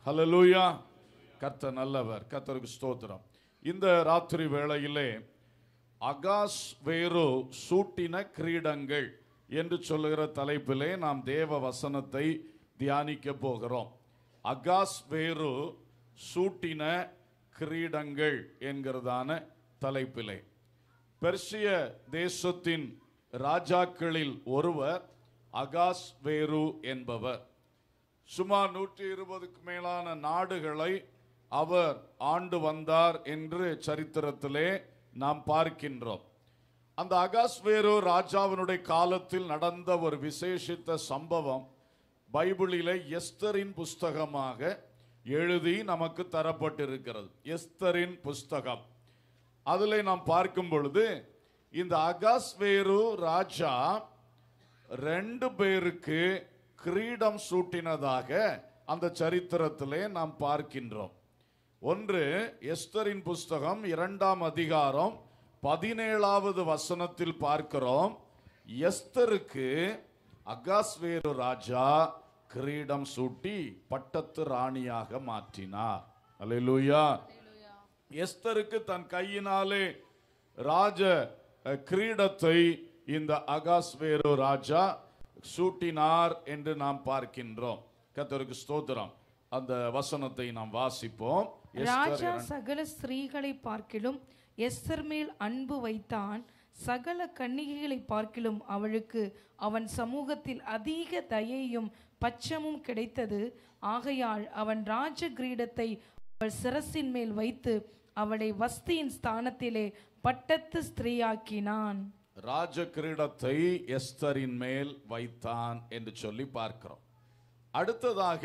ஹalleluya கர்த்தர் நல்லவர் கர்த்தருக்கு ஸ்தோத்திரம் இந்த ராத்திரி வேளையிலே அகாஸ் வேறு சூட்டின கிரீடங்கள் என்று சொல்லுகிற தலைப்பிலே நாம் தேவ வசனத்தை தியானிக்க போகிறோம் அகாஸ் வேறு சூட்டின கிரீடங்கள் என்கிறதான தலைப்பிலே பெர்சிய தேசத்தின் ராஜாக்களில் ஒருவர் அகாஸ் வேரு என்பவர் சுமார் நூற்றி இருபதுக்கு மேலான நாடுகளை அவர் ஆண்டு வந்தார் என்று சரித்திரத்திலே நாம் பார்க்கின்றோம் அந்த அகாஸ்வேரு ராஜாவினுடைய காலத்தில் நடந்த ஒரு விசேஷித்த சம்பவம் பைபிளிலே எஸ்தரின் புஸ்தகமாக எழுதி நமக்கு தரப்பட்டிருக்கிறது எஸ்தரின் புஸ்தகம் அதில் நாம் பார்க்கும் பொழுது இந்த அகாஸ்வேரு ராஜா ரெண்டு பேருக்கு கிரீடம் சூட்டினதாக அந்த சரித்திரத்திலே நாம் பார்க்கின்றோம் ஒன்று எஸ்தரின் புஸ்தகம் இரண்டாம் அதிகாரம் பதினேழாவது வசனத்தில் பார்க்கிறோம் எஸ்தருக்கு அகாஸ்வேரு ராஜா கிரீடம் சூட்டி பட்டத்து ராணியாக மாற்றினார் அல்லேலூயா எஸ்தருக்கு தன் கையினாலே ராஜ அஹ், கிரீடத்தை இந்த அகாஸ்வேரு ராஜா சூட்டினார் என்று நாம் பார்க்கின்றோம் கர்த்தருக்கு ஸ்தோத்திரம் அந்த வசனத்தை நாம் வாசிப்போம் எஸ்தர் ராஜா சகல ஸ்திரீகளை பார்க்கிலும் எஸ்தர் மேல் அன்பு வைத்தான் சகல கன்னிகைகளை பார்க்கிலும் அவளுக்கு அவன் சமூகத்தில் அதிக தயையும் பச்சமும் கிடைத்தது ஆகையால் அவன் ராஜ கிரீடத்தை அவள் சிரசின் மேல் வைத்து அவளை வஸ்தியின் ஸ்தானத்திலே பட்டத்து ஸ்திரீயாக்கினான் ராஜ கிரீடத்தை எஸ்தரின் மேல் வைத்தான் என்று சொல்லி பார்க்கிறோம் அடுத்ததாக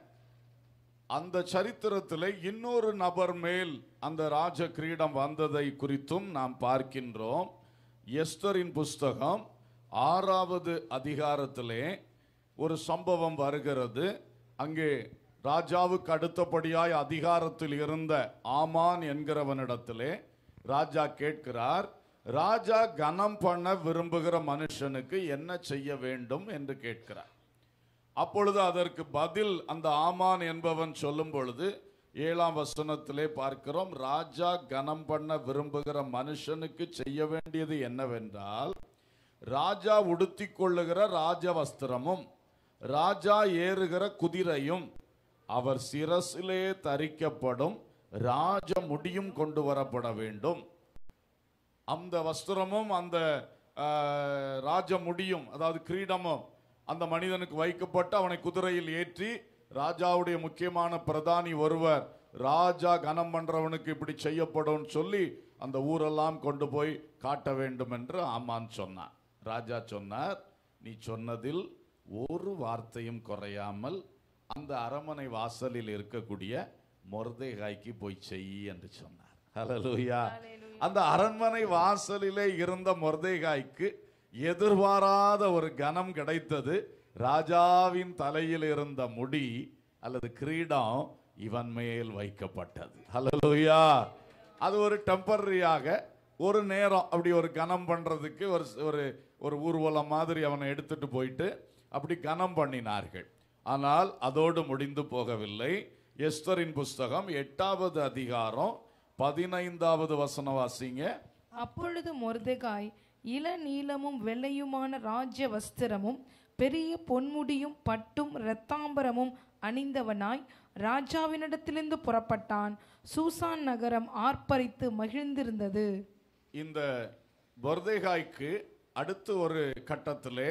அந்த சரித்திரத்தில் இன்னொரு நபர் மேல் அந்த ராஜ கிரீடம் வந்ததை குறித்தும் நாம் பார்க்கின்றோம் எஸ்தரின் புஸ்தகம் ஆறாவது அதிகாரத்திலே ஒரு சம்பவம் வருகிறது அங்கே ராஜாவுக்கு அடுத்தபடியாய் அதிகாரத்தில் இருந்த ஆமான் என்கிறவனிடத்திலே ராஜா கேட்கிறார் ராஜா கனம் பண்ண விரும்புகிற மனுஷனுக்கு என்ன செய்ய வேண்டும் என்று கேட்கிறார் அப்பொழுது அதற்கு பதில் அந்த ஆமான் என்பவன் சொல்லும் பொழுது ஏழாம் வசனத்திலே பார்க்கிறோம் ராஜா கனம் பண்ண விரும்புகிற மனுஷனுக்கு செய்ய வேண்டியது என்னவென்றால் ராஜா உடுத்திக் கொள்ளுகிற ராஜ வஸ்திரமும் ராஜா ஏறுகிற குதிரையும் அவர் சிரசிலே தரிக்கப்படும் ராஜ முடியும் கொண்டு வரப்பட வேண்டும் அந்த வஸ்திரமும் அந்த ஆஹ், ராஜ முடியும் அதாவது கிரீடமும் அந்த மனிதனுக்கு வைக்கப்பட்டு அவனை குதிரையில் ஏற்றி ராஜாவுடைய முக்கியமான பிரதானி ஒருவர் ராஜா கனம் பண்றவனுக்கு இப்படி செய்யப்படும் சொல்லி அந்த ஊரெல்லாம் கொண்டு போய் காட்ட வேண்டும் என்று ஆமான் சொன்னான் ராஜா சொன்னார் நீ சொன்னதில் ஒரு வார்த்தையும் குறையாமல் அந்த அரமனை வாசலில் இருக்கக்கூடிய மொர்தேகாய்க்கு போய் செய் என்று சொன்னார் ஹalleluya அந்த அரண்மனை வாசலிலே இருந்த மொர்தேகாய்க்கு எதிர்பாராத ஒரு கனம் கிடைத்தது ராஜாவின் தலையில் இருந்த முடி அல்லது கிரீடம் இவன் மேல் வைக்கப்பட்டது ஹalleluya அது ஒரு டெம்பரரியாக ஒரு நேரம் அப்படி ஒரு கனம் பண்றதுக்கு ஒரு ஒரு ஒரு ஊர்வலம் மாதிரி அவனை எடுத்துட்டு போயிட்டு அப்படி கனம் பண்ணினார்கள் ஆனால் அதோடு முடிந்து போகவில்லை எஸ்தரின் புஸ்தகம் எட்டாவது அதிகாரம் பதினைந்தாவது வசனம் வாசிங்க அப்பொழுது மொர்தெகாய் இள நீலமும் வெள்ளையுமான ராஜ வஸ்திரமும் பெரிய பொன்முடியும் பட்டும் இரத்தாம்பரமும் அணிந்தவனாய் ராஜாவினிடத்திலிருந்து புறப்பட்டான் சூசான் நகரம் ஆர்ப்பரித்து மகிழ்ந்திருந்தது இந்த பொர்தேகாய்க்கு அடுத்து ஒரு கட்டத்திலே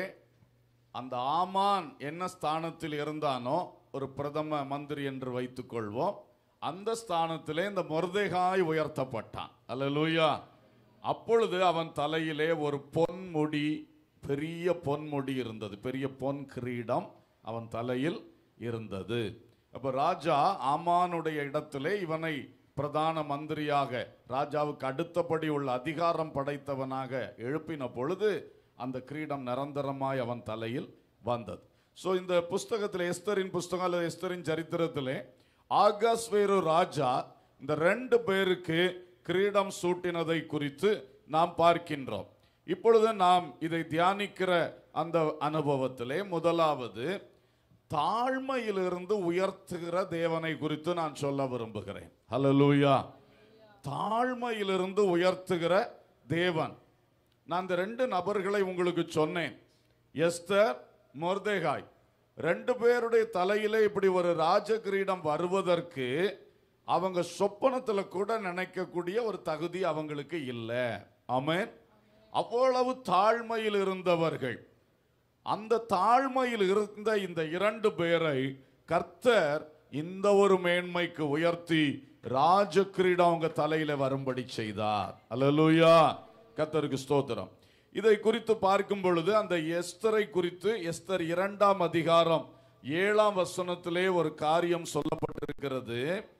அந்த ஆமான் என்ன ஸ்தானத்தில் இருந்தானோ ஒரு பிரதம மந்திரி என்று வைத்துக்கொள்வோம் அந்த ஸ்தானத்திலே இந்த மொர்தேகாய் உயர்த்தப்பட்டான் அல்லேலூயா அப்பொழுது அவன் தலையிலே ஒரு பொன்முடி பெரிய பொன்முடி இருந்தது பெரிய பொன் கிரீடம் அவன் தலையில் இருந்தது அப்ப ராஜா ஆமானுடைய இடத்திலே இவனை பிரதான மந்திரியாக ராஜாவுக்கு அடுத்தபடி உள்ள அதிகாரம் படைத்தவனாக எழுப்பின பொழுது அந்த கிரீடம் நிரந்தரமாய் அவன் தலையில் வந்தது ஸோ இந்த புஸ்தகத்தில் எஸ்தரின் புஸ்தகம் அல்லது எஸ்தரின் சரித்திரத்திலே ஆகாஸ்வேரு ராஜா இந்த ரெண்டு பேருக்கு கிரீடம் சூட்டினதை குறித்து நாம் பார்க்கின்றோம் இப்பொழுது நாம் இதை தியானிக்கிற அந்த அனுபவத்திலே முதலாவது தாழ்மையிலிருந்து உயர்த்துகிற தேவனை குறித்து நான் சொல்ல விரும்புகிறேன் ஹalleluya தாழ்மையிலிருந்து உயர்த்துகிற தேவன் நான் இந்த ரெண்டு நபர்களை உங்களுக்கு சொன்னேன் எஸ்தர் மொர்தேகாய் ரெண்டு பேருடைய தலையிலே இப்படி ஒரு ராஜகிரீடம் வருவதற்கு அவங்க சொப்பனத்துல கூட நினைக்கக்கூடிய ஒரு தகுதி அவங்களுக்கு இல்லை ஆமென் அவ்வளவு தாழ்மையில் இருந்தவர்கள் அந்த தாழ்மையில் இருந்த இந்த இரண்டு பேரை கர்த்தர் இந்த ஒரு மேன்மைக்கு உயர்த்தி ராஜகிரீடம் அவங்க தலையில வரும்படி செய்தார் அல்லேலூயா கர்த்தருக்கு ஸ்தோத்திரம் இதை குறித்து பார்க்கும் பொழுது அந்த எஸ்தரை குறித்து எஸ்தர் இரண்டாம் அதிகாரம் ஏழாம் வசனத்திலே ஒரு காரியம் சொல்லப்பட்டிருக்கிறது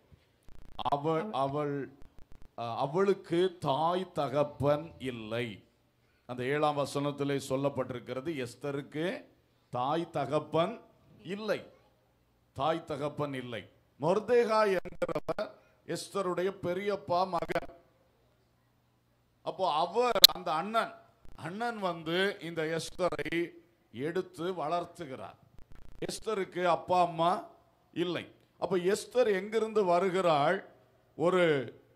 அவள் அவள் அஹ், அவளுக்கு தாய் தகப்பன் இல்லை அந்த ஏழாம் வசனத்திலே சொல்லப்பட்டிருக்கிறது எஸ்தருக்கு தாய் தகப்பன் இல்லை தாய் தகப்பன் இல்லை மொர்தேகா என்கிறவர் எஸ்தருடைய பெரியப்பா மகன் அப்போ அவர் அந்த அண்ணன் அண்ணன் வந்து இந்த எஸ்தரை எடுத்து வளர்த்துகிறார் எஸ்தருக்கு அப்பா அம்மா இல்லை அப்ப எஸ்தர் எங்கிருந்து வருகிறாள் ஒரு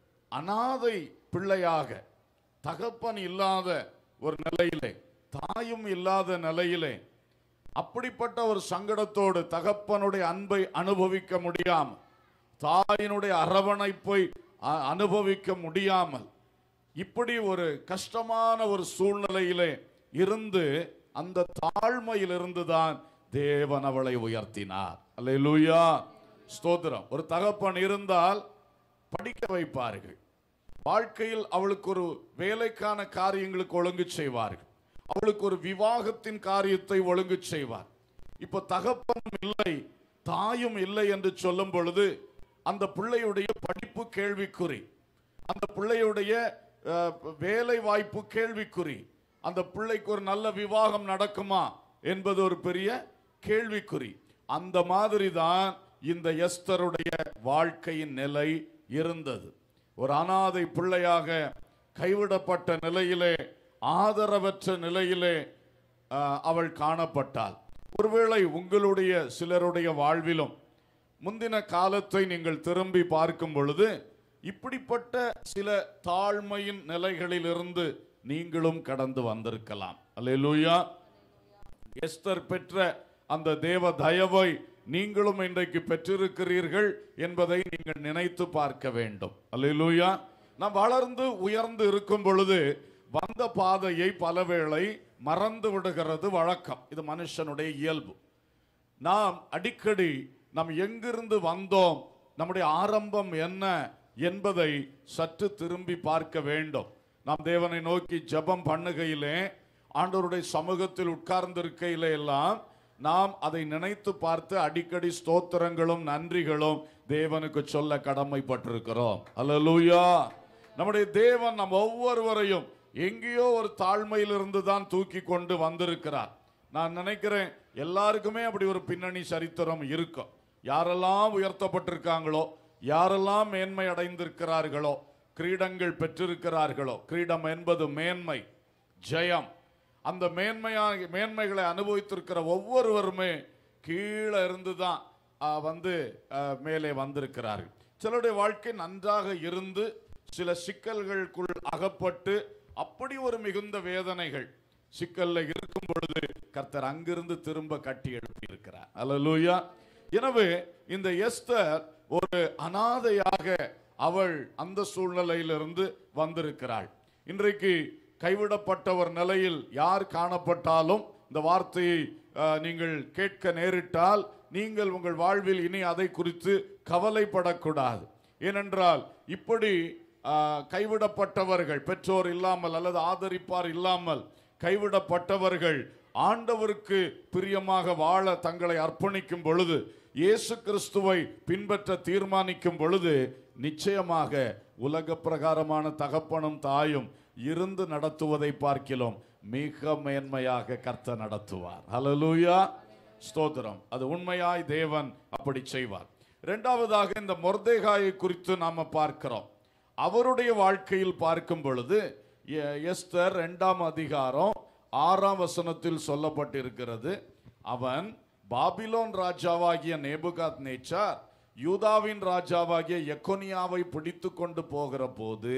அனாதை பிள்ளையாக தகப்பன் இல்லாத ஒரு நிலையிலே தாயும் இல்லாத நிலையிலே அப்படிப்பட்ட ஒரு சங்கடத்தோடு தகப்பனுடைய அன்பை அனுபவிக்க முடியாமல் தாயினுடைய அரவணைப்பை அ- அனுபவிக்க முடியாமல் இப்படி ஒரு கஷ்டமான ஒரு சூழ்நிலையிலே இருந்து அந்த தாழ்மையிலிருந்து தான் தேவன் அவளை உயர்த்தினார் அல்லேலூயா ஸ்தோத்திரம் ஒரு தகப்பன் இருந்தால் படிக்க வைப்பார்கள் வாழ்க்கையில் அவளுக்கு ஒரு வேலைக்கான காரியங்களுக்கு ஒழுங்கு செய்வார்கள் அவளுக்கு ஒரு விவாகத்தின் காரியத்தை ஒழுங்கு செய்வார் இப்போ தகப்பனும் இல்லை தாயும் இல்லை என்று சொல்லும் பொழுது அந்த பிள்ளையுடைய படிப்பு கேள்விக்குறி அந்த பிள்ளையுடைய அஹ், வேலை வாய்ப்பு கேள்விக்குறி அந்த பிள்ளைக்கு ஒரு நல்ல விவாகம் நடக்குமா என்பது ஒரு பெரிய கேள்விக்குறி அந்த மாதிரி தான் இந்த எஸ்தருடைய வாழ்க்கையின் நிலை இருந்தது ஒரு அனாதை பிள்ளையாக கைவிடப்பட்ட நிலையிலே ஆதரவற்ற நிலையிலே அஹ், அவள் காணப்பட்டாள் ஒருவேளை உங்களுடைய சிலருடைய வாழ்விலும் முந்தின காலத்தை நீங்கள் திரும்பி பார்க்கும் பொழுது இப்படிப்பட்ட சில தாழ்மையின் நிலைகளிலிருந்து நீங்களும் கடந்து வந்திருக்கலாம் அல்லேலூயா எஸ்தர் பெற்ற அந்த தேவ தயவை நீங்களும் இன்றைக்கு பெற்றிருக்கிறீர்கள் என்பதை நீங்கள் நினைத்து பார்க்க வேண்டும் அல்லேலூயா நாம் வளர்ந்து உயர்ந்து இருக்கும் பொழுது வந்த பாதையை பலவேளை மறந்து விடுகிறது வழக்கம் இது மனுஷனுடைய இயல்பு நாம் அடிக்கடி நாம் எங்கிருந்து வந்தோம் நம்முடைய ஆரம்பம் என்ன என்பதை சற்று திரும்பி பார்க்க வேண்டும் நாம் தேவனை நோக்கி ஜெபம் பண்ணுகையிலே ஆண்டவருடைய சமூகத்தில் உட்கார்ந்திருக்கையிலே எல்லாம் நாம் அதை நினைத்து பார்த்து அடிக்கடி ஸ்தோத்திரங்களும் நன்றிகளும் தேவனுக்கு சொல்ல கடமைப்பட்டிருக்கிறோம் அல்லேலூயா நம்முடைய தேவன் நம் ஒவ்வொருவரையும் எங்கேயோ ஒரு தாழ்மையிலிருந்து தான் தூக்கி கொண்டு வந்திருக்கிறார் நான் நினைக்கிறேன் எல்லாருக்குமே அப்படி ஒரு பின்னணி சரித்திரம் இருக்கும் யாரெல்லாம் உயர்த்தப்பட்டிருக்காங்களோ யாரெல்லாம் மேன்மை அடைந்திருக்கிறார்களோ கிரீடங்கள் பெற்றிருக்கிறார்களோ கிரீடம் என்பது மேன்மை ஜெயம் அந்த மேன்மையாக மேன்மைகளை அனுபவித்திருக்கிற ஒவ்வொருவருமே கீழே இருந்து தான் ஆ, வந்து ஆ, மேலே வந்திருக்கிறார்கள் சிலருடைய வாழ்க்கை நன்றாக இருந்து சில சிக்கல்களுக்குள் அகப்பட்டு அப்படி ஒரு மிகுந்த வேதனைகள் சிக்கல்ல இருக்கும் பொழுது கர்த்தர் அங்கிருந்து திரும்ப கட்டி எழுப்பி இருக்கிறார் அல்லேலூயா எனவே இந்த எஸ்தர் ஒரு அனாதையாக அவள் அந்த சூழ்நிலையிலிருந்து வந்திருக்கிறாள் இன்றைக்கு கைவிடப்பட்ட ஒரு நிலையில் யார் காணப்பட்டாலும் இந்த வார்த்தையை அஹ், நீங்கள் கேட்க நேரிட்டால் நீங்கள் உங்கள் வாழ்வில் இனி அதை குறித்து கவலைப்படக்கூடாது ஏனென்றால் இப்படி அஹ், கைவிடப்பட்டவர்கள் பெற்றோர் இல்லாமல் அல்லது ஆதரிப்பார் இல்லாமல் கைவிடப்பட்டவர்கள் ஆண்டவருக்கு பிரியமாக வாழ தங்களை அர்ப்பணிக்கும் பொழுது இயேசு கிறிஸ்துவை பின்பற்ற தீர்மானிக்கும் பொழுது நிச்சயமாக உலக பிரகாரமான தகப்பனும் தாயும் இருந்து நடத்துவதை பார்க்கிறோம் மிக மேன்மையாக கர்த்தர் நடத்துவார் ஹalleluya ஸ்தோத்திரம் அது உண்மையாய் தேவன் அப்படி செய்வார் இரண்டாவதாக இந்த மொர்தேகாயை குறித்து நாம பார்க்கிறோம் அவருடைய வாழ்க்கையில் பார்க்கும் பொழுது எ- எஸ்தர் இரண்டாம் அதிகாரம் ஆறாம் வசனத்தில் சொல்லப்பட்டிருக்கிறது அவன் பாபிலோன் ராஜாவாகிய நேபுகாத் நேச்சார் யூதாவின் ராஜாவாகிய எக்கோனியாவை பிடித்து கொண்டு போகிற போது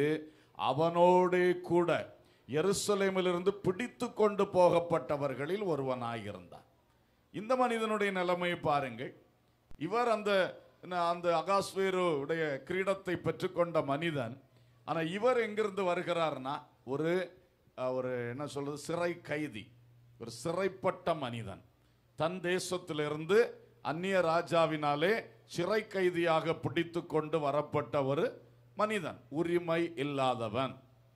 அவனோடே கூட எருசலேமிலிருந்து பிடித்து கொண்டு போகப்பட்டவர்களில் ஒருவனாயிருந்தான் இந்த மனிதனுடைய நிலைமையை பாருங்கள் இவர் அந்த அந்த அகாஸ்வேரு உடைய கிரீடத்தை பெற்றுக்கொண்ட மனிதன் ஆனா இவர் எங்கிருந்து வருகிறார்னா ஒரு அஹ், ஒரு என்ன சொல்றது சிறை கைதி ஒரு சிறைப்பட்ட மனிதன் தன் தேசத்திலிருந்து அந்நிய ராஜாவினாலே சிறை கைதியாக பிடித்து கொண்டு வரப்பட்ட ஒரு மனிதன் உரிமை இல்லாதவன்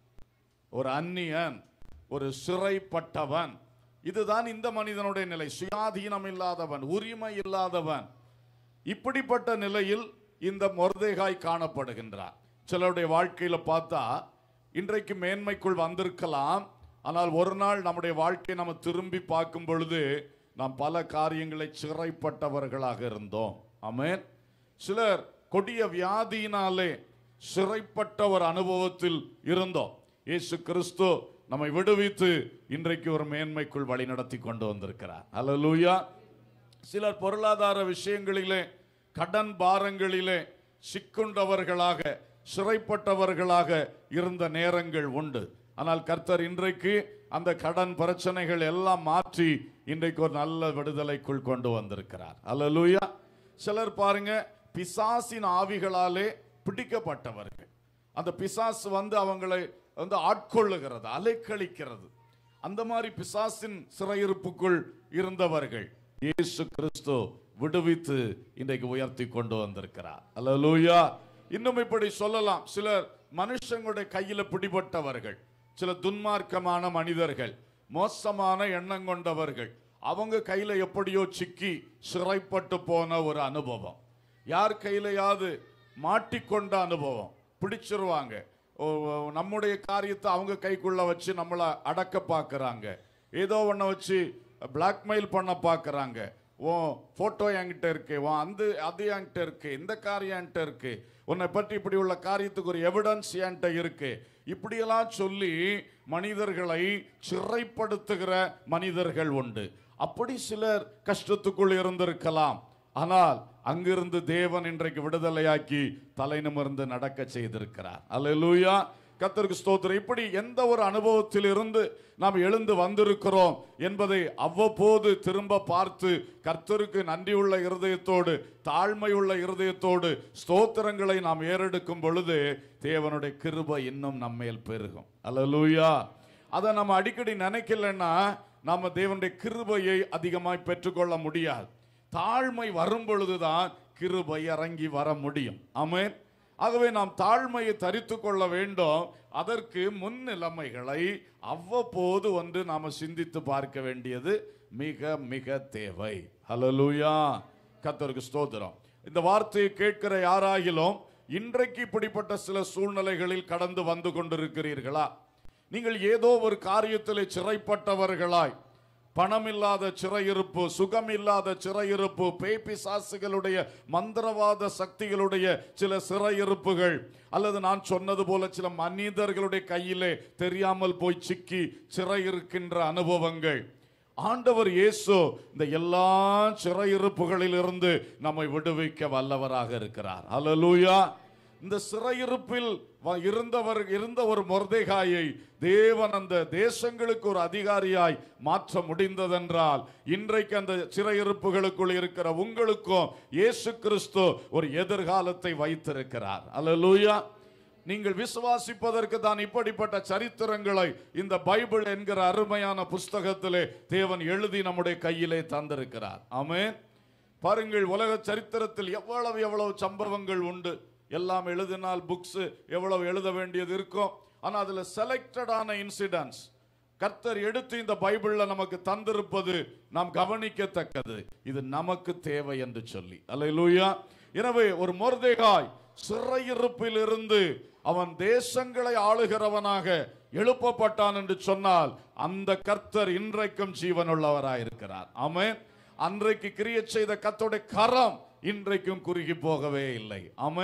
ஒரு அந்நியன் ஒரு சிறைப்பட்டவன் இதுதான் இந்த மனிதனுடைய நிலை சுயாதீனம் இல்லாதவன் உரிமை இல்லாதவன் இப்படிப்பட்ட நிலையில் இந்த மொர்தேகாய் காணப்படுகின்றார் சிலருடைய வாழ்க்கையில பார்த்தா இன்றைக்கு மேன்மைக்குள் வந்திருக்கலாம் ஆனால் ஒரு நாள் நம்முடைய வாழ்க்கையை நம்ம திரும்பி பார்க்கும் பொழுது நாம் பல காரியங்களை சிறைப்பட்டவர்களாக இருந்தோம் ஆமென் சிலர் கொடிய வியாதியினாலே சிறைப்பட்ட ஒரு அனுபவத்தில் இருந்தோம் இயேசு கிறிஸ்து நம்மை விடுவித்து இன்றைக்கு ஒரு மேன்மைக்குள் வழி நடத்தி கொண்டு வந்திருக்கிறார் அல்லேலூயா சிலர் பொருளாதார விஷயங்களிலே கடன் பாரங்களிலே சிக்குண்டவர்களாக சிறைப்பட்டவர்களாக இருந்த நேரங்கள் உண்டு ஆனால் கர்த்தர் இன்றைக்கு அந்த கடன் பிரச்சனைகள் எல்லாம் மாற்றி இன்றைக்கு ஒரு நல்ல விடுதலைக்குள் கொண்டு வந்திருக்கிறார் அல்லேலூயா சிலர் பாருங்க பிசாசின் ஆவிகளாலே பிடிக்கப்பட்டவர்கள் அந்த பிசாசு வந்து அவங்களை வந்து ஆட்கொள்ளுகிறது அலைக்கழிக்கிறது அந்த மாதிரி பிசாசின் சிறையிருப்புக்குள் இருந்தவர்கள் இயேசு கிறிஸ்து விடுவித்து இன்றைக்கு உயர்த்தி கொண்டு வந்திருக்கிறார் அல்லேலூயா இன்னும் இப்படி சொல்லலாம் சிலர் மனுஷங்களுடைய கையில பிடிபட்டவர்கள் சில துன்மார்க்கமான மனிதர்கள் மோசமான எண்ணம் கொண்டவர்கள் அவங்க கையில எப்படியோ சிக்கி சிறைப்பட்டு போன ஒரு அனுபவம் யார் கையிலையாவது மாட்டிக்கொண்ட அனுபவம் பிடிச்சிருவாங்க ஓ, ஓ, நம்முடைய காரியத்தை அவங்க கைக்குள்ள வச்சு நம்மளை அடக்க பார்க்கறாங்க ஏதோ ஒன்றை வச்சு பிளாக்மெயில் பண்ண பார்க்கறாங்க ஓ போட்டோ என்கிட்ட இருக்கு ஓ அந்த அது என்கிட்ட இருக்கு இந்த காரியம் என்கிட்ட இருக்கு உன்னை பற்றி இப்படி உள்ள காரியத்துக்கு ஒரு எவிடன்ஸ் என்கிட்ட இருக்கு இப்படியெல்லாம் சொல்லி மனிதர்களை சிறைப்படுத்துகிற மனிதர்கள் உண்டு அப்படி சிலர் கஷ்டத்துக்குள் இருந்திருக்கலாம் ஆனால் அங்கிருந்து தேவன் இன்றைக்கு விடுதலையாக்கி தலை நிமிர்ந்து நடக்க செய்திருக்கிறார் அல்லேலூயா கர்த்தருக்கு ஸ்தோத்திரம் இப்படி எந்த ஒரு அனுபவத்தில் இருந்து நாம் எழுந்து வந்திருக்கிறோம் என்பதை அவ்வப்போது திரும்ப பார்த்து கர்த்தருக்கு நன்றியுள்ள இருதயத்தோடு தாழ்மையுள்ள இருதயத்தோடு ஸ்தோத்திரங்களை நாம் ஏறெடுக்கும் பொழுது தேவனுடைய கிருபை இன்னும் நம்மேல் பெருகும் அல்லேலூயா அதை நம்ம அடிக்கடி நினைக்கலன்னா நாம தேவனுடைய கிருபையை அதிகமாய் பெற்றுக்கொள்ள முடியாது தாழ்மை வரும் பொழுதுதான் கிருபை இறங்கி வர முடியும் ஆமென் ஆகவே நாம் தாழ்மையை தரித்து கொள்ள வேண்டும் அதற்கு முன் நிலைமைகளை அவ்வப்போது வந்து நாம சிந்தித்து பார்க்க வேண்டியது மிக மிக தேவை ஹalleluya கர்த்தருக்கு ஸ்தோத்திரம் இந்த வார்த்தையை கேட்கிற யாராகிலும் இன்றைக்கு இப்படிப்பட்ட சில சூழ்நிலைகளில் கடந்து வந்து கொண்டிருக்கிறீர்களா நீங்கள் ஏதோ ஒரு காரியத்தில் சிறைப்பட்டவர்களாய் பணமில்லாத சிறையிருப்பு சுகமில்லாத சிறையிருப்பு பேய்பிசாசுகளுடைய மந்திரவாத சக்திகளுடைய சில சிறையிருப்புகள் அல்லது நான் சொன்னது போல சில மனிதர்களுடைய கையிலே தெரியாமல் போய் சிக்கி சிறையிருக்கின்ற அனுபவங்கள் ஆண்டவர் இயேசு இந்த எல்லா சிறையிருப்புகளில் இருந்து நம்மை விடுவிக்க வல்லவராக இருக்கிறார் அல்லேலூயா இந்த சிறையிருப்பில் வ- இருந்தவர் இருந்த ஒரு மொர்தேகாயை தேவன் அந்த தேசங்களுக்கு ஒரு அதிகாரியாய் மாற்ற முடிந்ததென்றால் இன்றைக்கு அந்த சிறையிருப்புகளுக்குள் இருக்கிற உங்களுக்கும் இயேசு கிறிஸ்து ஒரு எதிர்காலத்தை வைத்திருக்கிறார் அல்லேலூயா நீங்கள் விசுவாசிப்பதற்கு தான் இப்படிப்பட்ட சரித்திரங்களை இந்த பைபிள் என்கிற அருமையான புஸ்தகத்திலே தேவன் எழுதி நம்முடைய கையிலே தந்திருக்கிறார் ஆமென் பாருங்கள் உலக சரித்திரத்தில் எவ்வளவு எவ்வளவு சம்பவங்கள் உண்டு எல்லாம் எழுதினால் புக்ஸ் எவ்வளவு எழுத வேண்டியது இருக்கும் ஆனா அதுல செலக்டடான இன்சிடென்ட்ஸ் கர்த்தர் எடுத்து இந்த பைபிள்ல நமக்கு தந்திருப்பது நாம் கவனிக்கத்தக்கது இது நமக்கு தேவை என்று சொல்லி அல்லேலூயா எனவே ஒரு மொர்தேகாய் சிறையிருப்பில் இருந்து அவன் தேசங்களை ஆளுகிறவனாக எழுப்பப்பட்டான் என்று சொன்னால் அந்த கர்த்தர் இன்றைக்கும் ஜீவனுள்ளவராயிருக்கிறார் ஆமென் அன்றைக்கு கிரியேட் செய்த கர்த்தருடைய கரம் இன்றைக்கும் குறுகி போகவே இல்லை ஆமென்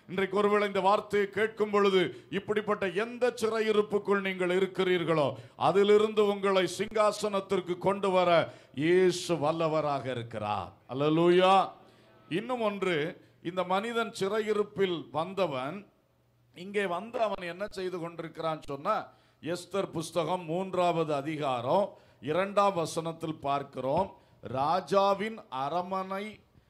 இன்றைக்கு ஒருவேளை இந்த வார்த்தையை கேட்கும் பொழுது இப்படிப்பட்ட எந்த சிறையிருப்புக்குள் நீங்கள் இருக்கிறீர்களோ அதிலிருந்து உங்களை சிங்காசனத்திற்கு கொண்டு வர இயேசு வல்லவராக இருக்கிறார் அல்லேலூயா இன்னும் ஒன்று இந்த மனிதன் சிறையிருப்பில் வந்தவன் இங்கே வந்து அவன் என்ன செய்து கொண்டிருக்கிறான் சொன்னா எஸ்தர் புஸ்தகம் மூன்றாவது அதிகாரம் இரண்டாம் வசனத்தில் பார்க்கிறோம் ராஜாவின் அரமனை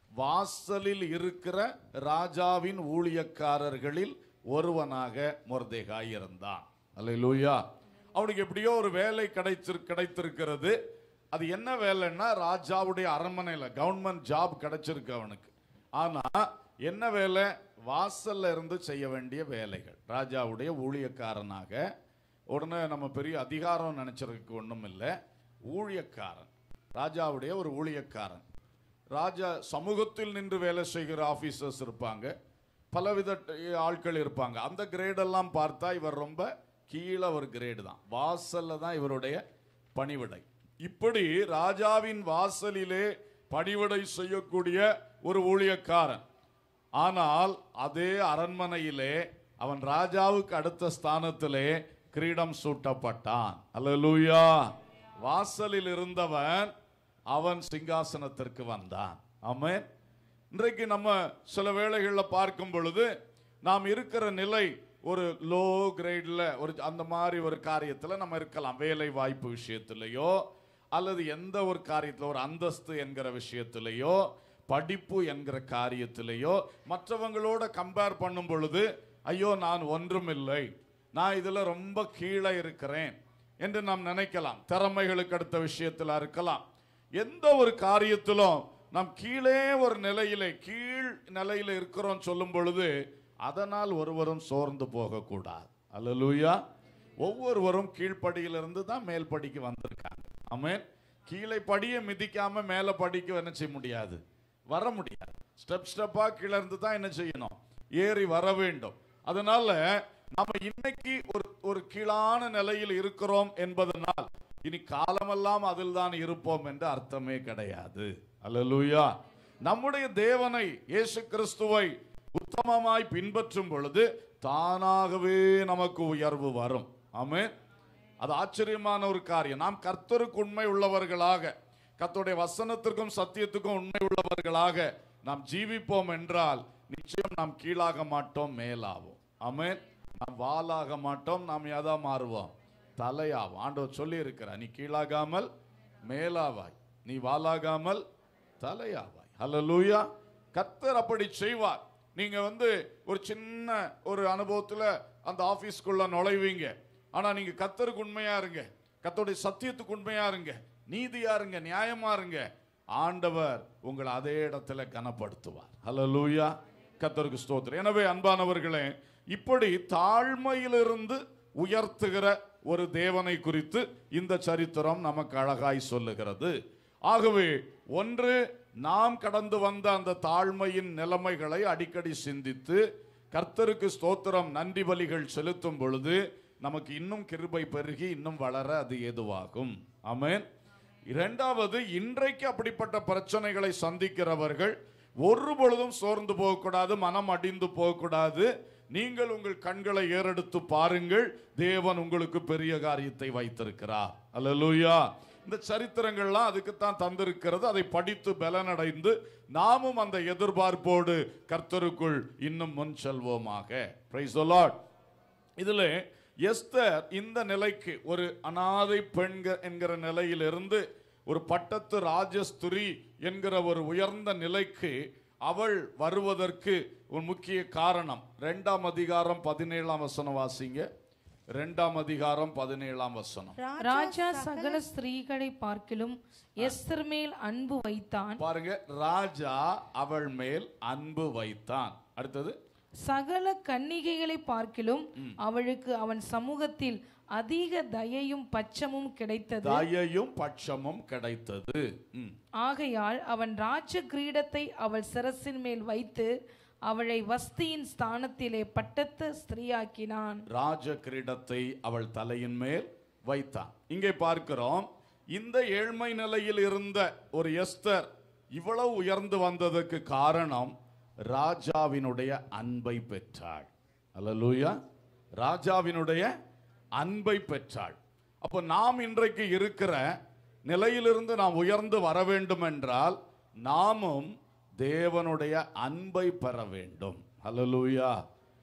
வாசலில் இருக்கிற ராஜாவின் ஊழியக்காரர்களில் ஒருவனாக மொர்தேகாய் இருந்தான் அல்லேலூயா அவனுக்கு எப்படியோ ஒரு வேலை கிடைச்சிரு கிடைத்திருக்கிறது அது என்ன வேலைன்னா ராஜாவுடைய அரண்மனையில் கவர்மெண்ட் ஜாப் கிடைச்சிருக்கு அவனுக்கு ஆனா என்ன வேலை வாசல்ல இருந்து செய்ய வேண்டிய வேலைகள் ராஜாவுடைய ஊழியக்காரனாக உடனே நம்ம பெரிய அதிகாரம் நினைச்சிருக்கு ஒண்ணும் இல்லை ஊழியக்காரன் ராஜாவுடைய ஒரு ஊழியக்காரன் ராஜா சமூகத்தில் நின்று வேலை செய்கிற ஆபீசர்ஸ் இருப்பாங்க பலவித ட- ஆட்கள் இருப்பாங்க அந்த கிரேடெல்லாம் பார்த்தா இவர் ரொம்ப கீழே ஒரு கிரேடு தான் வாசல்ல தான் இவருடைய பணிவிடை இப்படி ராஜாவின் வாசலிலே பணிவிடை செய்யக்கூடிய ஒரு ஊழியக்காரன் ஆனால் அதே அரண்மனையிலே அவன் ராஜாவுக்கு அடுத்த ஸ்தானத்திலே கிரீடம் சூட்டப்பட்டான் அல்லேலூயா வாசலில் இருந்தவன் அவன் சிங்காசனத்திற்கு வந்தான் ஆமென் இன்றைக்கு நம்ம சில வேளைகளில் பார்க்கும் பொழுது நாம் இருக்கிற நிலை ஒரு லோ கிரேட்ல ஒரு அந்த மாதிரி ஒரு காரியத்தில் நம்ம இருக்கலாம் வேலை வாய்ப்பு விஷயத்திலேயோ அல்லது எந்த ஒரு காரியத்தில் ஒரு அந்தஸ்து என்கிற விஷயத்திலேயோ படிப்பு என்கிற காரியத்திலேயோ மற்றவங்களோட கம்பேர் பண்ணும் பொழுது ஐயோ நான் ஒன்றுமில்லை நான் இதுல ரொம்ப கீழே இருக்கிறேன் என்று நாம் நினைக்கலாம் திறமைகளுக்கு அடுத்த விஷயத்தில் இருக்கலாம் எந்த ஒரு காரியத்திலும் நாம் கீழே ஒரு நிலையிலே கீழ் நிலையில இருக்கிறோம் சொல்லும் பொழுது அதனால் ஒருவரும் சோர்ந்து போகக்கூடாது அல்லேலூயா ஒவ்வொருவரும் கீழ்ப்படியிலிருந்து தான் மேல் படிக்கு வந்திருக்காங்க ஆமென் கீழே படியை மிதிக்காம மேல படிக்க என்ன செய்ய முடியாது வர முடியாது ஸ்டெப் ஸ்டெப்பா கீழே இருந்து தான் என்ன செய்யணும் ஏறி வர வேண்டும் அதனால நம்ம இன்னைக்கு ஒரு ஒரு கீழான நிலையில் இருக்கிறோம் என்பதனால் இனி காலமெல்லாம் அதில் தான் இருப்போம் என்று அர்த்தமே கிடையாது அல்லேலூயா நம்முடைய தேவனை இயேசு கிறிஸ்துவை உத்தமமாய் பின்பற்றும் பொழுது தானாகவே நமக்கு உயர்வு வரும் ஆமென் அது ஆச்சரியமான ஒரு காரியம் நாம் கர்த்தருக்கு உண்மை உள்ளவர்களாக கர்த்தருடைய வசனத்திற்கும் சத்தியத்துக்கும் உண்மை உள்ளவர்களாக நாம் ஜீவிப்போம் என்றால் நிச்சயம் நாம் கீழாக மாட்டோம் மேலாவோம் ஆமென் நாம் வாலாக மாட்டோம் நாம் எதா மாறுவோம் தலையாவோம் ஆண்டவர் சொல்லி இருக்கிறார் நீ கீழாகாமல் மேலாவாய் நீ வாலாகாமல் தலையாவாய் ஹalleluya கர்த்தர் அப்படி செய்வார் நீங்க வந்து ஒரு சின்ன ஒரு அனுபவத்துல அந்த ஆபீஸ்க்குள்ள நுழைவீங்க ஆனா நீங்க கர்த்தருக்கு உண்மையா இருங்க கர்த்தருடைய சத்தியத்துக்கு உண்மையா இருங்க நீதியா இருங்க நியாயமா இருங்க ஆண்டவர் உங்களை அதே இடத்துல கனப்படுத்துவார் ஹalleluya கர்த்தருக்கு ஸ்தோத்திரம் எனவே அன்பானவர்களே இப்படி தாழ்மையிலிருந்து உயர்த்துகிற ஒரு தேவனை குறித்து இந்த சரித்திரம் நமக்கு அழகாய் சொல்லுகிறது ஆகவே ஒன்று நாம் கடந்து வந்த அந்த தாழ்மையின் நிலைமைகளை அடிக்கடி சிந்தித்து கர்த்தருக்கு ஸ்தோத்திரம் நன்றி பலிகள் செலுத்தும் பொழுது நமக்கு இன்னும் கிருபை பெருகி இன்னும் வளர அது ஏதுவாகும் ஆமென் இரண்டாவது இன்றைக்கு அப்படிப்பட்ட பிரச்சனைகளை சந்திக்கிறவர்கள் ஒரு பொழுதும் சோர்ந்து போகக்கூடாது மனம் அடிந்து போகக்கூடாது நீங்கள் உங்கள் கண்களை ஏறெடுத்து பாருங்கள் தேவன் உங்களுக்கு பெரிய காரியத்தை வைத்திருக்கிறார் அல்லேலூயா இந்த சரித்திரங்கள்லாம் அதுக்குத்தான் தந்திருக்கிறது அதை படித்து பலனடைந்து நாமும் அந்த எதிர்பார்ப்போடு கர்த்தருக்குள் இன்னும் முன் செல்வோமாக Praise the Lord. இதுல எஸ்தர் இந்த நிலைக்கு ஒரு அனாதை பெண்க என்கிற நிலையிலிருந்து ஒரு பட்டத்து ராஜஸ்துரி என்கிற ஒரு உயர்ந்த நிலைக்கு அவள் வருவதற்கு ஒரு முக்கிய காரணம் ரெண்டாம் அதிகாரம் பதினேழாம் வசனம் வாசிங்க ரெண்டாம் அதிகாரம் பதினேழாம் வசனம் ராஜா சகல ஸ்திரீகளை பார்க்கிலும் எஸ்தர் மேல் அன்பு வைத்தான் பாருங்க ராஜா அவள் மேல் அன்பு வைத்தான் அடுத்தது சகல கன்னிகைகளை பார்க்கிலும் அவளுக்கு அவன் சமூகத்தில் அதிக தயையும் பச்சமும் கிடைத்தது தயையும் பட்சமும் கிடைத்தது ம். ஆகையால் அவன் ராஜ கிரீடத்தை அவள் சிரசின் மேல் வைத்து அவளை வஸ்தியின் ஸ்தானத்திலே பட்டத்து ஸ்திரீயாக்கினான் ராஜ கிரீடத்தை அவள் தலையின் மேல் வைத்தான் இங்கே பார்க்கிறோம் இந்த ஏழ்மை நிலையில் இருந்த ஒரு எஸ்தர் இவ்வளவு உயர்ந்து வந்ததற்கு காரணம் ராஜாவினுடைய அன்பை பெற்றாள் அல்லேலூயா ராஜாவினுடைய அன்பை பெற்றாள் அப்போ நாம் இன்றைக்கு இருக்கிற நிலையிலிருந்து நாம் உயர்ந்து வர வேண்டும் என்றால் நாமும் தேவனுடைய அன்பை பெற வேண்டும் அல்லேலூயா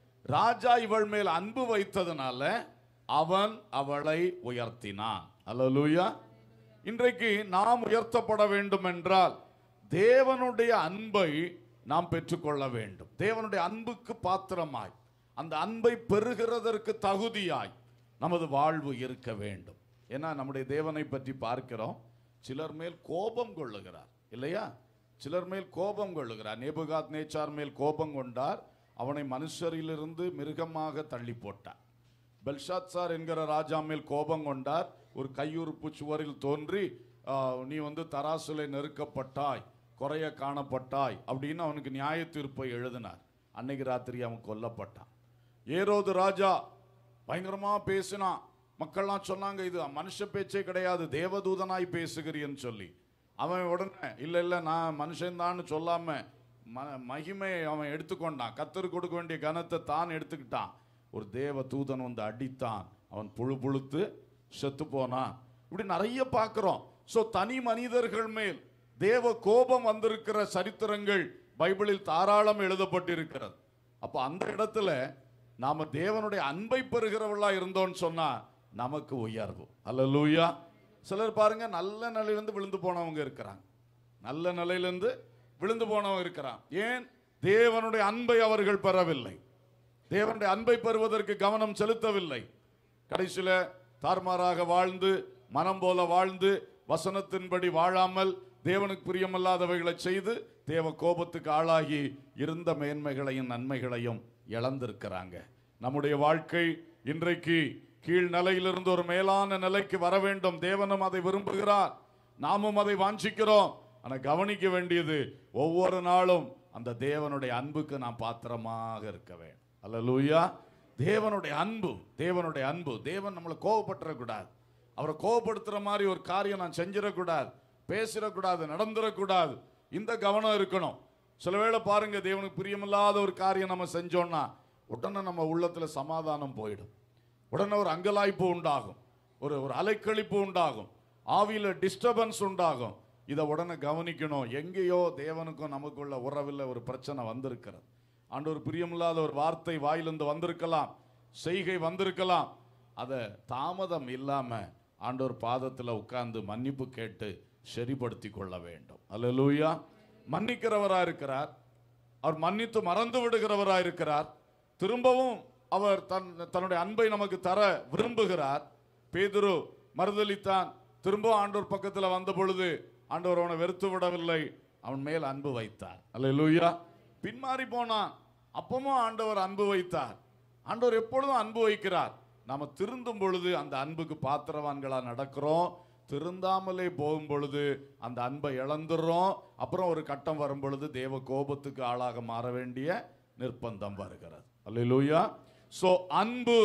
ராஜா இவள் மேல் அன்பு வைத்ததுனால அவன் அவளை உயர்த்தினான் அல்லேலூயா இன்றைக்கு நாம் உயர்த்தப்பட வேண்டும் என்றால் தேவனுடைய அன்பை நாம் பெற்றுக்கொள்ள வேண்டும் தேவனுடைய அன்புக்கு பாத்திரமாய் அந்த அன்பை பெறுகிறதற்கு தகுதியாய் நமது வாழ்வு இருக்க வேண்டும் ஏன்னா நம்முடைய தேவனை பற்றி பார்க்கிறோம் சிலர் மேல் கோபம் கொள்ளுகிறார் இல்லையா சிலர் மேல் கோபம் கொள்ளுகிறார் நேபுகாத் நேச்சார் மேல் கோபம் கொண்டார் அவனை மனுஷரிலிருந்து மிருகமாக தள்ளி போட்டார் பெல்ஷாத்சார் என்கிற ராஜா மேல் கோபம் கொண்டார் ஒரு கையுறுப்பு சுவரில் தோன்றி ஆ, நீ வந்து தராசுல நெருக்கப்பட்டாய் குறைய காணப்பட்டாய் அப்படின்னு அவனுக்கு நியாய தீர்ப்பை எழுதினார் அன்னைக்கு ராத்திரி அவன் கொல்லப்பட்டான் ஏரோது ராஜா பயங்கரமா பேசினான் மக்கள்லாம் சொன்னாங்க இது மனுஷ பேச்சே கிடையாது தேவதூதனாய் பேசுகிறீன்னு சொல்லி அவன் உடனே இல்ல இல்ல நான் மனுஷன்தான்னு சொல்லாம ம- மகிமையை அவன் எடுத்துக்கொண்டான் கத்தர் கொடுக்க வேண்டிய கனத்தை தான் எடுத்துக்கிட்டான் ஒரு தேவ தூதன் வந்து அடித்தான் அவன் புழு புழுத்து செத்து போனான் இப்படி நிறைய பார்க்கிறோம் சோ தனி மனிதர்கள் மேல் தேவ கோபம் வந்திருக்கிற சரித்திரங்கள் பைபிளில் தாராளம் எழுதப்பட்டிருக்கிறது அப்ப அந்த இடத்துல நாம தேவனுடைய அன்பை பெறுகிறவர்களா இருந்தோம்னு சொன்னா நமக்கு உயர்வு அல்லேலூயா சிலர் பாருங்க நல்ல நிலையிலிருந்து விழுந்து போனவங்க இருக்கிறாங்க நல்ல நிலையிலிருந்து விழுந்து போனவங்க இருக்கிறான் ஏன் தேவனுடைய அன்பை அவர்கள் பெறவில்லை தேவனுடைய அன்பை பெறுவதற்கு கவனம் செலுத்தவில்லை கடைசியில தார்மாராக வாழ்ந்து மனம் போல வாழ்ந்து வசனத்தின்படி வாழாமல் தேவனுக்கு பிரியமல்லாதவைகளை செய்து தேவ கோபத்துக்கு ஆளாகி இருந்த மேன்மைகளையும் நன்மைகளையும் இழந்திருக்கிறாங்க நம்முடைய வாழ்க்கை இன்றைக்கு கீழ் நிலையிலிருந்து ஒரு மேலான நிலைக்கு வர வேண்டும் தேவனும் அதை விரும்புகிறார் நாமும் அதை வாஞ்சிக்கிறோம் ஆனா கவனிக்க வேண்டியது ஒவ்வொரு நாளும் அந்த தேவனுடைய அன்புக்கு நாம் பாத்திரமாக இருக்க வேண்டும் அல்லேலூயா தேவனுடைய அன்பு தேவனுடைய அன்பு தேவன் நம்மளை கோவப்பட்டுறக்கூடாது அவரை கோவப்படுத்துற மாதிரி ஒரு காரியம் நான் செஞ்சிடக்கூடாது பேசிடக்கூடாது நடந்துடக்கூடாது இந்த கவனம் இருக்கணும் சில வேளை பாருங்க தேவனுக்கு பிரியமில்லாத ஒரு காரியம் நம்ம செஞ்சோம்னா உடனே நம்ம உள்ளத்துல சமாதானம் போயிடும் உடனே ஒரு அங்கலாய்ப்பு உண்டாகும் ஒரு ஒரு அலைக்கழிப்பு உண்டாகும் ஆவியில டிஸ்டர்பன்ஸ் உண்டாகும் இதை உடனே கவனிக்கணும் எங்கேயோ தேவனுக்கும் நமக்குள்ள உறவில் ஒரு பிரச்சனை வந்திருக்கிறது ஆண்டவர் பிரியமில்லாத ஒரு வார்த்தை வாயிலிருந்து வந்திருக்கலாம் செய்கை வந்திருக்கலாம் அதை தாமதம் இல்லாம ஆண்டவர் பாதத்துல உட்கார்ந்து மன்னிப்பு கேட்டு சரிப்படுத்தி கொள்ள வேண்டும் அல்லேலூயா மன்னிக்கிறவரா இருக்கிறார் அவர் மன்னித்து மறந்து விடுகிறவரா இருக்கிறார் திரும்பவும் அவர் தன் தன்னுடைய அன்பை நமக்கு தர விரும்புகிறார் பேதுரு மறுதலித்தான் திரும்பவும் ஆண்டவர் பக்கத்துல வந்த பொழுது ஆண்டவர் அவனை வெறுத்து விடவில்லை அவன் மேல் அன்பு வைத்தார் அல்லேலூயா பின்மாறி போனான் அப்பவும் ஆண்டவர் அன்பு வைத்தார் ஆண்டவர் எப்பொழுதும் அன்பு வைக்கிறார் நாம திருந்தும் பொழுது அந்த அன்புக்கு பாத்திரவான்களா நடக்கிறோம் திருந்தாமலே போகும் பொழுது அந்த அன்பை இழந்துடுறோம் அப்புறம் ஒரு கட்டம் வரும் பொழுது தேவ கோபத்துக்கு ஆளாக மாற வேண்டிய நிர்பந்தம் வருகிறது அல்லேலூயா சோ அன்பு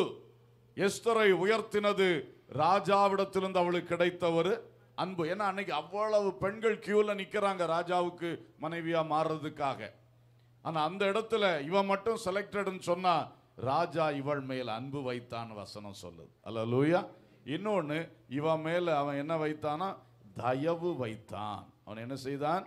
எஸ்தரை உயர்த்தினது ராஜாவிடத்திலிருந்து அவளுக்கு கிடைத்த ஒரு அன்பு ஏன்னா அன்னைக்கு அவ்வளவு பெண்கள் கியூல நிக்கிறாங்க ராஜாவுக்கு மனைவியா மாறுறதுக்காக ஆனா அந்த இடத்துல இவன் மட்டும் செலக்டட்னு சொன்னா ராஜா இவள் மேல் அன்பு வைத்தான் வசனம் சொல்லுது அல்ல லூயா இன்னொன்னு இவன் மேல அவன் என்ன வைத்தானா தயவு வைத்தான் அவன் என்ன செய்தான்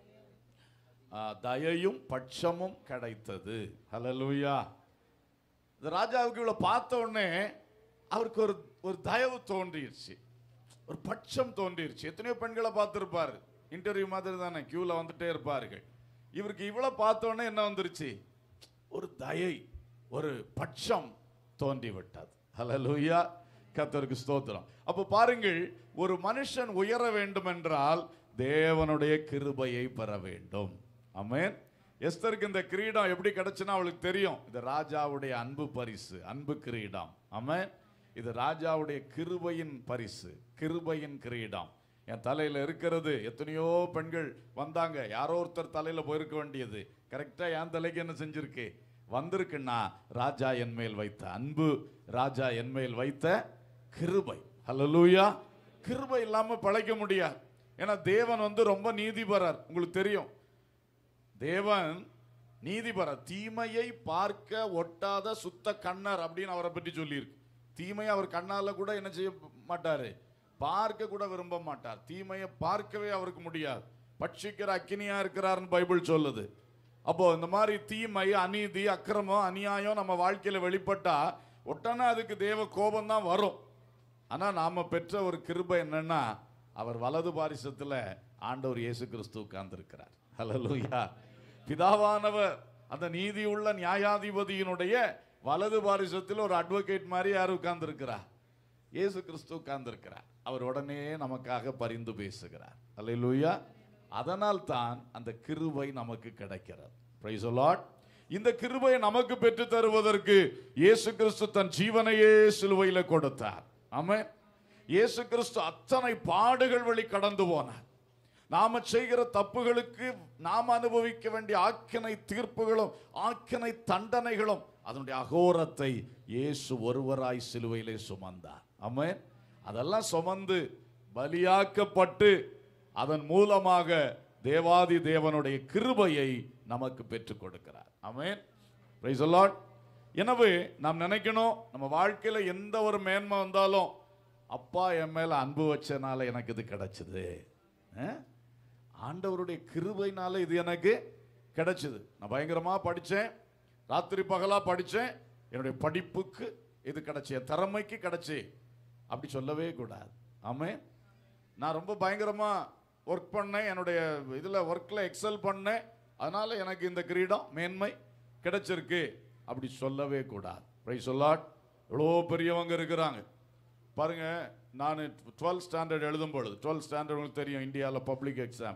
ஆ, தயையும் பட்சமும் கிடைத்தது ஹalleluya இந்த ராஜாவுக்கு இவ்வளவு பார்த்த உடனே அவருக்கு ஒரு ஒரு தயவு தோன்றிருச்சு ஒரு பட்சம் தோன்றிருச்சு எத்தனையோ பெண்களை பார்த்திருப்பாரு இன்டர்வியூ மாதிரி தானே கியூல வந்துட்டே இருப்பார்கள் இவருக்கு இவ்வளவு பார்த்த உடனே என்ன வந்துருச்சு ஒரு தயை ஒரு பட்சம் தோன்றி விட்டது ஹalleluya கர்த்தருக்கு ஸ்தோத்திரம் அப்போ பாருங்கள் ஒரு மனுஷன் உயர வேண்டும் என்றால் தேவனுடைய கிருபையை பெற வேண்டும் ஆமென் எஸ்தருக்கு இந்த கிரீடம் எப்படி கிடைச்சுன்னா அவளுக்கு தெரியும் இது ராஜாவுடைய அன்பு பரிசு அன்பு கிரீடம் ஆமென் இது ராஜாவுடைய கிருபையின் பரிசு கிருபையின் கிரீடம் என் தலையில இருக்கிறது எத்தனையோ பெண்கள் வந்தாங்க யாரோ ஒருத்தர் தலையில போயிருக்க வேண்டியது கரெக்டா என் தலைக்கு என்ன செஞ்சிருக்கு வந்திருக்குன்னா ராஜா என் மேல் வைத்த அன்பு ராஜா என் மேல் வைத்த கிருபை ஹalleluya கிருபை இல்லாம பழைக்க முடியாது ஏன்னா தேவன் வந்து ரொம்ப நீதிபரர் உங்களுக்கு தெரியும் தேவன் நீதிபர தீமையை பார்க்க ஒட்டாத சுத்த கண்ணர் அப்படின்னு அவரை பற்றி சொல்லியிருக்கு தீமையை அவர் கண்ணால கூட என்ன செய்ய மாட்டாரு பார்க்க கூட விரும்ப மாட்டார் தீமையை பார்க்கவே அவருக்கு முடியாது பட்சிக்கிற அக்கினியா இருக்கிறார்னு பைபிள் சொல்லுது அப்போ இந்த மாதிரி தீமை அநீதி அக்கிரமம் அநியாயம் நம்ம வாழ்க்கையில வெளிப்பட்டா உடனே அதுக்கு தேவ கோபம் தான் வரும் ஆனா நாம பெற்ற ஒரு கிருபை என்னன்னா அவர் வலது பாரிசத்துல ஆண்டவர் இயேசு கிறிஸ்து உட்கார்ந்திருக்கிறார் ஹalleluya பிதாவானவர் அந்த நீதியுள்ள நியாயாதிபதியினுடைய வலது பாரிசத்தில் ஒரு அட்வொகேட் மாதிரி யார் உட்கார்ந்திருக்கிறார் இயேசு கிறிஸ்து உட்கார்ந்திருக்கிறார் அவர் உடனே நமக்காக பரிந்து பேசுகிறார் அல்லேலூயா அதனால் தான் அந்த கிருபை நமக்கு கிடைக்கிறது Praise the Lord. இந்த கிருபையை நமக்கு பெற்று தருவதற்கு இயேசு கிறிஸ்து தன் ஜீவனையே சிலுவையில கொடுத்தார் ஆமென் இயேசு கிறிஸ்து அத்தனை பாடுகள் வழி கடந்து போனார் நாம செய்கிற தப்புகளுக்கு நாம் அனுபவிக்க வேண்டிய ஆக்கினை தீர்ப்புகளும் ஆக்கினை தண்டனைகளும் அதனுடைய அகோரத்தை இயேசு ஒருவராய் சிலுவையிலே சுமந்தார் ஆமென் அதெல்லாம் சுமந்து பலியாக்கப்பட்டு அதன் மூலமாக தேவாதி தேவனுடைய கிருபையை நமக்கு பெற்றுக் கொடுக்கிறார் ஆமென் Praise the Lord. எனவே நாம் நினைக்கணும் நம்ம வாழ்க்கையில எந்த ஒரு மேன்மை வந்தாலும் அப்பா என் மேல அன்பு வச்சனால எனக்கு இது கிடைச்சது அஹ்? ஆண்டவருடைய கிருபைனால இது எனக்கு கிடைச்சது நான் பயங்கரமா படிச்சேன் ராத்திரி பகலா படிச்சேன் என்னுடைய படிப்புக்கு இது கிடைச்சு என் திறமைக்கு கிடைச்சு அப்படி சொல்லவே கூடாது ஆமே நான் ரொம்ப பயங்கரமா ஒர்க் பண்ணேன் என்னுடைய இதுல ஒர்க்ல எக்ஸல் பண்ணேன் அதனால எனக்கு இந்த கிரீடம் மேன்மை கிடைச்சிருக்கு அப்படி சொல்லவே கூடாது பிரைஸ் சொல்லாட் எவ்வளோ பெரியவங்க இருக்கிறாங்க பாருங்க நான் டுவெல்த் ஸ்டாண்டர்ட் எழுதும் பொழுது டுவெல்த் ஸ்டாண்டர்ட் உங்களுக்கு தெரியும் இந்தியாவில் பப்ளிக் எக்ஸாம்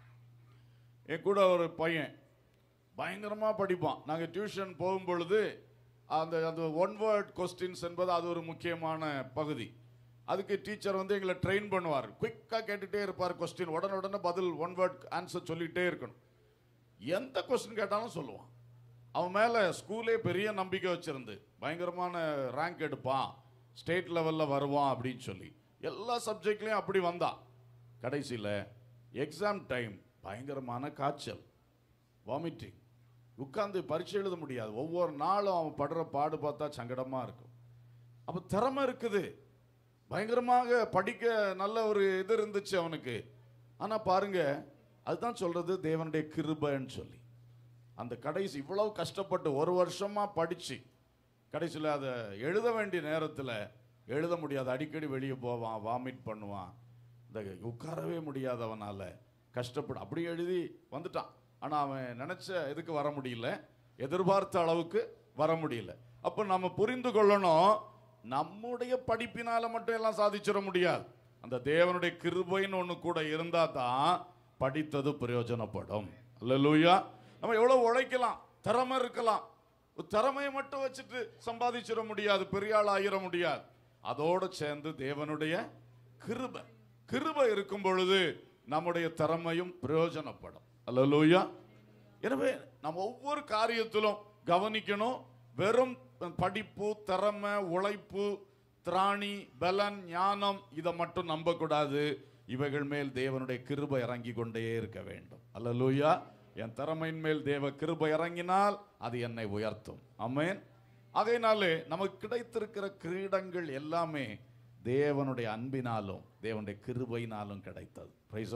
என் கூட ஒரு பையன் பயங்கரமாக படிப்பான் நாங்கள் டியூஷன் போகும் பொழுது அந்த அந்த ஒன் வேர்ட் கொஸ்டின்ஸ் என்பது அது ஒரு முக்கியமான பகுதி அதுக்கு டீச்சர் வந்து எங்களை ட்ரெயின் பண்ணுவார் குயிக்காக கேட்டுட்டே இருப்பார் கொஸ்டின் உடனே உடனே பதில் ஒன் வேர்ட் ஆன்சர் சொல்லிகிட்டே இருக்கணும் எந்த கொஸ்டின் கேட்டாலும் சொல்லுவான் அவன் மேலே ஸ்கூலே பெரிய நம்பிக்கை வச்சிருந்து பயங்கரமான ரேங்க் எடுப்பான் ஸ்டேட் லெவலில் வருவான் அப்படின்னு சொல்லி எல்லா சப்ஜெக்ட்லேயும் அப்படி வந்தான் கடைசியில் எக்ஸாம் டைம் பயங்கரமான காய்ச்சல் வாமிட்டிங் உட்கார்ந்து பரீட்சை எழுத முடியாது ஒவ்வொரு நாளும் அவன் படுற பாடு பார்த்தா சங்கடமாக இருக்கும் அப்போ திறமை இருக்குது பயங்கரமாக படிக்க நல்ல ஒரு இது இருந்துச்சு அவனுக்கு ஆனால் பாருங்க அதுதான் சொல்றது தேவனுடைய கிருபைன்னு சொல்லி அந்த கடைசி இவ்வளவு கஷ்டப்பட்டு ஒரு வருஷமா படிச்சு கடைசியில் அதை எழுத வேண்டிய நேரத்தில் எழுத முடியாது அடிக்கடி வெளியே போவான் வாமிட் பண்ணுவான் இந்த உட்காரவே முடியாது அவனால கஷ்டப்படு அப்படி எழுதி வந்துட்டான் ஆனால் அவன் நினைச்ச இதுக்கு வர முடியல எதிர்பார்த்த அளவுக்கு வர முடியல அப்போ நம்ம புரிந்து கொள்ளணும் நம்முடைய படிப்பினால மட்டும் எல்லாம் சாதிச்சிட முடியாது அந்த தேவனுடைய கிருபைன்னு ஒன்று கூட இருந்தா தான் படித்தது பிரயோஜனப்படும் அல்லேலூயா நம்ம எவ்வளவு உழைக்கலாம் திறமை இருக்கலாம் ஒரு திறமையை மட்டும் வச்சுட்டு சம்பாதிச்சிட முடியாது பெரிய ஆள் ஆகிட முடியாது அதோடு சேர்ந்து தேவனுடைய கிருபை கிருபை இருக்கும் பொழுது நம்முடைய திறமையும் பிரயோஜனப்படும் அல்லேலூயா எனவே நம்ம ஒவ்வொரு காரியத்திலும் கவனிக்கணும் வெறும் படிப்பு திறமை உழைப்பு திராணி பலன் ஞானம் இதை மட்டும் நம்பக்கூடாது இவைகள் மேல் தேவனுடைய கிருபை இறங்கி கொண்டே இருக்க வேண்டும் அல்லேலூயா என் திறமையின் மேல் தேவ கிருபை இறங்கினால் அது என்னை உயர்த்தும் ஆமென் ஆகையினாலே நமக்கு கிடைத்திருக்கிற கிரீடங்கள் எல்லாமே தேவனுடைய அன்பினாலும் தேவனுடைய கிருபையினாலும் கிடைத்தது பிரைஸ்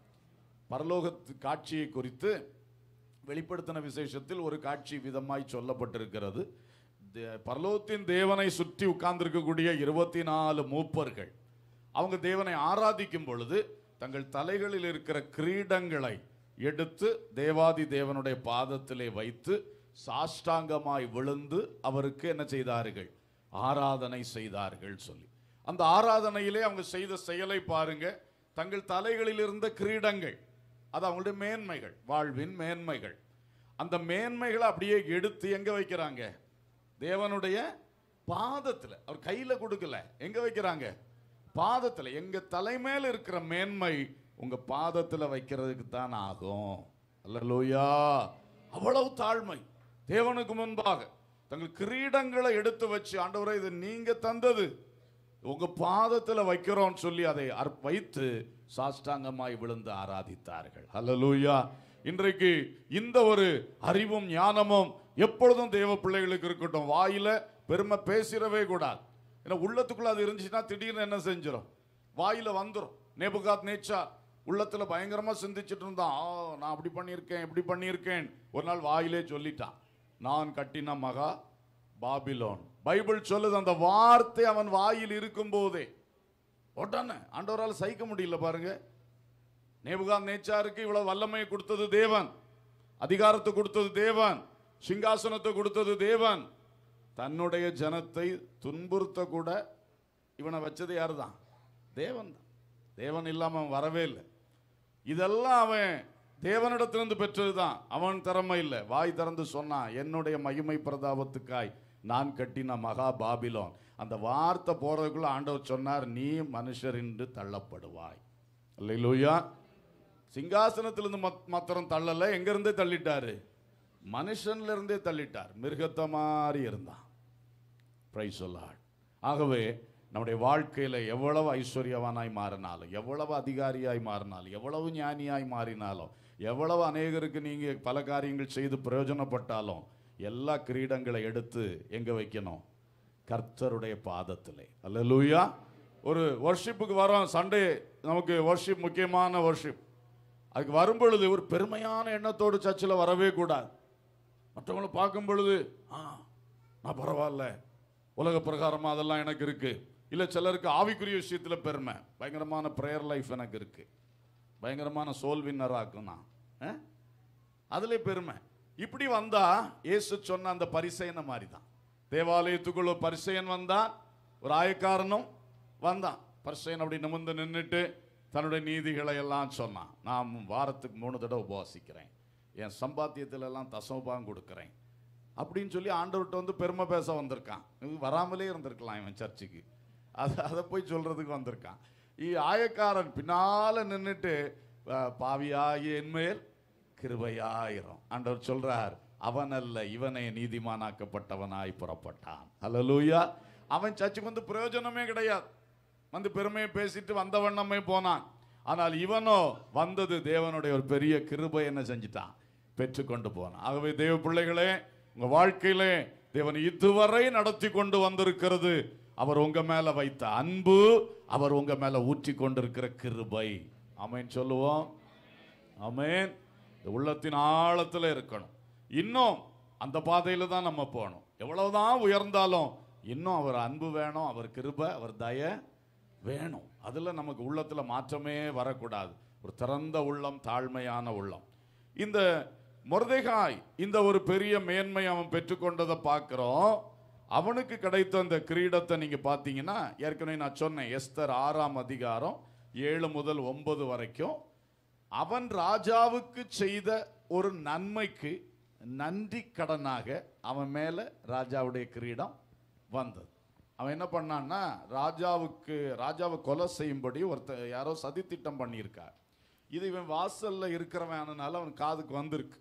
பரலோகத்து காட்சியை குறித்து வெளிப்படுத்தின விசேஷத்தில் ஒரு காட்சி விதமாய் சொல்லப்பட்டிருக்கிறது தே- பரலோகத்தின் தேவனை சுற்றி உட்கார்ந்திருக்கக்கூடிய இருபத்தி நாலு மூப்பர்கள் அவங்க தேவனை ஆராதிக்கும் பொழுது தங்கள் தலைகளில் இருக்கிற கிரீடங்களை எடுத்து தேவாதி தேவனுடைய பாதத்திலே வைத்து சாஷ்டாங்கமாய் விழுந்து அவருக்கு என்ன செய்தார்கள் ஆராதனை செய்தார்கள் சொல்லி அந்த ஆராதனையிலே அவங்க செய்த செயலை பாருங்க தங்கள் தலைகளில் இருந்த கிரீடங்கள் அது அவங்களுடைய மேன்மைகள் வாழ்வின் மேன்மைகள் அந்த மேன்மைகளை அப்படியே எடுத்து எங்க வைக்கிறாங்க தேவனுடைய பாதத்துல அவர் கையில கொடுக்கல எங்க வைக்கிறாங்க பாதத்துல எங்க தலைமையில இருக்கிற மேன்மை உங்க பாதத்துல வைக்கிறதுக்கு தான் ஆகும் அல்லேலூயா அவ்வளவு தாழ்மை தேவனுக்கு முன்பாக தங்கள் கிரீடங்களை எடுத்து வச்சு ஆண்டவரே இது நீங்க தந்தது உங்க பாதத்துல வைக்கிறோம்னு சொல்லி அதை அர்ப்- வைத்து சாஷ்டாங்கமாய் விழுந்து ஆராதித்தார்கள் ஹalleluya இன்றைக்கு இந்த ஒரு அறிவும் ஞானமும் எப்பொழுதும் தேவ பிள்ளைகளுக்கு இருக்கட்டும் வாயில பெருமை பேசிடவே கூடாது ஏன்னா உள்ளத்துக்குள்ள அது இருந்துச்சுன்னா திடீர்னு என்ன செஞ்சிடும் வாயில வந்துடும் நேபுகாத் நேச்சா உள்ளத்துல பயங்கரமா சிந்திச்சிட்டு இருந்தான் ஆ, நான் அப்படி பண்ணியிருக்கேன் இப்படி பண்ணியிருக்கேன் ஒரு நாள் வாயிலே சொல்லிட்டான் நான் கட்டின மகா பாபிலோன் பைபிள் சொல்லுது அந்த வார்த்தை அவன் வாயில் இருக்கும் போதே உடனே ஆண்டவரால் சகிக்க முடியல பாருங்க நேபுகாத் நேச்சாருக்கு இவ்வளவு வல்லமையை கொடுத்தது தேவன் அதிகாரத்தை கொடுத்தது தேவன் சிங்காசனத்தை கொடுத்தது தேவன் தன்னுடைய ஜனத்தை துன்புறுத்த கூட இவனை வச்சது யாருதான் தேவன் தான் தேவன் இல்லாம அவன் வரவே இல்லை இதெல்லாம் அவன் தேவனிடத்திலிருந்து பெற்றதுதான் அவன் திறமை இல்லை வாய் திறந்து சொன்னான் என்னுடைய மகிமை பிரதாபத்துக்காய் நான் கட்டின மகா பாபிலோன் அந்த வார்த்தை போறதுக்குள்ள ஆண்டவர் சொன்னார் நீ மனுஷர் என்று தள்ளப்படுவாய் அல்லேலூயா சிங்காசனத்திலிருந்து மத்- மாத்திரம் தள்ளல எங்க இருந்தே தள்ளிட்டாரு மனுஷன்ல இருந்தே தள்ளிட்டார் மிருகத்தை மாதிரி இருந்தான் பிரைஸ் சொல்லாட் ஆகவே நம்முடைய வாழ்க்கையில எவ்வளவு ஐஸ்வர்யவானாய் மாறினாலும் எவ்வளவு அதிகாரியாய் மாறினாலும் எவ்வளவு ஞானியாய் மாறினாலும் எவ்வளவு அநேகருக்கு நீங்க பல காரியங்கள் செய்து பிரயோஜனப்பட்டாலும் எல்லா கிரீடங்களை எடுத்து எங்க வைக்கணும் கர்த்தருடைய பாதத்திலே அல்லேலூயா ஒரு வர்ஷிப்புக்கு வரோம் சண்டே நமக்கு வர்ஷிப் முக்கியமான வர்ஷிப் அதுக்கு வரும் பொழுது ஒரு பெருமையான எண்ணத்தோடு சர்ச்சில் வரவே கூடாது மற்றவங்களை பார்க்கும் பொழுது ஆ நான் பரவாயில்ல உலக பிரகாரமாக அதெல்லாம் எனக்கு இருக்கு இல்லை சிலருக்கு ஆவிக்குரிய விஷயத்தில் பெருமை பயங்கரமான ப்ரேயர் லைஃப் எனக்கு இருக்கு பயங்கரமான சோல் வின்னராக்கும் நான் ஆ? அதுல பெருமை இப்படி வந்தா இயேசு சொன்ன அந்த பரிசெயனை மாதிரி தான் தேவாலயத்துக்குள்ள ஒரு பரிசெயன் வந்தான் ஒரு ஆயக்காரனும் வந்தான் பரிசெயன் அப்படி நிமிர்ந்து நின்றுட்டு தன்னுடைய நீதிகளை எல்லாம் சொன்னான் நான் வாரத்துக்கு மூணு தடவை உபவாசிக்கிறேன் என் சம்பாத்தியத்துல எல்லாம் தசமபாகம் கொடுக்குறேன் அப்படின்னு சொல்லி ஆண்டவர்கிட்ட வந்து பெருமை பேச வந்திருக்கான் இவன் வராமலே இருந்திருக்கலாம் இவன் சர்ச்சுக்கு அது அதை போய் சொல்றதுக்கு வந்திருக்கான் இ ஆயக்காரன் பின்னால நின்றுட்டு பாவியாகிய என்மேல் கிருபையாயிரம் ஆண்டவர் சொல்றார் அவன் அல்ல இவனே நீதிமானாக்கப்பட்டவனாய் புறப்பட்டான் ஹalleluya அவன் சர்ச்சுக்கு வந்து பிரயோஜனமே கிடையாது வந்து பெருமையை பேசிட்டு வந்த வண்ணமே போனான் ஆனால் இவனோ வந்தது தேவனுடைய ஒரு பெரிய கிருபை என்ன செஞ்சிட்டான் பெற்றுக்கொண்டு போனான் ஆகவே தேவ பிள்ளைகளே உங்க வாழ்க்கையிலே தேவன் இதுவரை நடத்தி கொண்டு வந்திருக்கிறது அவர் உங்க மேல வைத்த அன்பு அவர் உங்க மேல ஊற்றி கொண்டிருக்கிற கிருபை ஆமென் சொல்லுவோம் ஆமென் இந்த உள்ளத்தின் ஆழத்துல இருக்கணும் இன்னும் அந்த பாதையில தான் நம்ம போகணும் எவ்வளவுதான் உயர்ந்தாலும் இன்னும் அவர் அன்பு வேணும் அவர் கிருபை அவர் தய வேணும் அதுல நமக்கு உள்ளத்துல மாற்றமே வரக்கூடாது ஒரு திறந்த உள்ளம் தாழ்மையான உள்ளம் இந்த மொர்தெகாய் இந்த ஒரு பெரிய மேன்மை அவன் பெற்றுக்கொண்டதை பார்க்கிறோம் அவனுக்கு கிடைத்த அந்த கிரீடத்தை நீங்க பார்த்தீங்கன்னா ஏற்கனவே நான் சொன்னேன் எஸ்தர் ஆறாம் அதிகாரம் ஏழு முதல் ஒன்பது வரைக்கும் அவன் ராஜாவுக்கு செய்த ஒரு நன்மைக்கு நன்றி கடனாக அவன் மேல ராஜாவுடைய கிரீடம் வந்தது அவன் என்ன பண்ணான்னா ராஜாவுக்கு ராஜாவை கொலை செய்யும்படி ஒருத்தர் யாரோ சதித்திட்டம் பண்ணியிருக்கார் இது இவன் வாசல்ல இருக்கிறவனால அவன் காதுக்கு வந்திருக்கு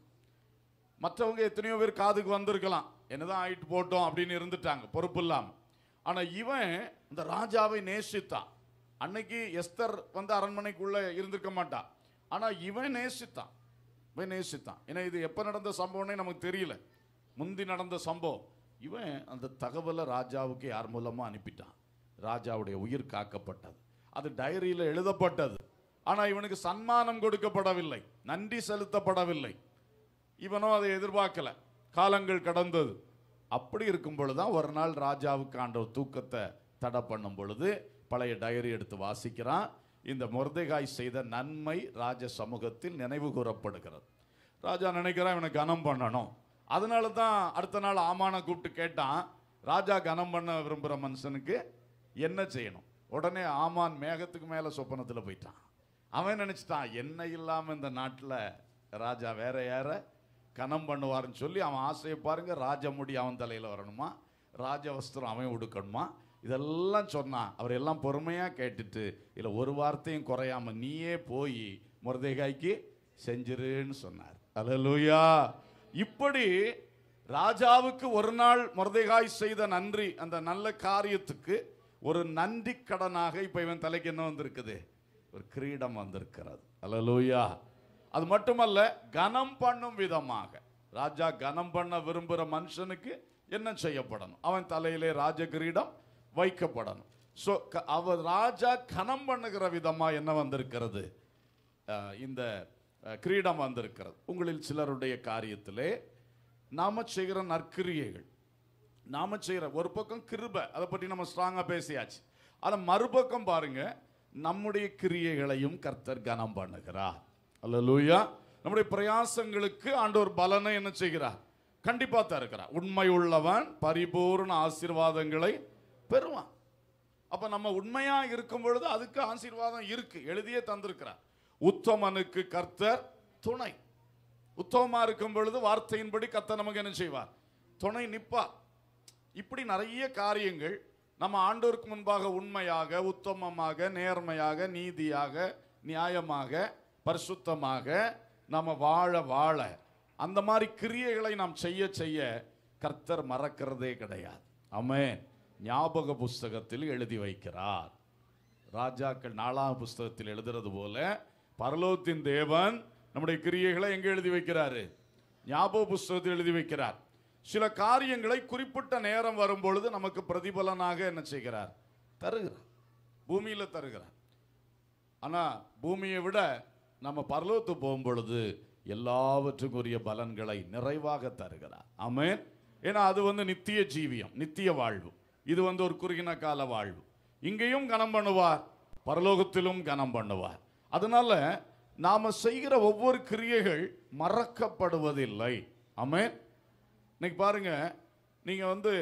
மற்றவங்க எத்தனையோ பேர் காதுக்கு வந்திருக்கலாம் என்னதான் ஆயிட்டு போட்டோம் அப்படின்னு இருந்துட்டாங்க பொறுப்பு இல்லாம ஆனா இவன் இந்த ராஜாவை நேசித்தான் அன்னைக்கு எஸ்தர் வந்து அரண்மனைக்குள்ள இருந்திருக்க மாட்டான் ஆனா இவன் நேசித்தான் இவன் நேசித்தான் ஏன்னா இது எப்ப நடந்த சம்பவம்னே நமக்கு தெரியல முந்தி நடந்த சம்பவம் இவன் அந்த தகவலை ராஜாவுக்கு யார் மூலமா அனுப்பிட்டான் ராஜாவுடைய உயிர் காக்கப்பட்டது அது டைரியில எழுதப்பட்டது ஆனா இவனுக்கு சன்மானம் கொடுக்கப்படவில்லை நன்றி செலுத்தப்படவில்லை இவனும் அதை எதிர்பார்க்கல காலங்கள் கடந்தது அப்படி இருக்கும் பொழுதுதான் ஒரு நாள் ராஜாவுக்கு ஆண்டவர் தூக்கத்தை தடை பண்ணும் பொழுது பழைய டயரி எடுத்து வாசிக்கிறான் இந்த மொர்தெகாய் செய்த நன்மை ராஜ சமூகத்தில் நினைவு கூறப்படுகிறது ராஜா நினைக்கிறான் இவனை கனம் பண்ணணும் அதனால தான் அடுத்த நாள் ஆமான கூப்பிட்டு கேட்டான் ராஜா கனம் பண்ண விரும்புகிற மனுஷனுக்கு என்ன செய்யணும் உடனே ஆமான் மேகத்துக்கு மேலே சொப்பனத்தில் போயிட்டான் அவன் நினைச்சிட்டான் என்ன இல்லாம இந்த நாட்டுல ராஜா வேற யார கனம் பண்ணுவாருன்னு சொல்லி அவன் ஆசையை பாருங்க ராஜமுடி அவன் தலையில வரணுமா ராஜ வஸ்திரம் அவன் உடுக்கணுமா இதெல்லாம் சொன்னான் அவர் எல்லாம் பொறுமையா கேட்டுட்டு இல்ல ஒரு வார்த்தையும் குறையாம நீயே போய் முருதைகாய்க்கு செஞ்சிருன்னு சொன்னார் அல்லேலூயா இப்படி ராஜாவுக்கு ஒரு நாள் முருதைகாய் செய்த நன்றி அந்த நல்ல காரியத்துக்கு ஒரு நன்றி கடனாக இப்ப இவன் தலைக்கு என்ன வந்திருக்குது ஒரு கிரீடம் வந்திருக்கிறது அல்லேலூயா அது மட்டுமல்ல கனம் பண்ணும் விதமாக ராஜா கனம் பண்ண விரும்புகிற மனுஷனுக்கு என்ன செய்யப்படணும் அவன் தலையிலே ராஜ கிரீடம் வைக்கப்படணும் ஸோ அவர் ராஜா கனம் பண்ணுகிற விதமா என்ன வந்திருக்கிறது அஹ், இந்த அஹ், கிரீடம் வந்திருக்கிறது உங்களில் சிலருடைய காரியத்திலே நாம செய்கிற நற்கிரியைகள் நாம செய்கிற ஒரு பக்கம் கிருபை அதை பற்றி நம்ம ஸ்ட்ராங்காக பேசியாச்சு ஆனால் மறுபக்கம் பாருங்க நம்முடைய கிரியைகளையும் கர்த்தர் கனம் பண்ணுகிறார் அல்லேலூயா நம்முடைய பிரயாசங்களுக்கு ஆண்டவர் பலனை என்ன செய்கிறார் கண்டிப்பா தருகிறார் உண்மை உள்ளவன் பரிபூர்ண ஆசீர்வாதங்களை பெறுவான் அப்ப நம்ம உண்மையா இருக்கும் பொழுது அதுக்கு ஆசீர்வாதம் இருக்கு எழுதியே தந்திருக்கிறார் உத்தமனுக்கு கர்த்தர் துணை உத்தமமா இருக்கும் பொழுது வார்த்தையின்படி கர்த்தர் நமக்கு என்ன செய்வார் துணை நிப்பார் இப்படி நிறைய காரியங்கள் நம்ம ஆண்டோருக்கு முன்பாக உண்மையாக உத்தமமாக நேர்மையாக நீதியாக நியாயமாக பரிசுத்தமாக நம்ம வாழ வாழ அந்த மாதிரி கிரியைகளை நாம் செய்ய செய்ய கர்த்தர் மறக்கிறதே கிடையாது ஆமென் ஞாபக புஸ்தகத்தில் எழுதி வைக்கிறார் ராஜாக்கள் நாலாம் புஸ்தகத்தில் எழுதுறது போல பரலோகத்தின் தேவன் நம்முடைய கிரியைகளை எங்க எழுதி வைக்கிறாரு ஞாபக புஸ்தகத்தில் எழுதி வைக்கிறார் சில காரியங்களை குறிப்பிட்ட நேரம் வரும் பொழுது நமக்கு பிரதிபலனாக என்ன செய்கிறார் தருகிறார் பூமியில தருகிறார் ஆனா பூமியை விட நம்ம பரலோகத்து போகும் பொழுது எல்லாவற்றுக்குரிய பலன்களை நிறைவாக தருகிறார் ஆமென் ஏன்னா அது வந்து நித்திய ஜீவியம் நித்திய வாழ்வு இது வந்து ஒரு குறுகின கால வாழ்வு இங்கேயும் கனம் பண்ணுவார் பரலோகத்திலும் கனம் பண்ணுவார் அதனால நாம செய்கிற ஒவ்வொரு கிரியைகள் மறக்கப்படுவதில்லை ஆமென் இன்னைக்கு பாருங்க நீங்க வந்து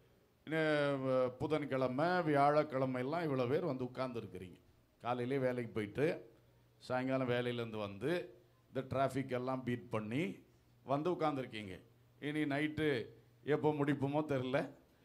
அஹ், புதன்கிழமை வியாழக்கிழமை எல்லாம் இவ்வளோ பேர் வந்து உட்கார்ந்துருக்கிறீங்க காலையிலே வேலைக்கு போயிட்டு சாயங்காலம் வேலையிலேருந்து வந்து இந்த டிராஃபிக் எல்லாம் பீட் பண்ணி வந்து உட்காந்துருக்கீங்க இனி நைட்டு எப்போ முடிப்போமோ தெரில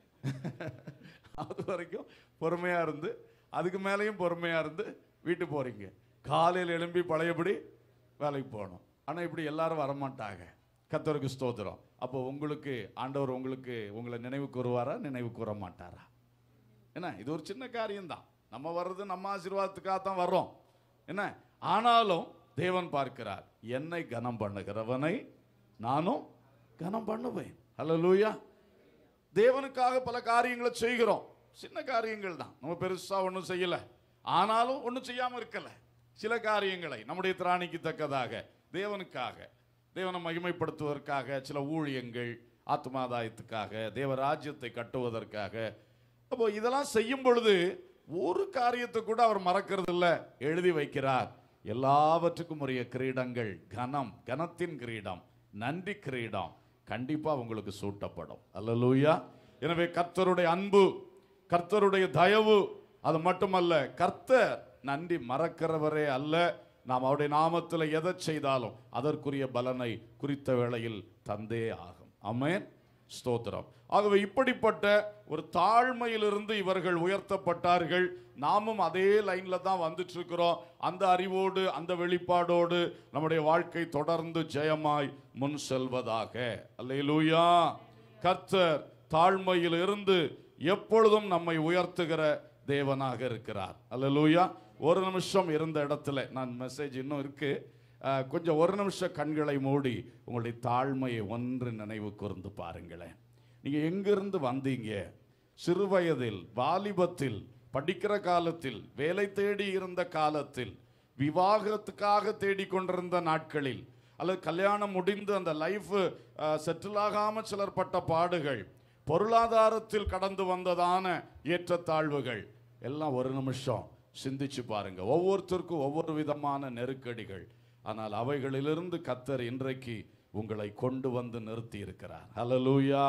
அது வரைக்கும் பொறுமையாக இருந்து அதுக்கு மேலேயும் பொறுமையாக இருந்து வீட்டுக்கு போகிறீங்க காலையில் எழும்பி பழையபடி வேலைக்கு போகணும் ஆனால் இப்படி எல்லாரும் வரமாட்டாங்க கத்தருக்கு ஸ்தோத்திரம் அப்போ உங்களுக்கு ஆண்டவர் உங்களுக்கு உங்களை நினைவு கூறுவாரா நினைவு கூற மாட்டாரா என்ன இது ஒரு சின்ன காரியம்தான் நம்ம வர்றது நம்ம ஆசீர்வாதத்துக்காக தான் வர்றோம் என்ன ஆனாலும் தேவன் பார்க்கிறார் என்னை கனம் பண்ணுகிறவனை நானும் கனம் பண்ணுவேன் ஹalleluya தேவனுக்காக பல காரியங்களை செய்கிறோம் சின்ன காரியங்கள் தான் நம்ம பெருசா ஒன்றும் செய்யல ஆனாலும் ஒன்றும் செய்யாம இருக்கல சில காரியங்களை நம்முடைய திராணிக்கு தக்கதாக தேவனுக்காக தேவனை மகிமைப்படுத்துவதற்காக சில ஊழியங்கள் ஆத்மாதாயத்துக்காக தேவ ராஜ்யத்தை கட்டுவதற்காக அப்போ இதெல்லாம் செய்யும் பொழுது ஒரு காரியத்தை கூட அவர் மறக்கிறது இல்ல எழுதி வைக்கிறார் எல்லாவற்றுக்கும் உரிய கிரீடங்கள் கனம் கனத்தின் கிரீடம் நன்றி கிரீடம் கண்டிப்பா உங்களுக்கு சூட்டப்படும் அல்லேலூயா எனவே கர்த்தருடைய அன்பு கர்த்தருடைய தயவு அது மட்டுமல்ல கர்த்தர் நன்றி மறக்கிறவரே அல்ல நாம் அவருடைய நாமத்தில் எதை செய்தாலும் அதற்குரிய பலனை குறித்த வேளையில் தந்தே ஆகும் ஆமென் ஸ்தோத்திரம் ஆகவே இப்படிப்பட்ட ஒரு தாழ்மையிலிருந்து இவர்கள் உயர்த்தப்பட்டார்கள் நாமும் அதே லைன்ல தான் வந்துட்டு இருக்கிறோம் அந்த அறிவோடு அந்த வெளிப்பாடோடு நம்முடைய வாழ்க்கை தொடர்ந்து ஜெயமாய் முன் செல்வதாக அல்லேலூயா கர்த்தர் தாழ்மையில் இருந்து எப்பொழுதும் நம்மை உயர்த்துகிற தேவனாக இருக்கிறார் அல்லேலூயா ஒரு நிமிஷம் இருந்த இடத்துல நான் மெசேஜ் இன்னும் இருக்கு அஹ், கொஞ்சம் ஒரு நிமிஷம் கண்களை மூடி உங்களுடைய தாழ்மையை ஒன்று நினைவு கூர்ந்து பாருங்களேன் நீங்க எங்கிருந்து வந்தீங்க சிறுவயதில் வாலிபத்தில் படிக்கிற காலத்தில் வேலை தேடி இருந்த காலத்தில் விவாகத்துக்காக தேடிக்கொண்டிருந்த நாட்களில் அல்லது கல்யாணம் முடிந்து அந்த லைஃப் செட்டில் ஆகாம சிலர் பட்ட பாடுகள் பொருளாதாரத்தில் கடந்து வந்ததான ஏற்றத்தாழ்வுகள் எல்லாம் ஒரு நிமிஷம் சிந்திச்சு பாருங்க ஒவ்வொருத்தருக்கும் ஒவ்வொரு விதமான நெருக்கடிகள் ஆனால் அவைகளிலிருந்து கத்தர் இன்றைக்கு உங்களை கொண்டு வந்து நிறுத்தி இருக்கிறார் ஹalleluya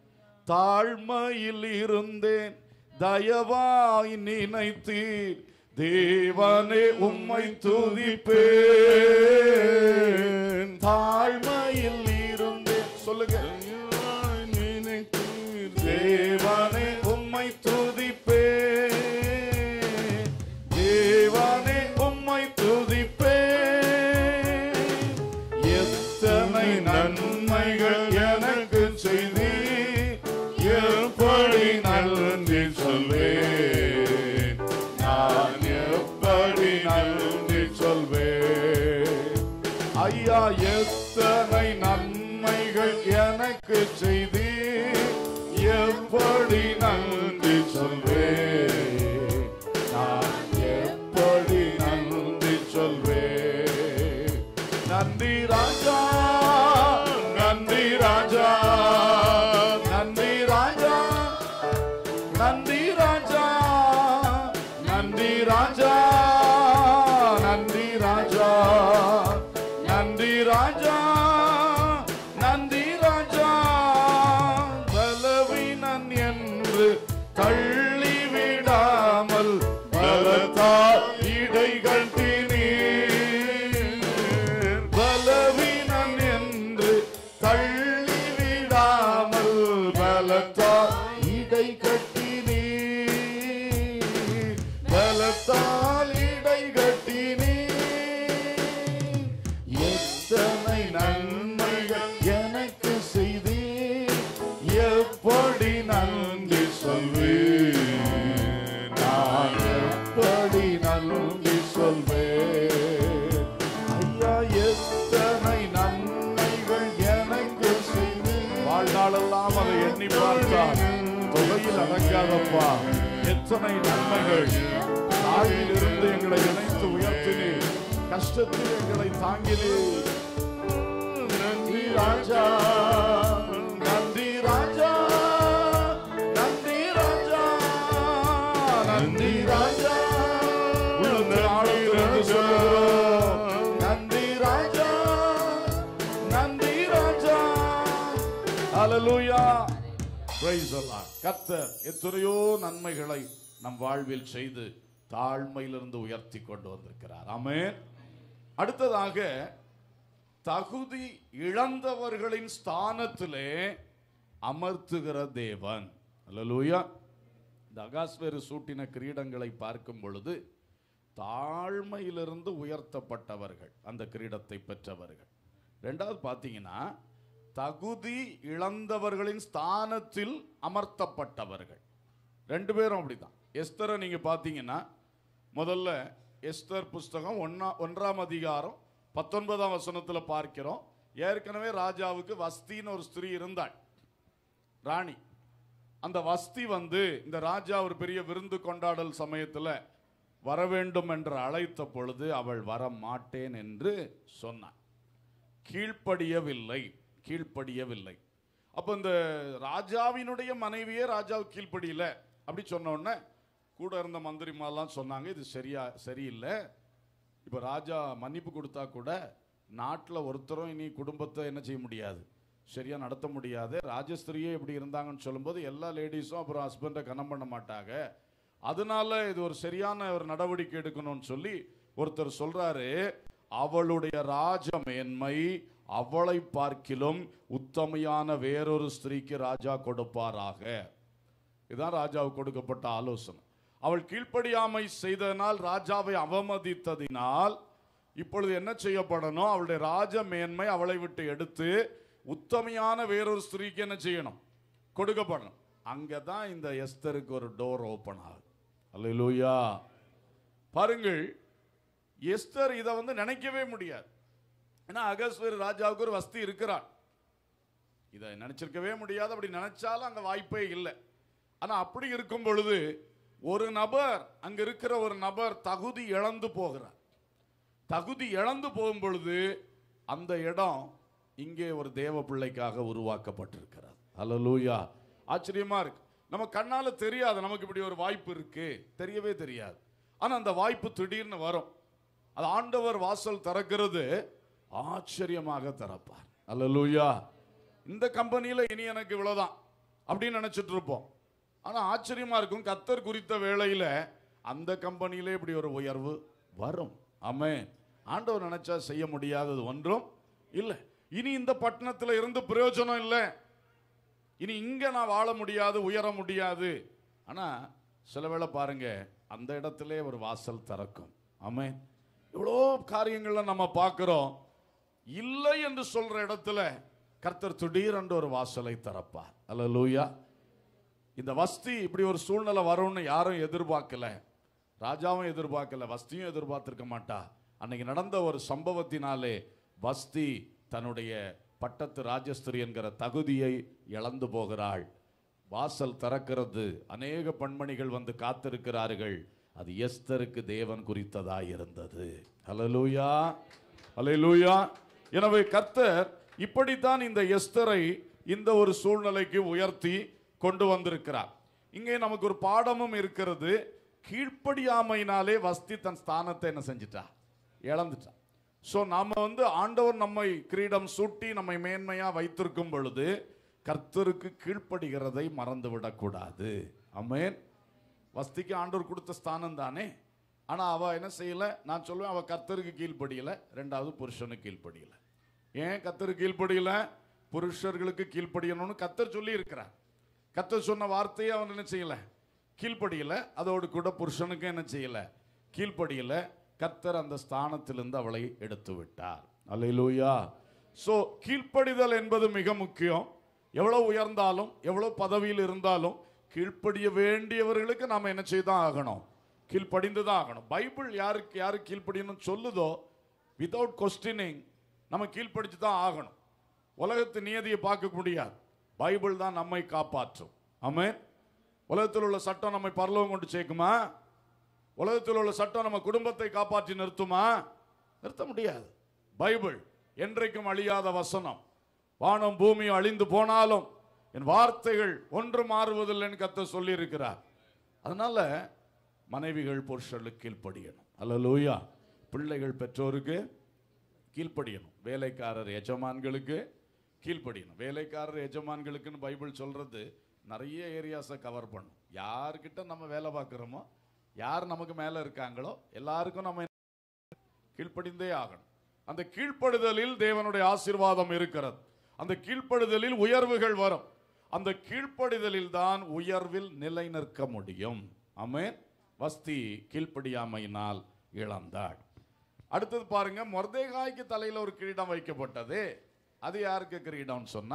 தாழ்மையில் இருந்தேன் தயவாய் நினைத்தீர் தேவனே உம்மை துதிப்பேன் தாழ்மையில் இருந்தேன் சொல்லுங்க நினைத்தீர் தேவனே உம்மை துதிப்பேன் தேவனே உம்மை துதிப்பேன் எத்தனை நன்மைகள் எனக்கு செய்தி எப்படி நன்றி சொல்வேன் நான் எப்படி நன்றி சொல்வேன் பலத்தால் இடை கட்டினீ பலத்தால் இடை கட்டினீ எத்தனை நன்மைகள் எனக்கு செய்தீர் எப்படி நன்றி சொல்வேன் நான் எப்படி நன்றி சொல்வேன் ஐயா எத்தனை நன்மைகள் எனக்கு செய்தீர் வாழ்நாளெல்லாம் அதை எண்ணி பார்த்தால் தொகையில் அடங்காதப்பா எத்தனை நன்மைகள் தாயில் இருந்து எங்களை இணைத்து உயர்த்தினீர் கஷ்டத்தில் எங்களை தாங்கினீர் நன்றி ராஜா நன்றி ராஜா நன்றி ராஜா நன்றி ராஜா உள்ளத்தில் ஆழத்திலிருந்து சொல்லுகிறோம் நன்றி ராஜா நன்றி ராஜா ஹalleluya praise the lord கர்த்தர் எத்தனையோ நன்மைகளை நம் வாழ்வில் செய்து தாழ்மையிலிருந்து உயர்த்தி கொண்டு வந்திருக்கிறார் ஆமென் அடுத்ததாக தகுதி இழந்தவர்களின் ஸ்தானத்திலே அமர்த்துகிற தேவன் அல்லேலூயா இந்த அகாஸ்வேரு சூட்டின கிரீடங்களை பார்க்கும் பொழுது தாழ்மையிலிருந்து உயர்த்தப்பட்டவர்கள் அந்த கிரீடத்தை பெற்றவர்கள் ரெண்டாவது பார்த்தீங்கன்னா தகுதி இழந்தவர்களின் ஸ்தானத்தில் அமர்த்தப்பட்டவர்கள் ரெண்டு பேரும் அப்படிதான் எஸ்தரை நீங்க பார்த்தீங்கன்னா முதல்ல எஸ்தர் புஸ்தகம் ஒன்னா ஒன்றாம் அதிகாரம் பத்தொன்பதாம் வசனத்துல பார்க்கிறோம் ஏற்கனவே ராஜாவுக்கு வஸ்தின்னு ஒரு ஸ்திரீ இருந்தாள் ராணி அந்த வஸ்தி வந்து இந்த ராஜா ஒரு பெரிய விருந்து கொண்டாடல் சமயத்துல வர வேண்டும் என்று அழைத்த பொழுது அவள் வர மாட்டேன் என்று சொன்னாள் கீழ்ப்படியவில்லை கீழ்ப்படியவில்லை அப்போ இந்த ராஜாவினுடைய மனைவியே ராஜாவுக்கு கீழ்ப்படியல அப்படி சொன்ன உடனே கூட இருந்த மந்திரிமாரெல்லாம் சொன்னாங்க இது சரியா சரியில்லை இப்போ ராஜா மன்னிப்பு கொடுத்தா கூட நாட்டில் ஒருத்தரும் இனி குடும்பத்தை என்ன செய்ய முடியாது சரியா நடத்த முடியாது ராஜஸ்திரியே இப்படி இருந்தாங்கன்னு சொல்லும்போது எல்லா லேடிஸும் அப்புறம் ஹஸ்பண்டை கனம் பண்ண மாட்டாங்க அதனால இது ஒரு சரியான ஒரு நடவடிக்கை எடுக்கணும்னு சொல்லி ஒருத்தர் சொல்றாரு அவளுடைய ராஜ மேன்மை அவளை பார்க்கிலும் உத்தமையான வேறொரு ஸ்திரீக்கு ராஜா கொடுப்பாராக இதுதான் ராஜாவுக்கு கொடுக்கப்பட்ட ஆலோசனை அவள் கீழ்ப்படியாமை செய்ததனால் ராஜாவை அவமதித்ததினால் இப்பொழுது என்ன செய்யப்படணும் அவளுடைய ராஜ மேன்மை அவளை விட்டு எடுத்து உத்தமையான வேறொரு ஸ்திரீக்கு என்ன செய்யணும் கொடுக்கப்படணும் அங்கே தான் இந்த எஸ்தருக்கு ஒரு டோர் ஓப்பன் ஆகுது அல்லேலூயா பாருங்கள் எஸ்தர் இதை வந்து நினைக்கவே முடியாது ஏன்னா அகஸ்வர் ராஜாவுக்கு ஒரு வஸ்தி இருக்கிறாள் இதை நினைச்சிருக்கவே முடியாது அப்படி நினைச்சாலும் அங்க வாய்ப்பே இல்லை ஆனா அப்படி இருக்கும் பொழுது ஒரு நபர் அங்க இருக்கிற ஒரு நபர் தகுதி இழந்து போகிறார் தகுதி இழந்து போகும் பொழுது அந்த இடம் இங்கே ஒரு தேவ பிள்ளைக்காக உருவாக்கப்பட்டிருக்கிறது அல்லேலூயா ஆச்சரியமா இருக்கு நம்ம கண்ணால தெரியாது நமக்கு இப்படி ஒரு வாய்ப்பு இருக்கு தெரியவே தெரியாது ஆனா அந்த வாய்ப்பு திடீர்னு வரும் அது ஆண்டவர் வாசல் திறக்கிறது ஆச்சரியமாக திறப்பார் அல்லேலூயா இந்த கம்பெனியில இனி எனக்கு இவ்வளவுதான் அப்படின்னு நினைச்சிட்டு இருப்போம் ஆனா ஆச்சரியமா இருக்கும் கத்தர் குறித்த வேளையில அந்த கம்பெனியிலே இப்படி ஒரு உயர்வு வரும் ஆமென் ஆண்டவர் நினைச்சா செய்ய முடியாதது ஒன்றும் இல்லை இனி இந்த பட்டணத்துல இருந்து பிரயோஜனம் இல்லை இனி இங்க நான் வாழ முடியாது உயர முடியாது ஆனா சில வேளை பாருங்க அந்த இடத்திலே ஒரு வாசல் திறக்கும் ஆமென் இவ்வளோ காரியங்களை நம்ம பார்க்கிறோம் இல்லை என்று சொல்ற இடத்துல கர்த்தர் திடீரென்று ஒரு வாசலை திறப்பார் அல்லேலூயா இந்த வஸ்தி இப்படி ஒரு சூழ்நிலை வரும்னு யாரும் எதிர்பார்க்கல ராஜாவும் எதிர்பார்க்கல வஸ்தியும் எதிர்பார்த்திருக்க மாட்டா அன்னைக்கு நடந்த ஒரு சம்பவத்தினாலே வஸ்தி தன்னுடைய பட்டத்து ராஜஸ்திரி என்கிற தகுதியை இழந்து போகிறாள் வாசல் திறக்கிறது அநேக பெண்மணிகள் வந்து காத்திருக்கிறார்கள் அது எஸ்தருக்கு தேவன் குறித்ததாய் இருந்தது ஹalleluya ஹalleluya எனவே கர்த்தர் இப்படித்தான் இந்த எஸ்தரை இந்த ஒரு சூழ்நிலைக்கு உயர்த்தி கொண்டு வந்திருக்கிறார் இங்கே நமக்கு ஒரு பாடமும் இருக்கிறது கீழ்ப்படியாமையினாலே வஸ்தி தன் ஸ்தானத்தை என்ன செஞ்சிட்டா இழந்துட்டா ஸோ நாம வந்து ஆண்டவர் நம்மை கிரீடம் சூட்டி நம்மை மேன்மையா வைத்திருக்கும் பொழுது கர்த்தருக்கு கீழ்ப்படுகிறதை மறந்து விடக்கூடாது ஆமென் வஸ்திக்கு ஆண்டவர் கொடுத்த ஸ்தானம் தானே ஆனா அவ என்ன செய்யல நான் சொல்லுவேன் அவ கர்த்தருக்கு கீழ்ப்படியல ரெண்டாவது புருஷனுக்கு கீழ்ப்படியல ஏன் கர்த்தருக்கு கீழ்ப்படியல புருஷர்களுக்கு கீழ்ப்படியணும்னு கர்த்தர் சொல்லி இருக்கிறார் கத்த சொன்ன வார்த்தையை அவன் என்ன செய்யல கீழ்ப்படியல அதோடு கூட புருஷனுக்கு என்ன செய்யல கீழ்ப்படியல கர்த்தர் அந்த ஸ்தானத்திலிருந்து அவளை எடுத்து விட்டார் அல்லேலூயா சோ கீழ்ப்படிதல் என்பது மிக முக்கியம் எவ்வளவு உயர்ந்தாலும் எவ்வளவு பதவியில் இருந்தாலும் கீழ்ப்படிய வேண்டியவர்களுக்கு நாம என்ன செய்தான் ஆகணும் கீழ்ப்படிந்து தான் ஆகணும் பைபிள் யாருக்கு யாரு கீழ்ப்படியணும்னு சொல்லுதோ வித்தவுட் கொஸ்டினிங் நம்ம கீழ்ப்படிச்சு தான் ஆகணும் உலகத்து நியதியை பார்க்க முடியாது பைபிள் தான் நம்மை காப்பாற்றும் ஆமென் உலகத்தில் உள்ள சட்டம் நம்மை பரலோகம் கொண்டு சேர்க்குமா உலகத்தில் உள்ள சட்டம் நம்ம குடும்பத்தை காப்பாற்றி நிறுத்துமா நிறுத்த முடியாது பைபிள் என்றைக்கும் அழியாத வசனம் வானம் பூமி அழிந்து போனாலும் என் வார்த்தைகள் ஒன்று மாறுவதில்லைன்னு கத்த சொல்லி இருக்கிறார் அதனால மனைவிகள் புருஷர்களுக்கு கீழ்ப்படியணும் அல்லலூயா பிள்ளைகள் பெற்றோருக்கு கீழ்ப்படியணும் வேலைக்காரர் எஜமான்களுக்கு கீழ்ப்படியணும் வேலைக்காரர் எஜமான்களுக்குன்னு பைபிள் சொல்றது நிறைய ஏரியாஸை கவர் பண்ணும் யார்கிட்ட நம்ம வேலை பார்க்குறோமோ யார் நமக்கு மேலே இருக்காங்களோ எல்லாருக்கும் நம்ம கீழ்ப்படிந்தே ஆகணும் அந்த கீழ்ப்படுதலில் தேவனுடைய ஆசீர்வாதம் இருக்கிறது அந்த கீழ்ப்படுதலில் உயர்வுகள் வரும் அந்த கீழ்ப்படிதலில் தான் உயர்வில் நிலை நிற்க முடியும் ஆமென் வஸ்தி கீழ்ப்படியாமையினால் இழந்தாள் அடுத்தது பாருங்க மொர்தேகாய்க்கு தலையில ஒரு கிரீடம் வைக்கப்பட்டது அது யாருக்கு கிரீடம்னு சொன்னா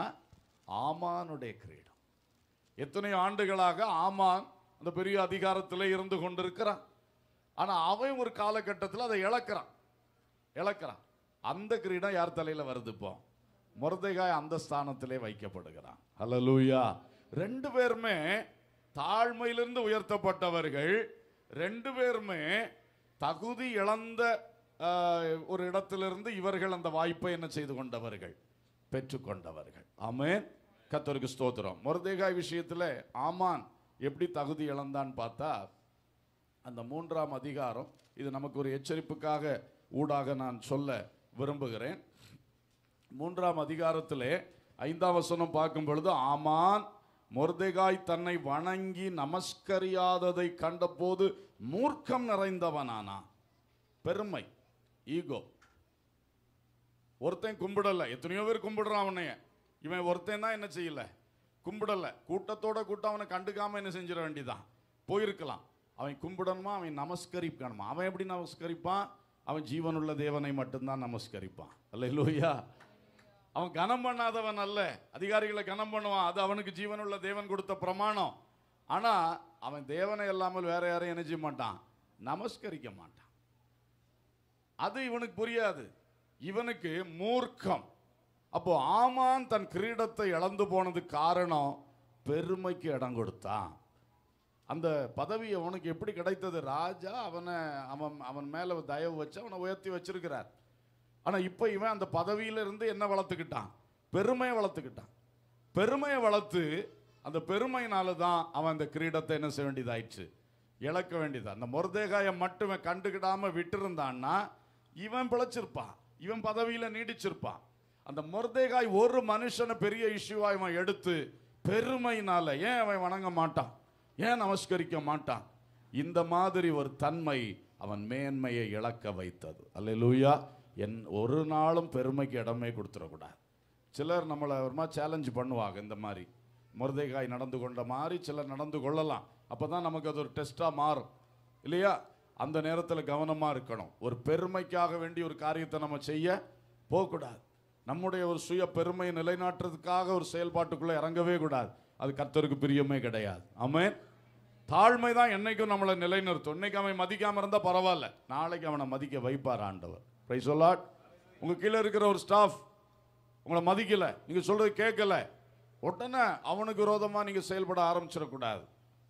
ஆமானுடைய கிரீடம் எத்தனையோ ஆண்டுகளாக ஆமான் அந்த பெரிய அதிகாரத்தில் இருந்து கொண்டிருக்கிறான் ஆனா அவன் ஒரு காலகட்டத்தில் அதை இழக்கிறான் இழக்கிறான் அந்த கிரீடம் யார் தலையில வருது இப்போ முருதைகாய் அந்த ஸ்தானத்திலே வைக்கப்படுகிறான் ஹalleluya ரெண்டு பேருமே தாழ்மையிலிருந்து உயர்த்தப்பட்டவர்கள் ரெண்டு பேருமே தகுதி இழந்த ஆஹ், ஒரு இடத்திலிருந்து இவர்கள் அந்த வாய்ப்பை என்ன செய்து கொண்டவர்கள் பெற்றுக்கொண்டவர்கள் ஆமென் கத்தருக்கு ஸ்தோத்திரம் முருதைகாய் விஷயத்துல ஆமான் எப்படி தகுதி இழந்தான்னு பார்த்தா அந்த மூன்றாம் அதிகாரம் இது நமக்கு ஒரு எச்சரிப்புக்காக ஊடாக நான் சொல்ல விரும்புகிறேன் மூன்றாம் அதிகாரத்திலே ஐந்தாம் வசனம் பார்க்கும் பொழுது ஆமான் மொர்தெகாய் தன்னை வணங்கி நமஸ்கரியாததை கண்டபோது மூர்க்கம் நிறைந்தவனானா பெருமை ஈகோ ஒருத்தன் கும்பிடல எத்தனையோ பேர் கும்பிடுறான் அவனைய இவன் ஒருத்தன் தான் என்ன செய்யல கும்பிடல கூட்டத்தோட கூட்டம் அவனை கண்டுக்காம என்ன செஞ்சிட வேண்டியதான் போயிருக்கலாம் அவன் கும்பிடணுமா அவன் நமஸ்கரிக்கணுமா அவன் எப்படி நமஸ்கரிப்பான் அவன் ஜீவனுள்ள தேவனை மட்டும்தான் நமஸ்கரிப்பான் அல்ல இல்லையா அவன் கனம் பண்ணாதவன் அல்ல அதிகாரிகளை கனம் பண்ணுவான் அது அவனுக்கு ஜீவனுள்ள தேவன் கொடுத்த பிரமாணம் ஆனா அவன் தேவனை இல்லாமல் வேற யாரையும் என்ன செய்ய மாட்டான் நமஸ்கரிக்க மாட்டான் அது இவனுக்கு புரியாது இவனுக்கு மூர்க்கம் அப்போ ஆமான் தன் கிரீடத்தை இழந்து போனது காரணம் பெருமைக்கு இடம் கொடுத்தான் அந்த பதவி அவனுக்கு எப்படி கிடைத்தது ராஜா அவனை அவன் அவன் மேல தயவு வச்சு அவனை உயர்த்தி வச்சிருக்கிறார் ஆனா இப்போ இவன் அந்த பதவியில இருந்து என்ன வளர்த்துக்கிட்டான் பெருமையை வளர்த்துக்கிட்டான் பெருமையை வளர்த்து அந்த பெருமையினால தான் அவன் அந்த கிரீடத்தை என்ன செய்ய வேண்டியதாயிடுச்சு இழக்க வேண்டியது அந்த முருதேகாயை மட்டும் இவன் கண்டுக்கிடாம விட்டிருந்தான்னா இவன் பிழைச்சிருப்பான் இவன் பதவியில நீடிச்சிருப்பான் அந்த முருதேகாய் ஒரு மனுஷனை பெரிய இஷ்யூவா இவன் எடுத்து பெருமையினால ஏன் அவன் வணங்க மாட்டான் ஏன் நமஸ்கரிக்க மாட்டான் இந்த மாதிரி ஒரு தன்மை அவன் மேன்மையை இழக்க வைத்தது அல்லேலூயா என் ஒரு நாளும் பெருமைக்கு இடமே கொடுத்துடக்கூடாது சிலர் நம்மளை ஒரு மாதிரி சேலஞ்ச் பண்ணுவாங்க இந்த மாதிரி முருதைகாய் நடந்து கொண்ட மாதிரி சிலர் நடந்து கொள்ளலாம் அப்பதான் நமக்கு அது ஒரு டெஸ்ட்டாக மாறும் இல்லையா அந்த நேரத்தில் கவனமாக இருக்கணும் ஒரு பெருமைக்காக வேண்டிய ஒரு காரியத்தை நம்ம செய்ய போகக்கூடாது நம்முடைய ஒரு சுய பெருமையை நிலைநாட்டுறதுக்காக ஒரு செயல்பாட்டுக்குள்ளே இறங்கவே கூடாது அது கர்த்தருக்கு பிரியமே கிடையாது ஆமென் தாழ்மை தான் என்னைக்கும் நம்மளை நிலைநிறுத்தும் இன்னைக்கு அவன் மதிக்காம இருந்தா பரவாயில்ல நாளைக்கு அவனை மதிக்க வைப்பார் ஆண்டவர் பிரைஸ் சொல்லாட் உங்க கீழே இருக்கிற ஒரு ஸ்டாஃப் உங்களை மதிக்கல நீங்க சொல்றது கேட்கல உடனே அவனுக்கு விரோதமா நீங்க செயல்பட ஆரம்பிச்சிடக்கூடாது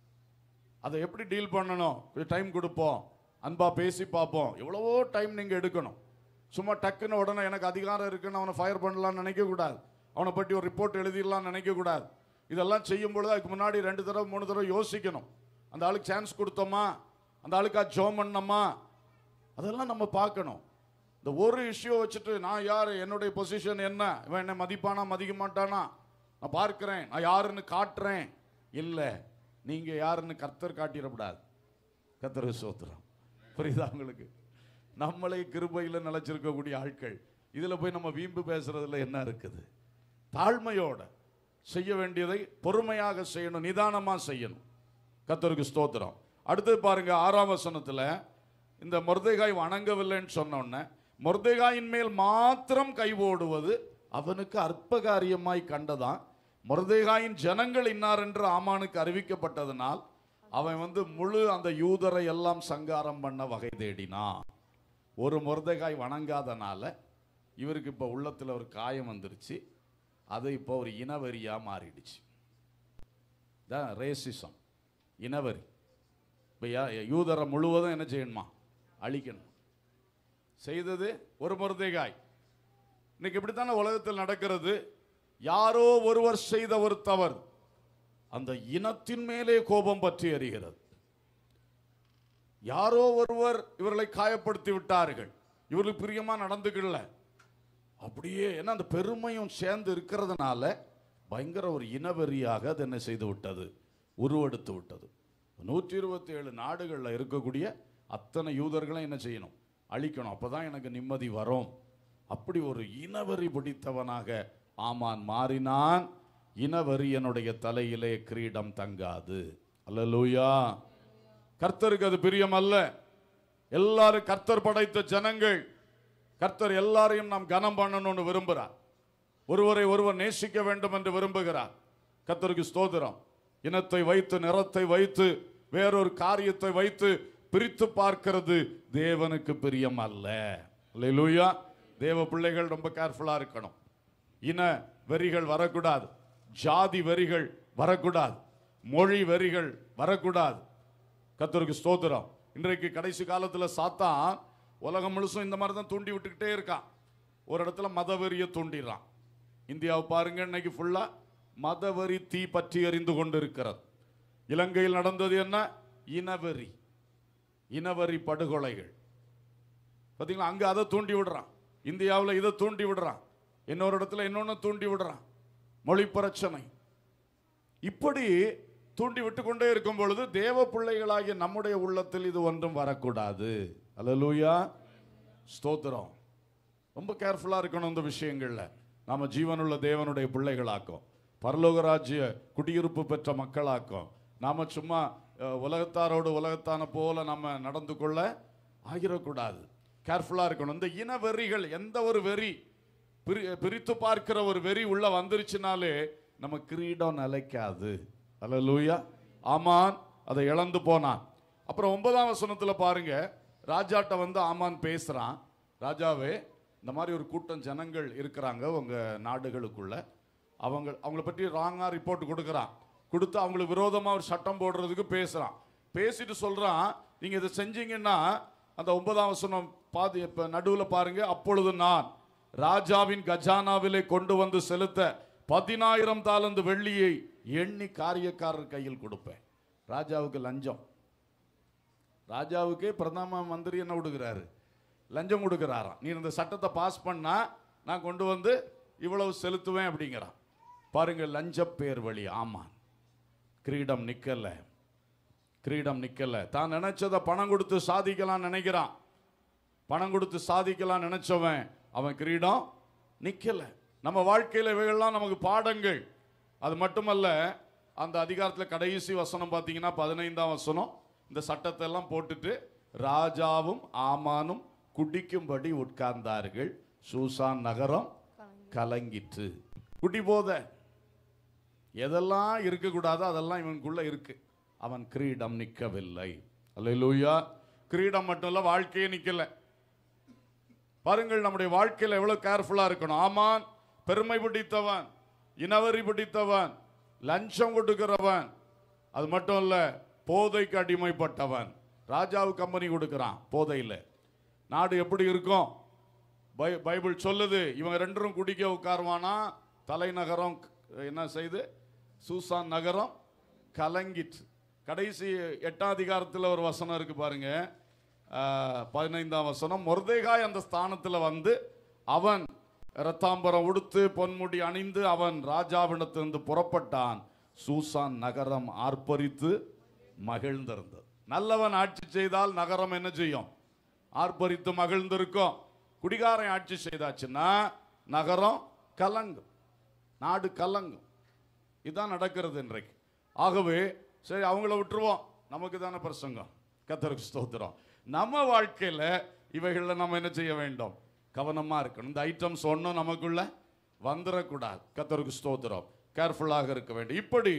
அதை எப்படி டீல் பண்ணணும் கொஞ்சம் டைம் கொடுப்போம் அன்பா பேசி பார்ப்போம் எவ்வளவோ டைம் நீங்க எடுக்கணும் சும்மா டக்குன்னு உடனே எனக்கு அதிகாரம் இருக்குன்னு அவனை ஃபயர் பண்ணலாம்னு நினைக்க கூடாது அவனை பற்றி ஒரு ரிப்போர்ட் எழுதிடலாம்னு நினைக்க கூடாது இதெல்லாம் செய்யும் பொழுது அதுக்கு முன்னாடி ரெண்டு தடவை மூணு தடவை யோசிக்கணும் அந்த ஆளுக்கு சான்ஸ் கொடுத்தோமா அந்த ஆளுக்கா ஜோம் பண்ணோமா அதெல்லாம் நம்ம பார்க்கணும் இந்த ஒரு இஷ்யூ வச்சுட்டு நான் யார் என்னுடைய பொசிஷன் என்ன இவன் என்னை மதிப்பானா மதிக்க மாட்டானா நான் பார்க்கிறேன் நான் யாருன்னு காட்டுறேன் இல்லை நீங்க யாருன்னு கர்த்தர் காட்டிடக்கூடாது கர்த்தர் சோத்திரம் புரியுதா உங்களுக்கு நம்மளே கிருபையில் நிலைச்சிருக்கக்கூடிய ஆட்கள் இதுல போய் நம்ம வீம்பு பேசுறதுல என்ன இருக்குது தாழ்மையோட செய்ய வேண்டியதை பொறுமையாக செய்யணும் நிதானமா செய்யணும் கர்த்தருக்கு ஸ்தோத்திரம் அடுத்தது பாருங்க ஆறாம் வசனத்துல இந்த மொர்தேகாய் வணங்கவில்லைன்னு சொன்ன உடனே மொர்தேகாயின் மேல் மாத்திரம் கை போடுவது அவனுக்கு அற்ப காரியமாய் கண்டதான் மொர்தேகாயின் ஜனங்கள் இன்னார் என்று ஆமானுக்கு அறிவிக்கப்பட்டதனால் அவன் வந்து முழு அந்த யூதரை எல்லாம் சங்காரம் பண்ண வகை தேடினான் ஒரு மொர்தேகாய் வணங்காதனால இவருக்கு இப்போ உள்ளத்துல ஒரு காயம் வந்துருச்சு அது இப்போ ஒரு இனவெறியா மாறிடுச்சு தான் ரேசிசம் இனவரி இப்போ யூதரை முழுவதும் என்ன செய்யணுமா அழிக்கணும் செய்தது ஒரு மருதேகாய் இன்னைக்கு இப்படித்தானே உலகத்தில் நடக்கிறது யாரோ ஒருவர் செய்த ஒரு தவறு அந்த இனத்தின் மேலே கோபம் பற்றி எறிகிறது யாரோ ஒருவர் இவர்களை காயப்படுத்தி விட்டார்கள் இவர்களுக்கு பிரியமா நடந்துக்கல அப்படியே ஏன்னா அந்த பெருமையும் சேர்ந்து இருக்கிறதுனால பயங்கர ஒரு இனவெறியாக அது என்ன செய்து விட்டது உருவெடுத்து விட்டது நூற்றி இருபத்தி ஏழு நாடுகளில் இருக்கக்கூடிய அத்தனை யூதர்களும் என்ன செய்யணும் அழிக்கணும் அப்பதான் எனக்கு நிம்மதி வரும் அப்படி ஒரு இனவெறி பிடித்தவனாக ஆமான் மாறினான் இனவெறியனுடைய தலையிலே கிரீடம் தங்காது அல்லேலூயா கர்த்தருக்கு அது பிரியம் அல்ல எல்லாரும் கர்த்தர் படைத்த ஜனங்கள் கர்த்தர் எல்லாரையும் நாம் கனம் பண்ணணும்னு விரும்புகிறார் ஒருவரை ஒருவர் நேசிக்க வேண்டும் என்று விரும்புகிறார் கர்த்தருக்கு ஸ்தோத்திரம் இனத்தை வைத்து நிறத்தை வைத்து வேறொரு காரியத்தை வைத்து பிரித்து பார்க்கிறது தேவனுக்கு பிரியம் அல்ல அல்லேலூயா தேவ பிள்ளைகள் ரொம்ப கேர்ஃபுல்லா இருக்கணும் இன வெறிகள் வரக்கூடாது ஜாதி வெறிகள் வரக்கூடாது மொழி வெறிகள் வரக்கூடாது கர்த்தருக்கு ஸ்தோத்திரம் இன்றைக்கு கடைசி காலத்துல சாத்தான் உலகம் முழுசும் இந்த மாதிரி தான் தூண்டி விட்டுக்கிட்டே இருக்கான் ஒரு இடத்துல மதவெறிய தூண்டிடுறான் இந்தியாவை பாருங்க இன்னைக்கு ஃபுல்லா மதவெறி தீ பற்றி எறிந்து கொண்டிருக்கிறது இலங்கையில் நடந்தது என்ன இனவெறி இனவெறி படுகொலைகள் பார்த்தீங்களா அங்க அதை தூண்டி விடுறான் இந்தியாவில் இதை தூண்டி விடுறான் இன்னொரு இடத்துல இன்னொன்னு தூண்டி விடுறான் மொழி பிரச்சனை இப்படி தூண்டி விட்டு கொண்டே இருக்கும் பொழுது தேவ பிள்ளைகளாகிய நம்முடைய உள்ளத்தில் இது ஒன்றும் வரக்கூடாது அல்லேலூயா ஸ்தோத்திரம் ரொம்ப கேர்ஃபுல்லா இருக்கணும் இந்த விஷயங்கள்ல நாம ஜீவனுள்ள தேவனுடைய பிள்ளைகளாக்கும் பரலோக ராஜ்ய குடியிருப்பு பெற்ற மக்களாக்கும் நாம சும்மா அஹ், உலகத்தாரோடு உலகத்தான போல நம்ம நடந்து கொள்ள ஆகிடக்கூடாது கேர்ஃபுல்லா இருக்கணும் இந்த இன வெறிகள் எந்த ஒரு வெறி பிரி- பிரித்து பார்க்கிற ஒரு வெறி உள்ள வந்துருச்சுனாலே நம்ம கிரீடம் நிலைக்காது அல்லேலூயா ஆமான் அதை இழந்து போனான் அப்புறம் ஒன்பதாம் வசனத்துல பாருங்க ராஜாட்ட வந்து ஆமான் பேசுறான் ராஜாவே இந்த மாதிரி ஒரு கூட்டம் ஜனங்கள் இருக்கிறாங்க உங்க நாடுகளுக்குள்ள அவங்க அவங்கள பற்றி ராங்கா ரிப்போர்ட் கொடுக்குறான் கொடுத்து அவங்களுக்கு விரோதமா ஒரு சட்டம் போடுறதுக்கு பேசுறான் பேசிட்டு சொல்றான் நீங்க இதை செஞ்சீங்கன்னா அந்த ஒன்பதாம் வசனம் பாதி இப்ப நடுவுல பாருங்க அப்பொழுது நான் ராஜாவின் கஜானாவிலே கொண்டு வந்து செலுத்த பதினாயிரம் தாலந்து வெள்ளியை எண்ணி காரியக்காரர் கையில் கொடுப்பேன் ராஜாவுக்கு லஞ்சம் ராஜாவுக்கே பிரதம மந்திரி என்ன கொடுக்குறாரு லஞ்சம் கொடுக்குறாராம் நீ இந்த சட்டத்தை பாஸ் பண்ணா நான் கொண்டு வந்து இவ்வளவு செலுத்துவேன் அப்படிங்கிறான் பாருங்க லஞ்ச பேர் வழி ஆமான் கிரீடம் நிக்கல கிரீடம் நிக்கல தான் நினைச்சதை பணம் கொடுத்து சாதிக்கலாம் நினைக்கிறான் பணம் கொடுத்து சாதிக்கலாம் நினைச்சவன் அவன் கிரீடம் நிக்கல நம்ம வாழ்க்கையில இவைகள்லாம் நமக்கு பாடங்கள் அது மட்டுமல்ல அந்த அதிகாரத்தில் கடைசி வசனம் பார்த்தீங்கன்னா பதினைந்தாம் வசனம் இந்த சட்டத்தை எல்லாம் போட்டுட்டு ராஜாவும் ஆமானும் குடிக்கும்படி உட்கார்ந்தார்கள் சூசான் நகரம் கலங்கிற்று குடி போத எதெல்லாம் இருக்கக்கூடாதோ அதெல்லாம் இவனுக்குள்ள இருக்கு அவன் கிரீடம் நிற்கவில்லை அல்லேலூயா கிரீடம் மட்டும் இல்ல வாழ்க்கையே நிக்கல பாருங்கள் நம்முடைய வாழ்க்கையில எவ்வளவு கேர்ஃபுல்லா இருக்கணும் ஆமான் பெருமை பிடித்தவன் இனவரி பிடித்தவன் லஞ்சம் கொடுக்கிறவன் அது மட்டும் இல்ல போதைக்கு அடிமைப்பட்டவன் ராஜாவுக்கு கம்பெனி கொடுக்கிறான் போதையில நாடு எப்படி இருக்கும் பை- பைபிள் சொல்லுது இவங்க ரெண்டரும் குடிக்க உட்காருவானா தலைநகரம் க- என்ன செய்து சூசான் நகரம் கலங்கிற்று கடைசி எட்டாம் அதிகாரத்தில் ஒரு வசனம் இருக்கு பாருங்க ஆஹ், பதினைந்தாம் வசனம் மொர்தேகாய் அந்த ஸ்தானத்தில் வந்து அவன் இரத்தாம்பரம் உடுத்து பொன்முடி அணிந்து அவன் ராஜாவிடத்திலிருந்து புறப்பட்டான் சூசான் நகரம் ஆர்ப்பரித்து மகிழ்ந்திருந்தது நல்லவன் ஆட்சி செய்தால் நகரம் என்ன செய்யும் ஆர்ப்பரித்து மகிழ்ந்திருக்கும் குடிகாரன் ஆட்சி செய்தாச்சுன்னா நகரம் கலங்கும் நாடு கலங்கும் இதுதான் நடக்கிறது இன்றைக்கு ஆகவே சரி அவங்கள விட்டுருவோம் நமக்கு தானே பிரசங்கம் கத்தருக்கு ஸ்தோத்திரம் நம்ம வாழ்க்கையில இவைகள்ல நம்ம என்ன செய்ய வேண்டும் கவனமா இருக்கணும் இந்த ஐட்டம்ஸ் ஒன்றும் நமக்குள்ள வந்துடக்கூடாது கத்தருக்கு ஸ்தோத்திரம் கேர்ஃபுல்லாக இருக்க வேண்டும் இப்படி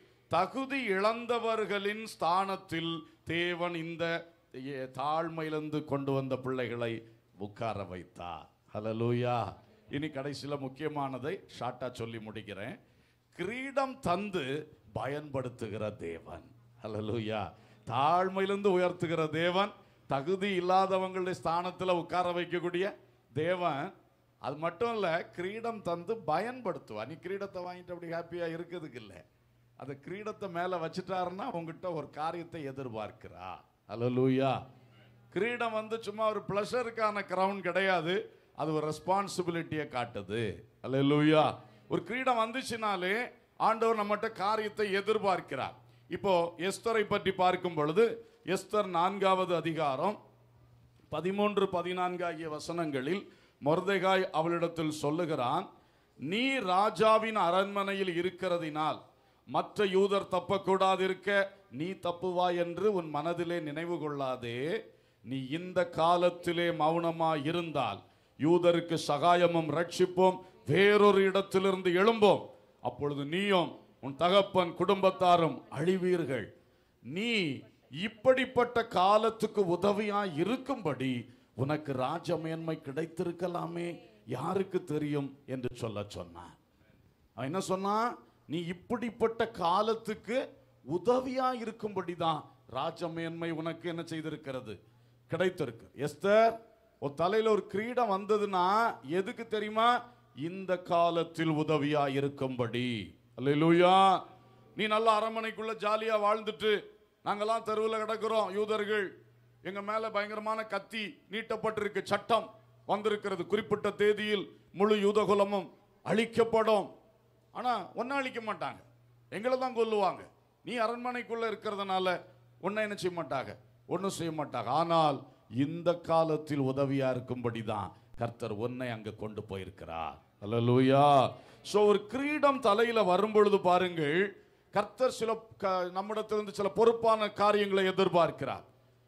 தகுதி இழந்தவர்களின் ஸ்தானத்தில் தேவன் இந்த எ- தாழ்மையிலிருந்து கொண்டு வந்த பிள்ளைகளை உட்கார வைத்தார் ஹalleluya இனி கடைசியில முக்கியமானதை ஷார்ட்டா சொல்லி முடிக்கிறேன் கிரீடம் தந்து பயன்படுத்துகிற தேவன் ஹalleluya தாழ்மையிலிருந்து உயர்த்துகிற தேவன் தகுதி இல்லாதவங்களுடைய ஸ்தானத்துல உட்கார வைக்கக்கூடிய தேவன் அது மட்டும் இல்ல கிரீடம் தந்து பயன்படுத்துவார் நீ கிரீடத்தை வாங்கிட்டு அப்படி ஹாப்பியா இருக்கிறதுக்கு இல்லை அந்த கிரீடத்தை மேல வச்சுட்டாருன்னா உங்ககிட்ட ஒரு காரியத்தை எதிர்பார்க்கிறா ஹalleluya கிரீடம் வந்து சும்மா ஒரு ப்ளஷருக்கான கிரவுன் கிடையாது அது ஒரு ரெஸ்பான்சிபிலிட்டியை காட்டுது ஹalleluya ஒரு கிரீடம் வந்துச்சுனாலே ஆண்டவர் நம்மகிட்ட காரியத்தை எதிர்பார்க்கிறார் இப்போ எஸ்தரை பற்றி பார்க்கும் பொழுது எஸ்தர் நான்காவது அதிகாரம் பதிமூன்று பதினான்கு ஆகிய வசனங்களில் மொர்தெகாய் அவளிடத்தில் சொல்லுகிறான் நீ ராஜாவின் அரண்மனையில் இருக்கிறதினால் மற்ற யூதர் தப்பக்கூடாதிருக்க நீ தப்புவாய் என்று உன் மனதிலே நினைவு கொள்ளாதே நீ இந்த காலத்திலே மௌனமாய் இருந்தால் யூதருக்கு சகாயமும் ரட்சிப்போம் வேறொரு இடத்திலிருந்து எழும்போம் அப்பொழுது நீயும் உன் தகப்பன் குடும்பத்தாரும் அழிவீர்கள் நீ இப்படிப்பட்ட காலத்துக்கு உதவியாய் இருக்கும்படி உனக்கு ராஜமேன்மை கிடைத்திருக்கலாமே யாருக்கு தெரியும் என்று சொல்ல சொன்னான் அவன் என்ன சொன்னான் நீ இப்படிப்பட்ட காலத்துக்கு உதவியா இருக்கும்படி தான் ராஜமேன்மை உனக்கு என்ன செய்திருக்கிறது கிடைத்திருக்கு எஸ்தர் ஒரு தலையில ஒரு கிரீடம் வந்ததுன்னா எதுக்கு தெரியுமா இந்த காலத்தில் உதவியா இருக்கும்படி அல்லேலூயா நீ நல்ல அரண்மனைக்குள்ள ஜாலியா வாழ்ந்துட்டு நாங்கெல்லாம் தெருவில் கிடக்கிறோம் யூதர்கள் எங்க மேல பயங்கரமான கத்தி நீட்டப்பட்டிருக்கு சட்டம் வந்திருக்கிறது குறிப்பிட்ட தேதியில் முழு யூதகுலமும் அழிக்கப்படும் ஆனா ஒன்னும் அழிக்க மாட்டாங்க எங்களை தான் கொல்லுவாங்க நீ அரண்மனைக்குள்ள இருக்கிறதுனால ஒன்னும் என்ன செய்ய மாட்டாங்க ஒன்றும் செய்ய மாட்டாங்க ஆனால் இந்த காலத்தில் உதவியா இருக்கும்படி தான் கர்த்தர் உன்னை அங்க கொண்டு போயிருக்கிறார் அல்லேலூயா சோ ஒரு கிரீடம் தலையில வரும் பொழுது பாருங்கள் கர்த்தர் சில க- நம்மிடத்திலிருந்து சில பொறுப்பான காரியங்களை எதிர்பார்க்கிறார்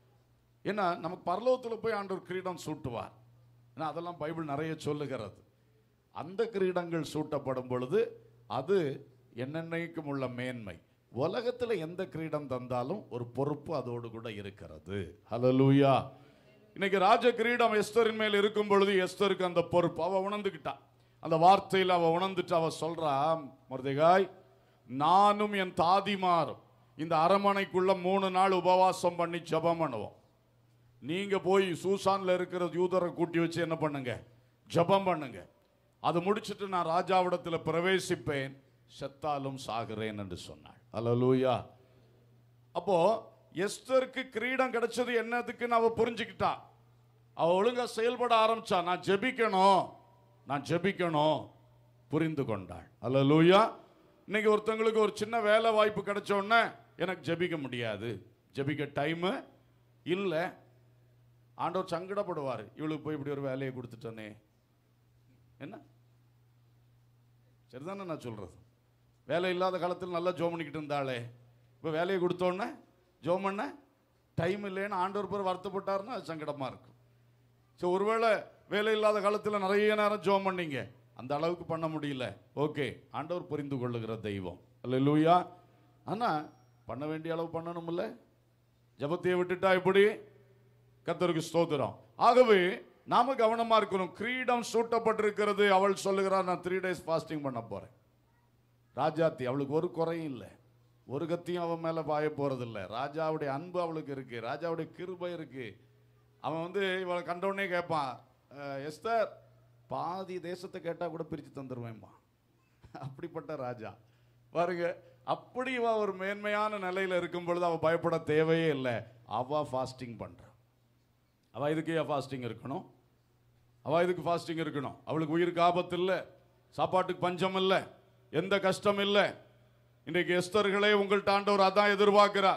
ஏன்னா நமக்கு பரலோகத்தில் போய் ஆண்டவர் கிரீடம் சூட்டுவார் ஏன்னா அதெல்லாம் பைபிள் நிறைய சொல்லுகிறது அந்த கிரீடங்கள் சூட்டப்படும் பொழுது அது என்னென்னைக்கும் உள்ள மேன்மை உலகத்தில் எந்த கிரீடம் தந்தாலும் ஒரு பொறுப்பு அதோடு கூட இருக்கிறது ஹalleluya இன்னைக்கு ராஜ கிரீடம் எஸ்தரின் மேல் இருக்கும் பொழுது எஸ்தருக்கு அந்த பொறுப்பு அவ உணர்ந்துக்கிட்டா அந்த வார்த்தையில் அவ உணர்ந்துட்டு அவ சொல்றா மருதகாய் நானும் என் தாதிமாரும் இந்த அரமனைக்குள்ள மூணு நாள் உபவாசம் பண்ணி ஜெபம் பண்ணுவோம் நீங்க போய் சூசான்ல இருக்கிற யூதரை கூட்டி வச்சு என்ன பண்ணுங்க ஜெபம் பண்ணுங்க அது முடிச்சிட்டு நான் ராஜாவிடத்துல பிரவேசிப்பேன் செத்தாலும் சாகிறேன் என்று சொன்னாள் அல்லேலூயா அப்போ எஸ்தருக்கு கிரீடம் கிடைச்சது என்னதுக்குன்னு அவ புரிஞ்சுக்கிட்டா அவ ஒழுங்கா செயல்பட ஆரம்பிச்சா நான் ஜெபிக்கணும் நான் ஜெபிக்கணும் புரிந்து கொண்டாள் அல்லேலூயா இன்னைக்கு ஒருத்தங்களுக்கு ஒரு சின்ன வேலை வாய்ப்பு கிடைச்ச உடனே எனக்கு ஜெபிக்க முடியாது ஜெபிக்க டைமு இல்லை ஆண்டவர் சங்கடப்படுவார் இவளுக்கு போய் இப்படி ஒரு வேலையை கொடுத்துட்டனே என்ன சரிதானே நான் சொல்றது வேலை இல்லாத காலத்தில் நல்லா ஜோம் பண்ணிக்கிட்டு இருந்தாளே இப்போ வேலையை கொடுத்தோன்னே ஜோம் பண்ண டைம் இல்லைன்னு ஆண்டவர் பேர் வருத்தப்பட்டாருன்னா அது சங்கடமா இருக்கும் ஸோ ஒருவேளை வேலை இல்லாத காலத்தில் நிறைய நேரம் ஜோம் பண்ணீங்க அந்த அளவுக்கு பண்ண முடியல ஓகே ஆண்டவர் புரிந்து கொள்ளுகிற தெய்வம் அல்லேலூயா ஆனால் பண்ண வேண்டிய அளவு பண்ணணும்ல ஜபத்தையை விட்டுட்டா எப்படி கர்த்தருக்கு ஸ்தோத்திரம் ஆகவே நாம கவனமா இருக்கணும் கிரீடம் சூட்டப்பட்டிருக்கிறது அவள் சொல்லுகிறார் நான் த்ரீ டேஸ் ஃபாஸ்டிங் பண்ண போறேன் ராஜாத்தி அவளுக்கு ஒரு குறையும் இல்லை ஒரு கத்தியும் அவன் மேல பாய போறது இல்ல ராஜாவுடைய அன்பு அவளுக்கு இருக்கு ராஜாவுடைய கிருபை இருக்கு அவன் வந்து இவளை கண்டவுடனே கேட்பான் "அஹ், எஸ்தர் பாதி தேசத்தை கேட்டா கூட பிரிச்சு தந்துருவேன்பா அப்படிப்பட்ட ராஜா பாருங்க அப்படி இவ ஒரு மேன்மையான நிலையில இருக்கும் பொழுது அவ பயப்பட தேவையே இல்லை அவ ஃபாஸ்டிங் பண்றா அவ இதுக்கு ஏன் ஃபாஸ்டிங் இருக்கணும் அவ இதுக்கு ஃபாஸ்டிங் இருக்கணும் அவளுக்கு உயிருக்கு ஆபத்து இல்லை சாப்பாட்டுக்கு பஞ்சம் இல்லை எந்த கஷ்டம் இல்லை இன்றைக்கு எஸ்தர்களே உங்கள்ட்ட ஆண்டவர் அதான் எதிர்பார்க்கிறார்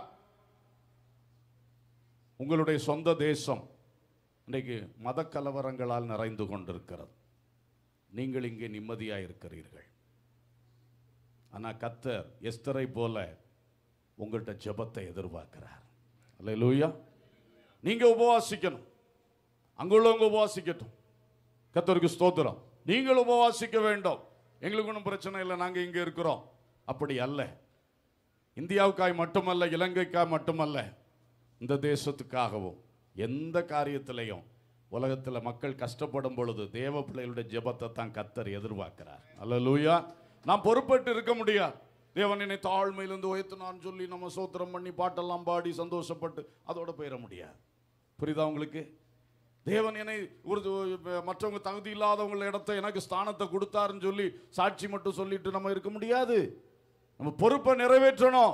உங்களுடைய சொந்த தேசம் இன்றைக்கு மத கலவரங்களால் நிறைந்து கொண்டிருக்கிறது நீங்கள் இங்கே நிம்மதியாக இருக்கிறீர்கள் ஆனா கத்தர் எஸ்தரை போல உங்கள்கிட்ட ஜெபத்தை எதிர்பார்க்கிறார் அல்லேலூயா நீங்க உபவாசிக்கணும் அங்குள்ளவங்க உபவாசிக்கட்டும் கத்தருக்கு ஸ்தோத்திரம் நீங்கள் உபவாசிக்க வேண்டும் எங்களுக்கு ஒன்றும் பிரச்சனை இல்லை நாங்க இங்க இருக்கிறோம் அப்படி அல்ல இந்தியாவுக்காய் மட்டுமல்ல இலங்கைக்காய் மட்டுமல்ல இந்த தேசத்துக்காகவும் எந்த காரியத்திலையும் உலகத்தில் மக்கள் கஷ்டப்படும் பொழுது தேவ பிள்ளைகளுடைய ஜெபத்தை தான் கத்தர் எதிர்பார்க்கிறார் அல்லேலூயா நாம் பொறுப்பேற்று இருக்க முடியாது தேவன் என்னை தாழ்மையிலிருந்து உயர்த்தினான்னு சொல்லி நம்ம சோத்திரம் பண்ணி பாட்டெல்லாம் பாடி சந்தோஷப்பட்டு அதோட போயிட முடியாது புரியுதா உங்களுக்கு தேவன் என்னை ஒரு மற்றவங்க தகுதி இல்லாதவங்கள இடத்த எனக்கு ஸ்தானத்தை கொடுத்தாருன்னு சொல்லி சாட்சி மட்டும் சொல்லிட்டு நம்ம இருக்க முடியாது நம்ம பொறுப்பை நிறைவேற்றணும்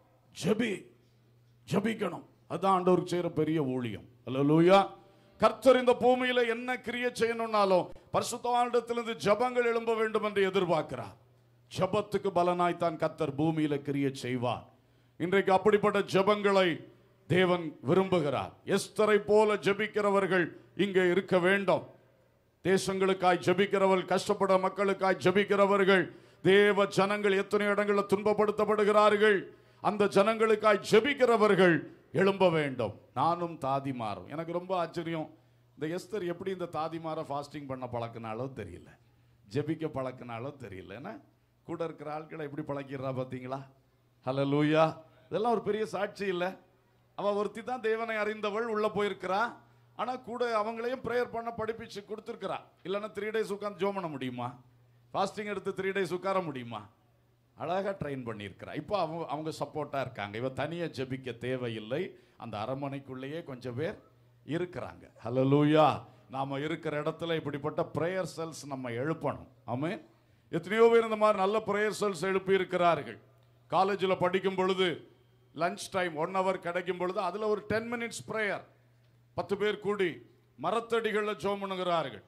ஜெபி ஜெபிக்கணும் அதான் ஆண்டவருக்கு செய்யற பெரிய ஊழியம் அல்லேலூயா கர்த்தர் இந்த பூமியில என்ன கிரிய செய்யணும்னாலும் பரிசுத்தவானிடத்திலிருந்து ஜெபங்கள் எழும்ப வேண்டும் என்று எதிர்பார்க்கிறார் ஜெபத்துக்கு பலனாய் தான் கர்த்தர் பூமியில கிரிய செய்வார் இன்றைக்கு அப்படிப்பட்ட ஜெபங்களை தேவன் விரும்புகிறார் எஸ்தரை போல ஜெபிக்கிறவர்கள் இங்கே இருக்க வேண்டும் தேசங்களுக்காய் ஜெபிக்கிறவர்கள் கஷ்டப்பட மக்களுக்காய் ஜெபிக்கிறவர்கள் தேவ ஜனங்கள் எத்தனை இடங்களில் துன்பப்படுத்தப்படுகிறார்கள் அந்த ஜனங்களுக்காய் ஜெபிக்கிறவர்கள் எழும்ப வேண்டும் நானும் தாதிமாரும் எனக்கு ரொம்ப ஆச்சரியம் இந்த எஸ்தர் எப்படி இந்த தாதிமாரை ஃபாஸ்டிங் பண்ண பழக்கினாலோ தெரியல ஜெபிக்க பழக்கினாலோ தெரியல ஏன்னா கூட இருக்கிற ஆட்களை எப்படி பழக்கிறா பார்த்தீங்களா ஹலோ லூயா இதெல்லாம் ஒரு பெரிய சாட்சி இல்லை அவ ஒருத்தி தான் தேவனை அறிந்தவள் உள்ள போயிருக்கிறா ஆனா கூட அவங்களையும் ப்ரேயர் பண்ண படிப்பிச்சு கொடுத்துருக்கிறா இல்லைன்னா த்ரீ டேஸ் உட்காந்து ஜோம் பண்ண முடியுமா ஃபாஸ்டிங் எடுத்து த்ரீ டேஸ் உட்கார முடியுமா அழகா ட்ரெயின் பண்ணியிருக்கிறா இப்போ அவங்க அவங்க சப்போர்ட்டாக இருக்காங்க இவ தனியாக ஜெபிக்க தேவையில்லை அந்த அரண்மனைக்குள்ளேயே கொஞ்சம் பேர் இருக்கிறாங்க ஹலலூயா நாம இருக்கிற இடத்துல இப்படிப்பட்ட ப்ரேயர் செல்ஸ் நம்ம எழுப்பணும் ஆமே எத்தனையோ பேர் இந்த மாதிரி நல்ல ப்ரேயர் செல்ஸ் எழுப்பி இருக்கிறார்கள் காலேஜில் படிக்கும் பொழுது லஞ்ச் டைம் ஒன் ஹவர் கிடைக்கும் பொழுது அதில் ஒரு டென் மினிட்ஸ் ப்ரேயர் பத்து பேர் கூடி மரத்தடிகளில் ஜோம் பண்ணுகிறார்கள்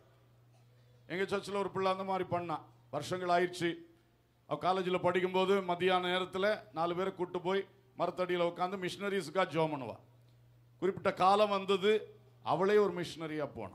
எங்கள் சர்ச்சில் ஒரு பிள்ளை அந்த மாதிரி பண்ணான் வருஷங்கள் ஆயிடுச்சு அவ காலேஜில் படிக்கும்போது மத்தியான நேரத்தில் நாலு பேரை கூட்டு போய் மரத்தடியில் உட்காந்து மிஷினரிஸுக்காக ஜோம் பண்ணுவா குறிப்பிட்ட காலம் வந்தது அவளே ஒரு மிஷினரியாக போனான்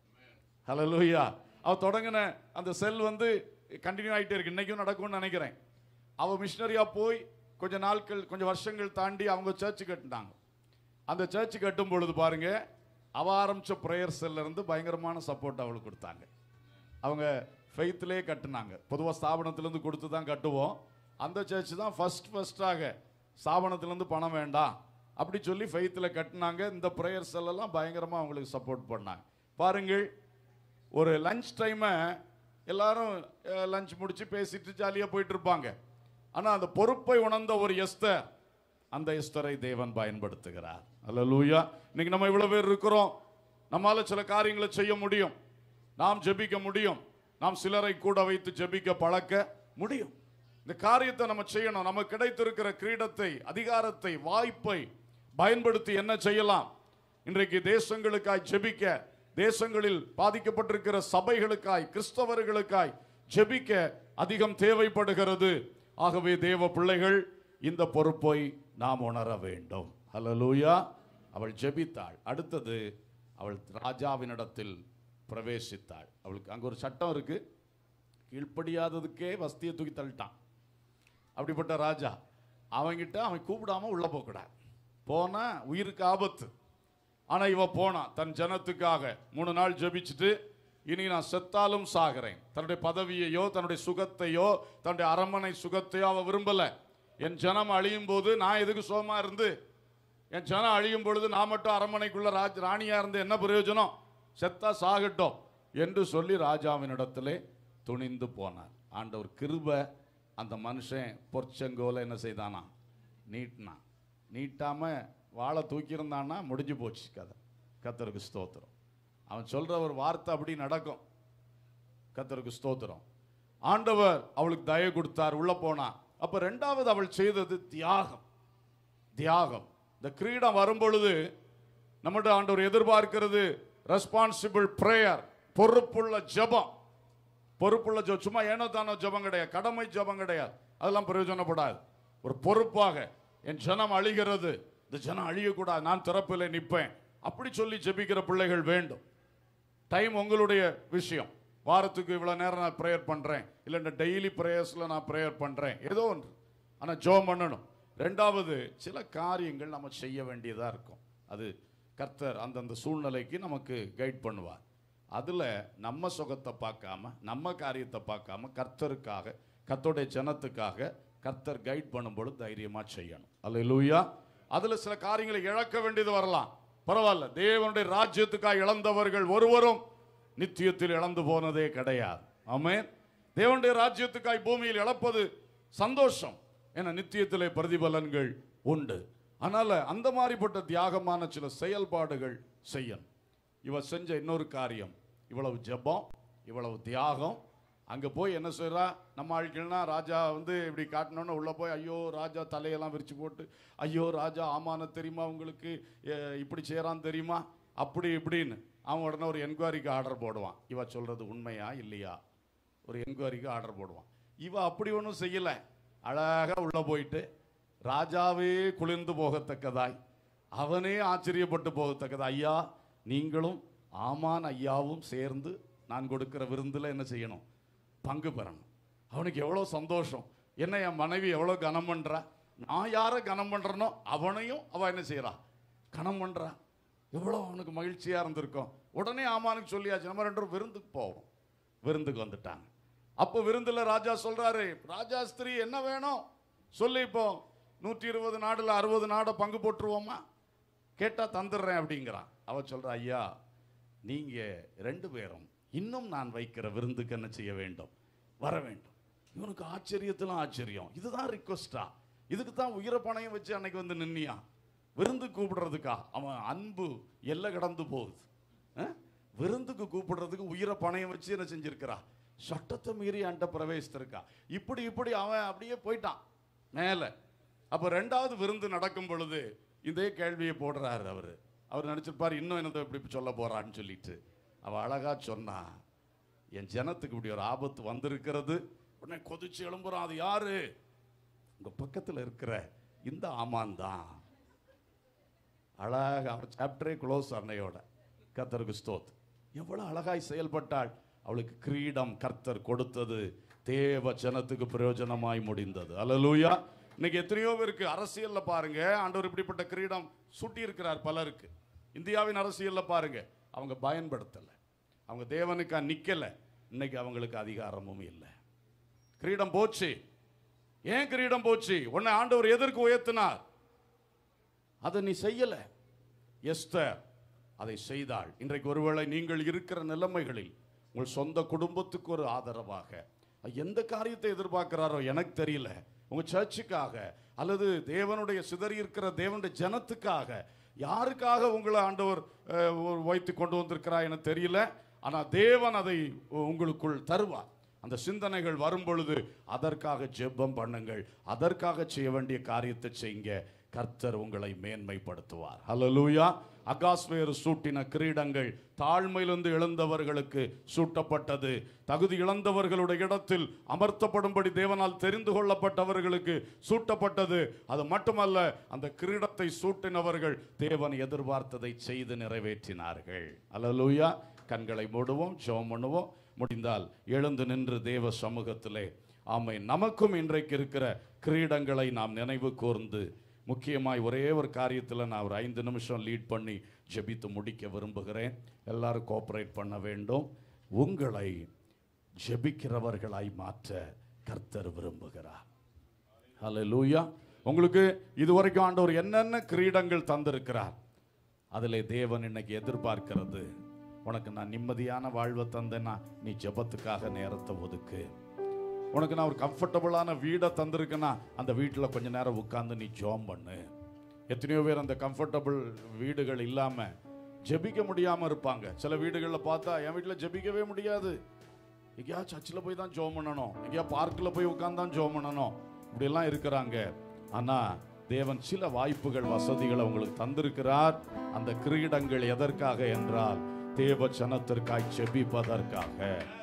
ஹலோ லூயா அவ தொடங்கின அந்த செல் வந்து கண்டினியூ ஆகிட்டே இருக்கு இன்னைக்கும் நடக்கும்னு நினைக்கிறேன் அவ மிஷினரியா போய் கொஞ்ச நாட்கள் கொஞ்சம் வருஷங்கள் தாண்டி அவங்க சர்ச் கட்டினாங்க அந்த சர்ச் கட்டும் பொழுது பாருங்க அவ ஆரம்பிச்ச ப்ரேயர் செல்ல இருந்து பயங்கரமான சப்போர்ட் அவளுக்கு கொடுத்தாங்க அவங்க ஃபெய்த்லேயே கட்டுனாங்க பொதுவாக ஸ்தாபனத்திலேருந்து கொடுத்து தான் கட்டுவோம் அந்த சர்ச் தான் ஃபர்ஸ்ட் ஃபர்ஸ்டாக ஸ்தாபனத்திலேருந்து பணம் வேண்டாம் அப்படி சொல்லி ஃபெய்த்தில் கட்டினாங்க இந்த ப்ரேயர் செல்லெல்லாம் பயங்கரமாக அவங்களுக்கு சப்போர்ட் பண்ணாங்க பாருங்கள் ஒரு லஞ்ச் டைமை எல்லாரும் லஞ்ச் முடிச்சு பேசிட்டு ஜாலியாக போயிட்டு இருப்பாங்க ஆனால் அந்த பொறுப்பை உணர்ந்த ஒரு எஸ்தர் அந்த எஸ்தரை தேவன் பயன்படுத்துகிறார் அல்லேலூயா இன்னைக்கு நம்ம இவ்வளவு பேர் இருக்கிறோம் நம்மால சில காரியங்களை செய்ய முடியும் நாம் ஜெபிக்க முடியும் நாம் சிலரை கூட வைத்து ஜெபிக்க பழக்க முடியும் இந்த காரியத்தை நம்ம செய்யணும் நமக்கு கிடைத்திருக்கிற கிரீடத்தை அதிகாரத்தை வாய்ப்பை பயன்படுத்தி என்ன செய்யலாம் இன்றைக்கு தேசங்களுக்காய் ஜெபிக்க தேசங்களில் பாதிக்கப்பட்டிருக்கிற சபைகளுக்காய் கிறிஸ்தவர்களுக்காய் ஜெபிக்க அதிகம் தேவைப்படுகிறது ஆகவே தேவ பிள்ளைகள் இந்த பொறுப்பை நாம் உணர வேண்டும் ஹalleluya அவள் ஜெபித்தாள் அடுத்தது அவள் ராஜாவினிடத்தில் பிரவேசித்தாள் அவளுக்கு அங்க ஒரு சட்டம் இருக்கு கீழ்ப்படியாததுக்கே வஸ்தியை தூக்கி தள்ளிட்டான் அப்படிப்பட்ட ராஜா அவங்கிட்ட அவன் கூப்பிடாம உள்ள போகக்கூடாது போனா உயிருக்கு ஆபத்து ஆனா இவ போனா தன் ஜனத்துக்காக மூணு நாள் ஜெபிச்சுட்டு இனி நான் செத்தாலும் சாகிறேன் தன்னுடைய பதவியையோ தன்னுடைய சுகத்தையோ தன்னுடைய அரண்மனை சுகத்தையோ அவ விரும்பல என் ஜனம் அழியும் போது நான் எதுக்கு சோமா இருந்து என் ஜனம் அழியும் பொழுது நான் மட்டும் அரண்மனைக்குள்ள ராஜ் ராணியா இருந்து என்ன பிரயோஜனம் செத்தா சாகட்டும் என்று சொல்லி ராஜாவினிடத்திலே துணிந்து போனார் ஆண்டவர் கிருப அந்த மனுஷன் பொற்செங்கோல என்ன செய்தானா நீட்டினான் நீட்டாம வாழை தூக்கியிருந்தான்னா முடிஞ்சு போச்சு கதை கத்தருக்கு ஸ்தோத்திரம் அவன் சொல்ற ஒரு வார்த்தை அப்படி நடக்கும் கத்தருக்கு ஸ்தோத்திரம் ஆண்டவர் அவளுக்கு தயை கொடுத்தார் உள்ள போனா அப்ப ரெண்டாவது அவள் செய்தது தியாகம் தியாகம் இந்த கிரீடம் வரும் பொழுது நம்மகிட்ட ஆண்டவர் எதிர்பார்க்கிறது ரெஸ்பான்சிபிள் பிரேயர் பொறுப்புள்ள ஜெபம் பொறுப்புள்ள ஜெபம் சும்மா ஏனோ தானோ ஜெபம் கிடையாது கடமை ஜெபம் கிடையாது அதெல்லாம் பிரயோஜனப்படாது ஒரு பொறுப்பாக என் ஜனம் அழிகிறது இந்த ஜனம் அழியக்கூடாது நான் திறப்பில் நிற்பேன் அப்படி சொல்லி ஜெபிக்கிற பிள்ளைகள் வேண்டும் டைம் உங்களுடைய விஷயம் வாரத்துக்கு இவ்வளோ நேரம் நான் ப்ரேயர் பண்ணுறேன் இல்லைன்னா டெய்லி ப்ரேயர்ஸில் நான் ப்ரேயர் பண்ணுறேன் ஏதோ ஒன்று ஆனால் ஜோம் பண்ணணும் ரெண்டாவது சில காரியங்கள் நம்ம செய்ய வேண்டியதாக இருக்கும் அது கர்த்தர் அந்தந்த சூழ்நிலைக்கு நமக்கு கைட் பண்ணுவார் அதில் நம்ம சுகத்தை பார்க்காம நம்ம காரியத்தை பார்க்காம கர்த்தருக்காக கர்த்தருடைய ஜனத்துக்காக கர்த்தர் கைட் பண்ணும்பொழுது தைரியமாக செய்யணும் அல்ல லூயா அதில் சில காரியங்களை இழக்க வேண்டியது வரலாம் பரவாயில்ல தேவனுடைய ராஜ்யத்துக்காக இழந்தவர்கள் ஒருவரும் நித்தியத்தில் இழந்து போனதே கிடையாது ஆமென் தேவனுடைய ராஜ்யத்துக்காய் பூமியில் இழப்பது சந்தோஷம் என நித்தியத்திலே பிரதிபலன்கள் உண்டு அதனால அந்த மாதிரிப்பட்ட தியாகமான சில செயல்பாடுகள் செய்யணும் இவ செஞ்ச இன்னொரு காரியம் இவ்வளவு ஜெபம் இவ்வளவு தியாகம் அங்க போய் என்ன செய்றா நம்ம ஆட்கள்னா ராஜா வந்து இப்படி காட்டினோன்னு உள்ள போய் ஐயோ ராஜா தலையெல்லாம் விரிச்சு போட்டு ஐயோ ராஜா ஆமான தெரியுமா உங்களுக்கு எ, இப்படி செய்றான் தெரியுமா அப்படி இப்படின்னு அவன் உடனே ஒரு என்கொயரிக்கு ஆர்டர் போடுவான் இவ சொல்றது உண்மையா இல்லையா ஒரு என்கொயரிக்கு ஆர்டர் போடுவான் இவ அப்படி ஒன்றும் செய்யல அழகா உள்ள போயிட்டு ராஜாவே குளிர்ந்து போகத்தக்கதாய் அவனே ஆச்சரியப்பட்டு போகத்தக்கதா ஐயா நீங்களும் ஆமான் ஐயாவும் சேர்ந்து நான் கொடுக்கிற விருந்துல என்ன செய்யணும் பங்கு பெறணும் அவனுக்கு எவ்வளோ சந்தோஷம் என்ன என் மனைவி எவ்வளோ கனம் பண்றா நான் யாரை கனம் பண்றனோ அவனையும் அவ என்ன செய்றா கனம் பண்றா எவ்வளோ அவனுக்கு மகிழ்ச்சியா இருந்திருக்கும் உடனே ஆமானுக்கு சொல்லியாச்சு நம்ம ரெண்டு பேரும் விருந்துக்கு போவோம் விருந்துக்கு வந்துட்டாங்க அப்போ விருந்துல ராஜா சொல்றாரு ராஜா ஸ்திரீ என்ன வேணும் சொல்லு இப்போ நூற்றி இருபது நாடுல அறுபது நாடை பங்கு போட்டுருவோமா கேட்டா தந்துடுறேன் அப்படிங்கிறான் அவ சொல்றா ஐயா நீங்க ரெண்டு பேரும் இன்னும் நான் வைக்கிற விருந்துக்கு என்ன செய்ய வேண்டும் வர வேண்டும் இவனுக்கு ஆச்சரியத்திலும் ஆச்சரியம் இதுதான் ரிக்வஸ்டா இதுக்கு தான் உயிரை பணையம் வச்சு அன்னைக்கு வந்து நின்னியா விருந்து கூப்பிடுறதுக்கா அவன் அன்பு எல்லை கடந்து போகுது அஹ்? விருந்துக்கு கூப்பிடுறதுக்கு உயிரை பணையம் வச்சு என்ன செஞ்சிருக்கிறா சட்டத்தை மீறி அண்ட பிரவேசித்திருக்கா இப்படி இப்படி அவன் அப்படியே போயிட்டான் மேலே அப்போ ரெண்டாவது விருந்து நடக்கும் பொழுது இதே கேள்வியை போடுறாரு அவரு அவர் நினைச்சிருப்பார் இன்னும் என்னத்தை இப்படி சொல்ல போறான்னு சொல்லிட்டு அவ அழகா சொன்னா என் ஜனத்துக்கு இப்படி ஒரு ஆபத்து வந்திருக்கிறது உடனே கொதிச்சு எழும்புறான் அது யாரு உங்க பக்கத்துல இருக்கிற இந்த ஆமான் தான் அழகா அவர் சாப்டரே க்ளோஸ் அன்னையோட கர்த்தருக்கு ஸ்தோத் எவ்வளவு அழகாய் செயல்பட்டாள் அவளுக்கு கிரீடம் கர்த்தர் கொடுத்தது தேவ ஜனத்துக்கு பிரயோஜனமாய் முடிந்தது அல்லேலூயா இன்னைக்கு எத்தனையோ பேருக்கு அரசியல்ல பாருங்க ஆண்டவர் இப்படிப்பட்ட கிரீடம் சூட்டி இருக்கிறார் பலருக்கு இந்தியாவின் அரசியல்ல பாருங்க அவங்க பயன்படுத்தல அவங்க தேவனுக்கா நிக்கல இன்னைக்கு அவங்களுக்கு அதிகாரமும் இல்லை கிரீடம் போச்சு ஏன் கிரீடம் போச்சு உன்னை ஆண்டவர் எதற்கு உயர்த்தினார் அதை நீ செய்யல எஸ்தர் அதை செய்தாள் இன்றைக்கு ஒருவேளை நீங்கள் இருக்கிற நிலைமைகளில் உங்கள் சொந்த குடும்பத்துக்கு ஒரு ஆதரவாக எந்த காரியத்தை எதிர்பார்க்கிறாரோ எனக்கு தெரியல உங்க சர்ச்சுக்காக அல்லது தேவனுடைய சிதறி இருக்கிற தேவனுடைய ஜனத்துக்காக யாருக்காக உங்களை ஆண்டவர் அஹ், வைத்து கொண்டு வந்திருக்கிறார் எனக்கு தெரியல ஆனா தேவன் அதை உங்களுக்குள் தருவார் அந்த சிந்தனைகள் வரும் பொழுது அதற்காக ஜெபம் பண்ணுங்கள் அதற்காக செய்ய வேண்டிய காரியத்தை செய்யுங்க கர்த்தர் உங்களை மேன்மைப்படுத்துவார் ஹalleluya அகாஸ்வேறு சூட்டின கிரீடங்கள் தாழ்மையிலிருந்து எழுந்தவர்களுக்கு சூட்டப்பட்டது தகுதி இழந்தவர்களுடைய இடத்தில் அமர்த்தப்படும்படி தேவனால் தெரிந்து கொள்ளப்பட்டவர்களுக்கு சூட்டப்பட்டது அது மட்டுமல்ல அந்த கிரீடத்தை சூட்டினவர்கள் தேவன் எதிர்பார்த்ததை செய்து நிறைவேற்றினார்கள் அல்லேலூயா கண்களை மூடுவோம் ஜெபம் பண்ணுவோம் முடிந்தால் எழுந்து நின்று தேவ சமூகத்திலே ஆமை நமக்கும் இன்றைக்கு இருக்கிற கிரீடங்களை நாம் நினைவு கூர்ந்து முக்கியமாய் ஒரே ஒரு காரியத்தில் நான் ஒரு ஐந்து நிமிஷம் லீட் பண்ணி ஜெபித்து முடிக்க விரும்புகிறேன் எல்லாரும் கோஆப்ரேட் பண்ண வேண்டும் உங்களை ஜெபிக்கிறவர்களாய் மாற்ற கர்த்தர் விரும்புகிறார் ஹalleluya உங்களுக்கு இதுவரைக்கும் ஆண்டவர் என்னென்ன கிரீடங்கள் தந்திருக்கிறார் அதிலே தேவன் இன்னைக்கு எதிர்பார்க்கிறது உனக்கு நான் நிம்மதியான வாழ்வை தந்தேன்னா நீ ஜெபத்துக்காக நேரத்தை ஒதுக்கு உனக்கு நான் ஒரு கம்ஃபர்டபுளான வீடை தந்திருக்கேன்னா அந்த வீட்டில் கொஞ்ச நேரம் உட்கார்ந்து நீ ஜோம் பண்ணு எத்தனையோ பேர் அந்த கம்ஃபர்டபுள் வீடுகள் இல்லாமல் ஜெபிக்க முடியாமல் இருப்பாங்க சில வீடுகளில் பார்த்தா என் வீட்டில் ஜெபிக்கவே முடியாது எங்கேயா சர்ச்சில் போய் தான் ஜோம் பண்ணணும் எங்கேயா பார்க்கில் போய் உட்கார்ந்து தான் ஜோம் பண்ணணும் இப்படியெல்லாம் இருக்கிறாங்க ஆனால் தேவன் சில வாய்ப்புகள் வசதிகளை உங்களுக்கு தந்திருக்கிறார் அந்த கிரீடங்கள் எதற்காக என்றால் தேவ ஜனத்திற்காய் ஜெபிப்பதற்காக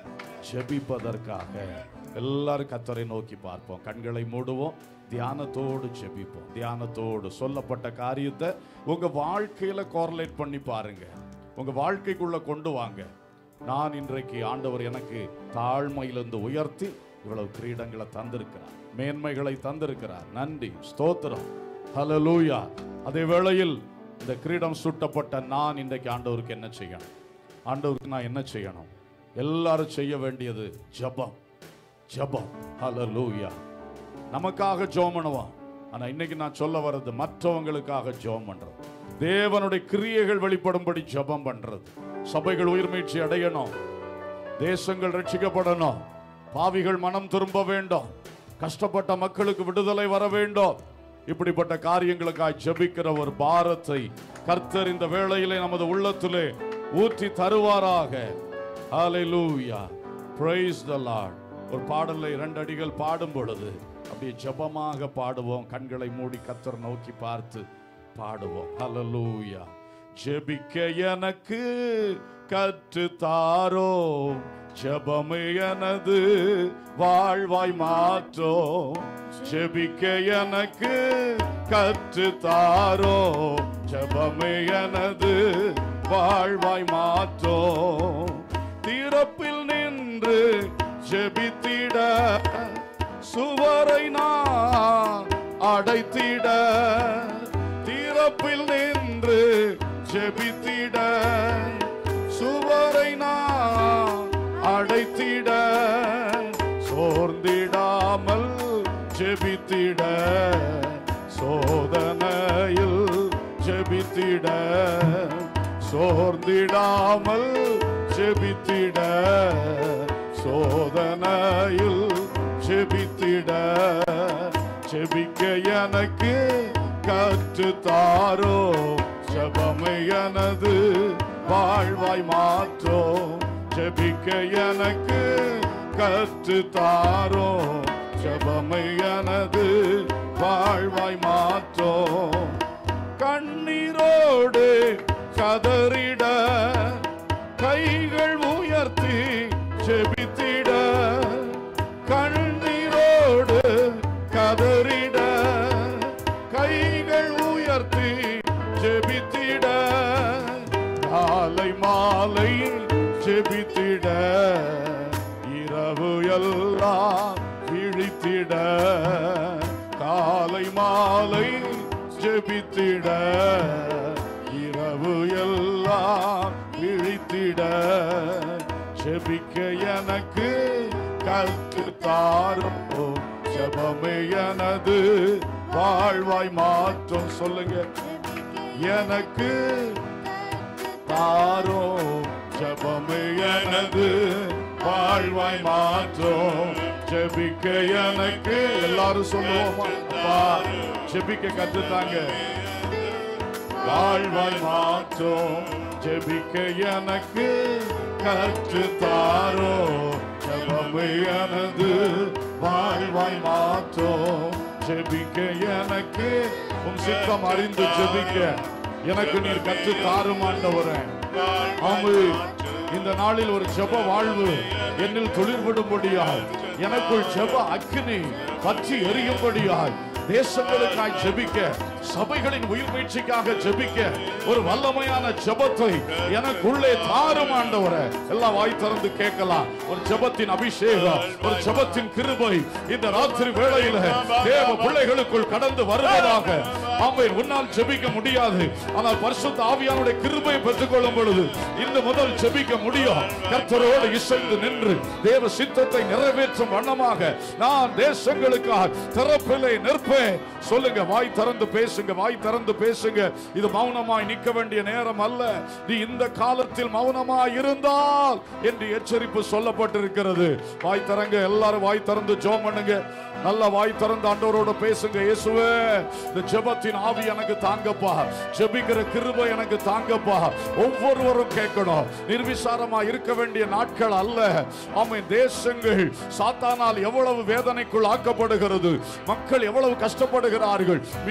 ஜெபிப்பதற்காக எல்லாரும் கத்தரை நோக்கி பார்ப்போம் கண்களை மூடுவோம் தியானத்தோடு ஜெபிப்போம் தியானத்தோடு சொல்லப்பட்ட காரியத்தை உங்க வாழ்க்கையில கோரலேட் பண்ணி பாருங்க உங்க வாழ்க்கைக்குள்ள கொண்டு வாங்க நான் இன்றைக்கு ஆண்டவர் எனக்கு தாழ்மையிலிருந்து உயர்த்தி இவ்வளவு கிரீடங்களை தந்திருக்கிறார் மேன்மைகளை தந்திருக்கிறார் நன்றி ஸ்தோத்திரம் ஹalleluya அதே வேளையில் இந்த கிரீடம் சூட்டப்பட்ட நான் இன்றைக்கு ஆண்டவருக்கு என்ன செய்யணும் ஆண்டவருக்கு நான் என்ன செய்யணும் எல்லாரும் செய்ய வேண்டியது ஜெபம் ஜெபம் ஹalleluya நமக்காக ஜெபம் பண்ணுவோம் ஆனா இன்னைக்கு நான் சொல்ல வர்றது மற்றவங்களுக்காக ஜெபம் பண்றது தேவனுடைய கிரியைகள் வெளிப்படும்படி ஜெபம் பண்றது சபைகள் உயிர்மீழ்ச்சி அடையணும் தேசங்கள் ரட்சிக்கப்படணும் பாவிகள் மனம் திரும்ப வேண்டும் கஷ்டப்பட்ட மக்களுக்கு விடுதலை வர வேண்டும் இப்படிப்பட்ட காரியங்களுக்காய் ஜெபிக்கிற ஒரு பாரத்தை கர்த்தர் இந்த வேளையிலே நமது உள்ளத்திலே ஊற்றி தருவாராக ஹalleluya praise the lord ஒரு பாடல்ல இரண்டு அடிகள் பாடும் பொழுது அப்படியே ஜெபமாக பாடுவோம் கண்களை மூடி கர்த்தர் நோக்கி பார்த்து பாடுவோம் ஹalleluya ஜெபிக்க எனக்கு கற்று தாரோ ஜெபமே எனது வாழ்வாய் மாற்றோ ஜெபிக்க எனக்கு கற்று தாரோ ஜெபமே எனது வாழ்வாய் மாற்றோ திறப்பில் நின்று ஜெபித்திட சுவரை நான் அடைத்திட திறப்பில் நின்று ஜெபித்திட சுவரை நான் அடைத்திட சோர்ந்திடாமல் ஜெபித்திட சோதனையில் ஜெபித்திட சோர்ந்திடாமல் ஜெபித்திட சோதனையில் ஜெபித்திட ஜெபிக்க எனக்கு கற்று தாரோ ஜபமை எனது வாழ்வாய் மாற்றோ ஜெபிக்க எனக்கு கற்று தாரோ ஜபமை எனது வாழ்வாய் மாற்றோ கண்ணீரோடு கதறிட கைகள் உயர்த்தி ஜெபித்திட கண்ணீரோடு கதறிட கைகள் உயர்த்தி ஜெபித்திட காலை மாலை ஜெபித்திட இரவு எல்லாம் விழித்திட காலை மாலை ஜெபித்திட இரவு எல்லாம் விழித்திட ஜெபிக்க எனக்கு கற்று தாரோ ஜெபமே எனது வாழ்வாய் மாற்றம் சொல்லுங்க எனக்கு தாரோ ஜபமே எனது வாழ்வாய் மாற்றோம் ஜெபிக்க எனக்கு எல்லாரும் சொல்லுவோமா அப்பா ஜெபிக்க கத்துத்தாங்க வாழ்வாய் மாற்றோம் ஜெபிக்க எனக்கு கற்று தாரோ ஜபமே எனது வாழ்வாய் மாற்றோம் ஜெபிக்க எனக்கு உன் சித்தம் அறிந்து ஜெபிக்க எனக்கு நீர் கற்று தாரும் ஆண்டவரே ஆமே இந்த நாளில் ஒரு ஜெப வாழ்வு என்னில் துளிர்விடும்படியாய் எனக்குள் ஜெப அக்னி பற்றி எரியும்படியாய் தேசங்களுக்காய் ஜெபிக்க சபைகளின் உயிர் மீட்சிக்காக ஜெபிக்க ஒரு வல்லமையான ஜெபத்தை எனக்குள்ளே தாரும் ஆண்டவரே எல்லாம் வாய் திறந்து கேட்கலாம் ஒரு ஜெபத்தின் அபிஷேகம் ஒரு ஜெபத்தின் கிருபை இந்த ராத்திரி வேளையில தேவ பிள்ளைகளுக்குள் கடந்து வருவதாக ஆமென் உன்னால் ஜெபிக்க முடியாது ஆனால் பரிசுத்த ஆவியானுடைய கிருபையை பெற்றுக்கொள்ளும் பொழுது இந்த முதல் ஜெபிக்க முடியும் கர்த்தரோடு இசைந்து நின்று தேவ சித்தத்தை நிறைவேற்றும் வண்ணமாக நான் தேசங்களுக்காக திறப்பிலே நிற்பேன் சொல்லுங்க வாய் திறந்து பேசுங்க வாய் திறந்து பேசுங்க இது மௌனமாய் நிற்க வேண்டிய நேரம் அல்ல நீ இந்த காலத்தில் மௌனமாய் இருந்தால் என்று எச்சரிப்பு சொல்லப்பட்டிருக்கிறது வாய் திறங்க எல்லாரும் வாய் திறந்து ஜோம் பண்ணுங்க நல்ல வாய் திறந்து ஆண்டவரோட பேசுங்க இயேசுவே இந்த ஜெபத்தின் ஆவி எனக்கு தாங்கப்பா ஜெபிக்கிற கிருபை எனக்கு தாங்கப்பா ஒவ்வொருவரும் கேட்கணும் நிர்விசாரமா இருக்க வேண்டிய நாட்கள் அல்ல ஆமென் தேசங்கள் சாத்தானால் எவ்வளவு வேதனைக்குள் ஆக்கப்படுகிறது மக்கள் எவ்வளவு கஷ்டப்படுகிறார்கள் மிஷனரிகள்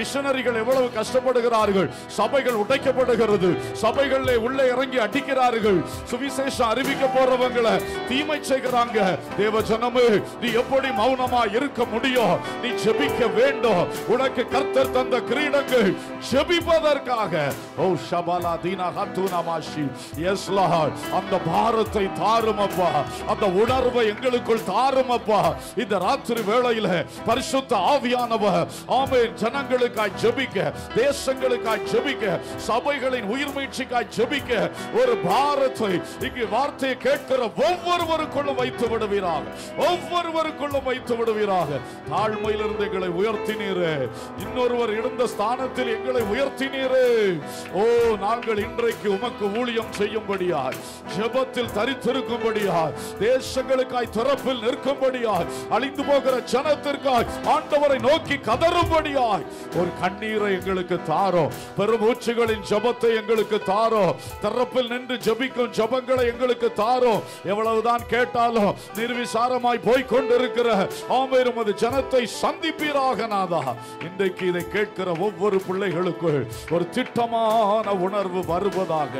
பிள்ளைகள் எவ்வளவு கஷ்டப்படுகிறார்கள் சபைகள் உடைக்கப்படுகிறது சபைகளிலே உள்ளே இறங்கி அடிக்கிறார்கள் சுவிசேஷம் அறிவிக்க போறவங்களை தீமை செய்கிறாங்க தேவ ஜனமே நீ எப்படி மௌனமா இருக்க முடியும் நீ ஜெபிக்க வேண்டும் உனக்கு கர்த்தர் தந்த கிரீடங்கள் ஜெபிப்பதற்காக ஓ ஷபாலா தீனா ஹத்துனா மாஷி எஸ் லார்ட் அந்த பாரத்தை தாரும் அப்பா அந்த உணர்வை எங்களுக்குள் தாரும் அப்பா இந்த ராத்திரி வேளையில பரிசுத்த ஆவியானவர் ஆமென் ஜனங்களுக்காய் ஜெபிக்க தேசங்களுக்காய் ஜெபிக்க சபைகளின் உயிர் மீட்சிக்காய் ஜெபிக்க ஒரு பாரத்தை இங்கு வார்த்தையை கேட்கிற ஒவ்வொருவருக்குள்ளும் வைத்து விடுவீராக ஒவ்வொருவருக்குள்ளும் வைத்து விடுவீராக தாழ்மையிலிருந்து எங்களை உயர்த்தினீரே இன்னொருவர் இருந்த ஸ்தானத்தில் எங்களை உயர்த்தினீரே ஓ நாங்கள் இன்றைக்கு உமக்கு ஊழியம் செய்யும்படியாய் ஜெபத்தில் தரித்திருக்கும்படியாய் தேசங்களுக்காய் திறப்பில் நிற்கும்படியாய் அழிந்து போகிற ஜனத்திற்காய் ஆண்டவரை நோக்கி கதறும்படியாய் ஒரு கண்ணீரை எங்களுக்கு தாரோ பெருமூச்சுகளின் ஜெபத்தை எங்களுக்கு தாரோ திறப்பில் நின்று ஜெபிக்கும் ஜெபங்களை எங்களுக்கு தாரோ எவ்வளவுதான் கேட்டாலும் நிர்விசாரமாய் போய் கொண்டிருக்கிற ஆமென் உமது ஜனத்தை சந்திப்பீராக நாதா இன்றைக்கு இதை கேட்கிற ஒவ்வொரு பிள்ளைகளுக்குள் ஒரு திட்டமான உணர்வு வருவதாக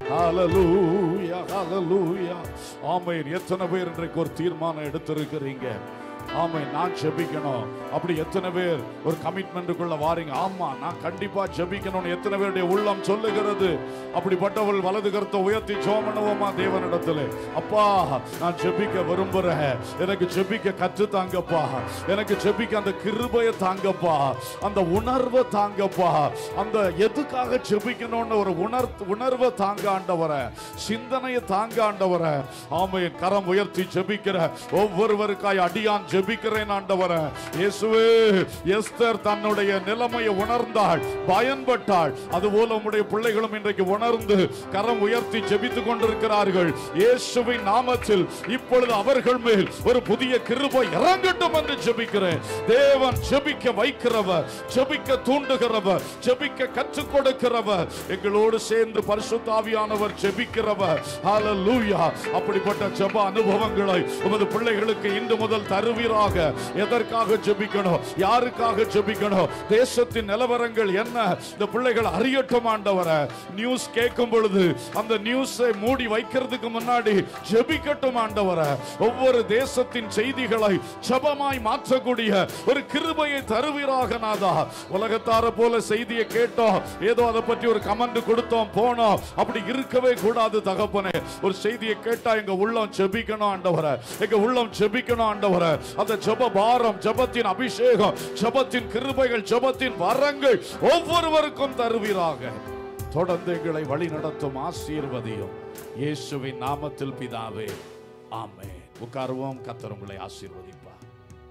ஹalleluya ஹalleluya ஆமென் எத்தனை பேர் இன்றைக்கு ஒரு தீர்மானம் எடுத்திருக்கிறீங்க ஆமென் நான் ஜெபிக்கணும் அப்படி எத்தனை பேர் ஒரு கமிட்மெண்ட்டுக்குள்ள வாரீங்க ஆமா நான் கண்டிப்பா ஜெபிக்கணும்னு எத்தனை பேருடைய உள்ளம் சொல்லுகிறது அப்படிப்பட்டவள் வலது கருத்தை உயர்த்தி ஜெபம் பண்ணுவோமா தேவனிடத்துல அப்பா நான் ஜெபிக்க விரும்புறேன் எனக்கு ஜெபிக்க கற்று தாங்கப்பா எனக்கு ஜெபிக்க அந்த கிருபையை தாங்கப்பா அந்த உணர்வை தாங்கப்பா அந்த எதுக்காக ஜெபிக்கணும்னு ஒரு உணர் உணர்வை தாங்க ஆண்டவரை சிந்தனையை தாங்க ஆண்டவரை ஆமையின் கரம் உயர்த்தி ஜெபிக்கிற ஒவ்வொருவருக்காய் அடியான் ஜெபிக்கிறேன் ஆண்டவரை இயேசுவே எஸ்தர் தன்னுடைய நிலைமையை உணர்ந்தாள் பயன்பட்டாள் அதுபோல உம்முடைய பிள்ளைகளும் இன்றைக்கு உணர்ந்து கரம் உயர்த்தி ஜெபித்துக் கொண்டிருக்கிறார்கள் இயேசுவின் நாமத்தில் இப்பொழுது அவர்கள் மேல் ஒரு புதிய கிருபை இறங்கட்டும் என்று ஜெபிக்கிறேன் தேவன் ஜெபிக்க வைக்கிறவர் ஜெபிக்க தூண்டுகிறவர் ஜெபிக்க கற்றுக் கொடுக்கிறவர் எங்களோடு சேர்ந்து பரிசுத்தாவியானவர் ஜெபிக்கிறவர் ஹalleluya அப்படிப்பட்ட ஜெப அனுபவங்களை உமது பிள்ளைகளுக்கு இன்று முதல் தருவீராக எதற்காக ஜெபிக்கணும் யாருக்காக ஜெபிக்கணும் தேசத்தின் நிலவரங்கள் என்ன இந்த பிள்ளைகள் அறியட்டும் ஆண்டவரை நியூஸ் கேட்கும் பொழுது அந்த நியூஸை மூடி வைக்கிறதுக்கு முன்னாடி ஜெபிக்கட்டும் ஆண்டவரை ஒவ்வொரு தேசத்தின் செய்திகளை ஜெபமாய் மாற்றக்கூடிய ஒரு கிருபையை தருவீராக நாதா உலகத்தார போல செய்தியை கேட்டோம் ஏதோ அதை பற்றி ஒரு கமெண்ட் கொடுத்தோம் போனோம் அப்படி இருக்கவே கூடாது தகப்பனே ஒரு செய்தியை கேட்டா எங்க உள்ளம் ஜெபிக்கணும் ஆண்டவரை எங்க உள்ளம் ஜெபிக்கணும் ஆண்டவரை அந்த ஜெப பாரம் ஜெபத்தின் அபிஷேகம் ஜெபத்தின் கிருபைகள் ஜெபத்தின் வரங்கள் ஒவ்வொருவருக்கும் தருவீராக தொடர்ந்து எங்களை வழி நடத்தும் ஆசீர்வதியும் இயேசுவின் நாமத்தில் பிதாவே ஆமென் உட்காருவோம் கத்தர் உங்களை ஆசீர்வதிப்பார்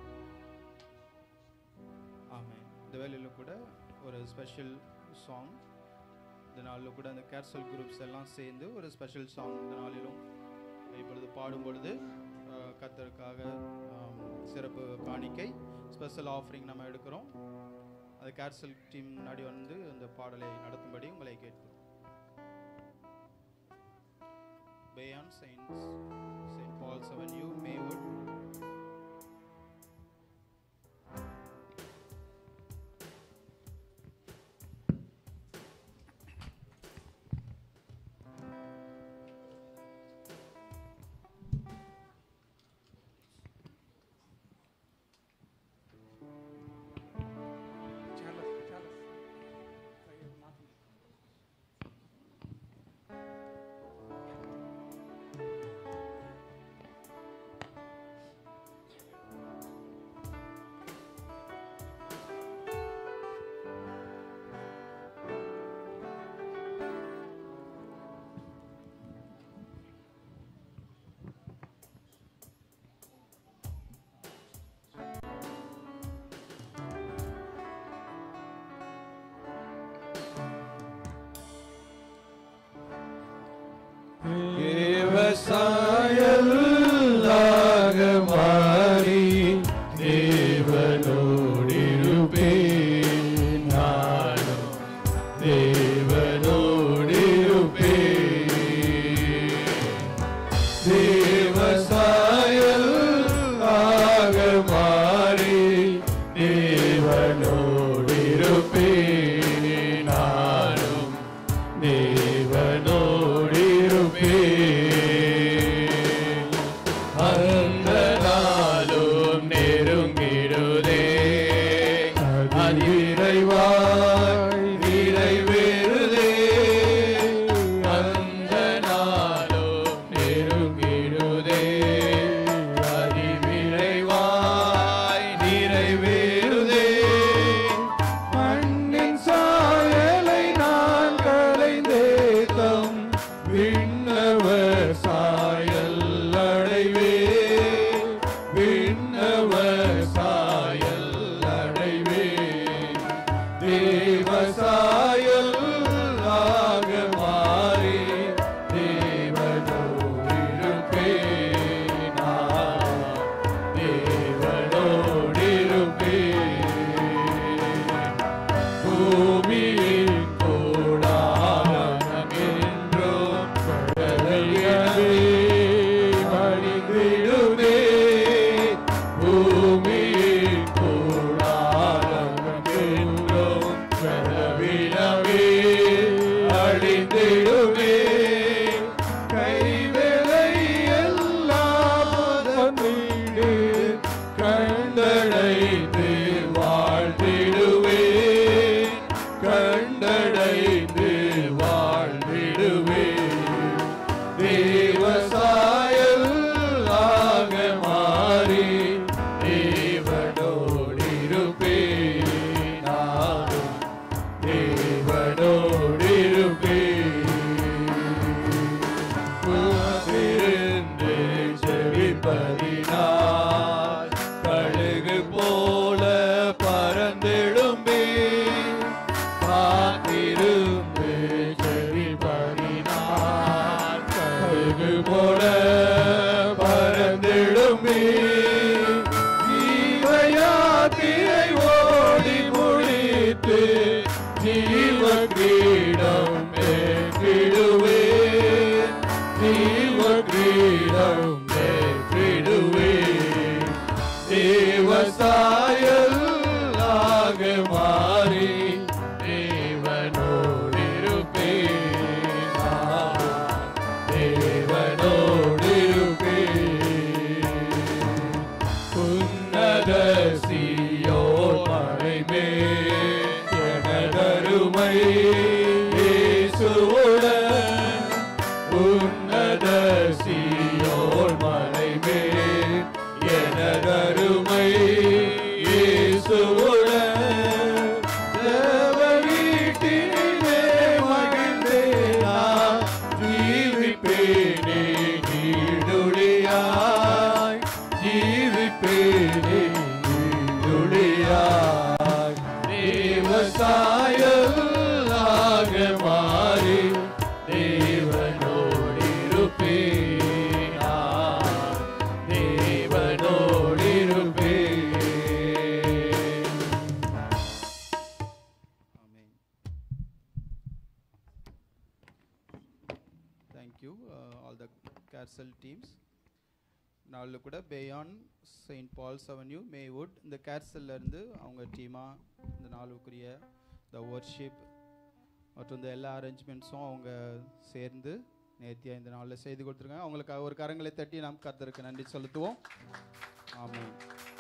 ஆமென் இந்த வேலையில் கூட ஒரு ஸ்பெஷல் சாங் இந்த நாளில் கூட அந்த கேர்சல் குரூப்ஸ் எல்லாம் சேர்ந்து ஒரு ஸ்பெஷல் சாங் இந்த நாளிலும் இப்பொழுது பாடும் பொழுது அஹ், கர்த்தருக்காக ஆம், சிறப்பு காணிக்கை ஸ்பெஷல் ஆஃபரிங் நம்ம எடுக்கிறோம் அது கேர்சல் டீம் முன்னாடி வந்து அந்த பாடலை நடத்தும்படி உங்களை கேட்கிறோம் பேயான் saints Saint Paul seven you Maywood விவசாயல்லாக மாறி தேவனோடிருப்பே நானும் தேவனோடிருப்பே தேவசாயல்லாக மாறி தேவனோடிருப்பே உலகிருந்து ஜெபிப்பதினால் கழுகு போல பறந்தெழும்பி காத்திருந்து ஜெபிப்பதினால் கழுகு போல பறந்தெழும்பி ஜீவயாத்திரை ஓடி முடித்து ஜீவ கிரீடம் பெற்றிடுவேன் ஜீவ கிரீடம் பெற்றிடுவேன் தேவசாயலாக மாறி தேவனோடிருப்பேன் நான் தேவனோடிருப்பேன் உன்னத சீயோன் மறைமே எனதருமை இயேசுவுடன் உன்னத சீயோன் மறைமே எனதருமை இயேசுவுடன் தேவ வீட்டினிலே மகிழ்ந்தே நான் ஜீவிப்பேனே நீடுடையாய் ஜீவிப்பேனே நீடுடையாய் தேவசாயலாக மாறி தேவனோடிருப்பேன் நான் தேவனோடிருப்பேன் ஆமென் தேங்க்யூ ஆல் த கேர்சல் டீம்ஸ் நாளில் கூட பேயான் செயின்ட் பால்ஸ் அவென்யூ மேவுட் இந்த கேர்சல்ல இருந்து அவங்க டீமாக இந்த நாளுக்குரிய த ஒர்ஷிப் மற்றும் இந்த எல்லா அரேஞ்ச்மெண்ட்ஸும் அவங்க சேர்ந்து நேர்த்தியாக இந்த நாளில் செய்து கொடுத்துருக்காங்க அவங்களுக்கு ஒரு கரங்களை தட்டி நாம் கர்த்தருக்கு நன்றி செலுத்துவோம் ஆமாம்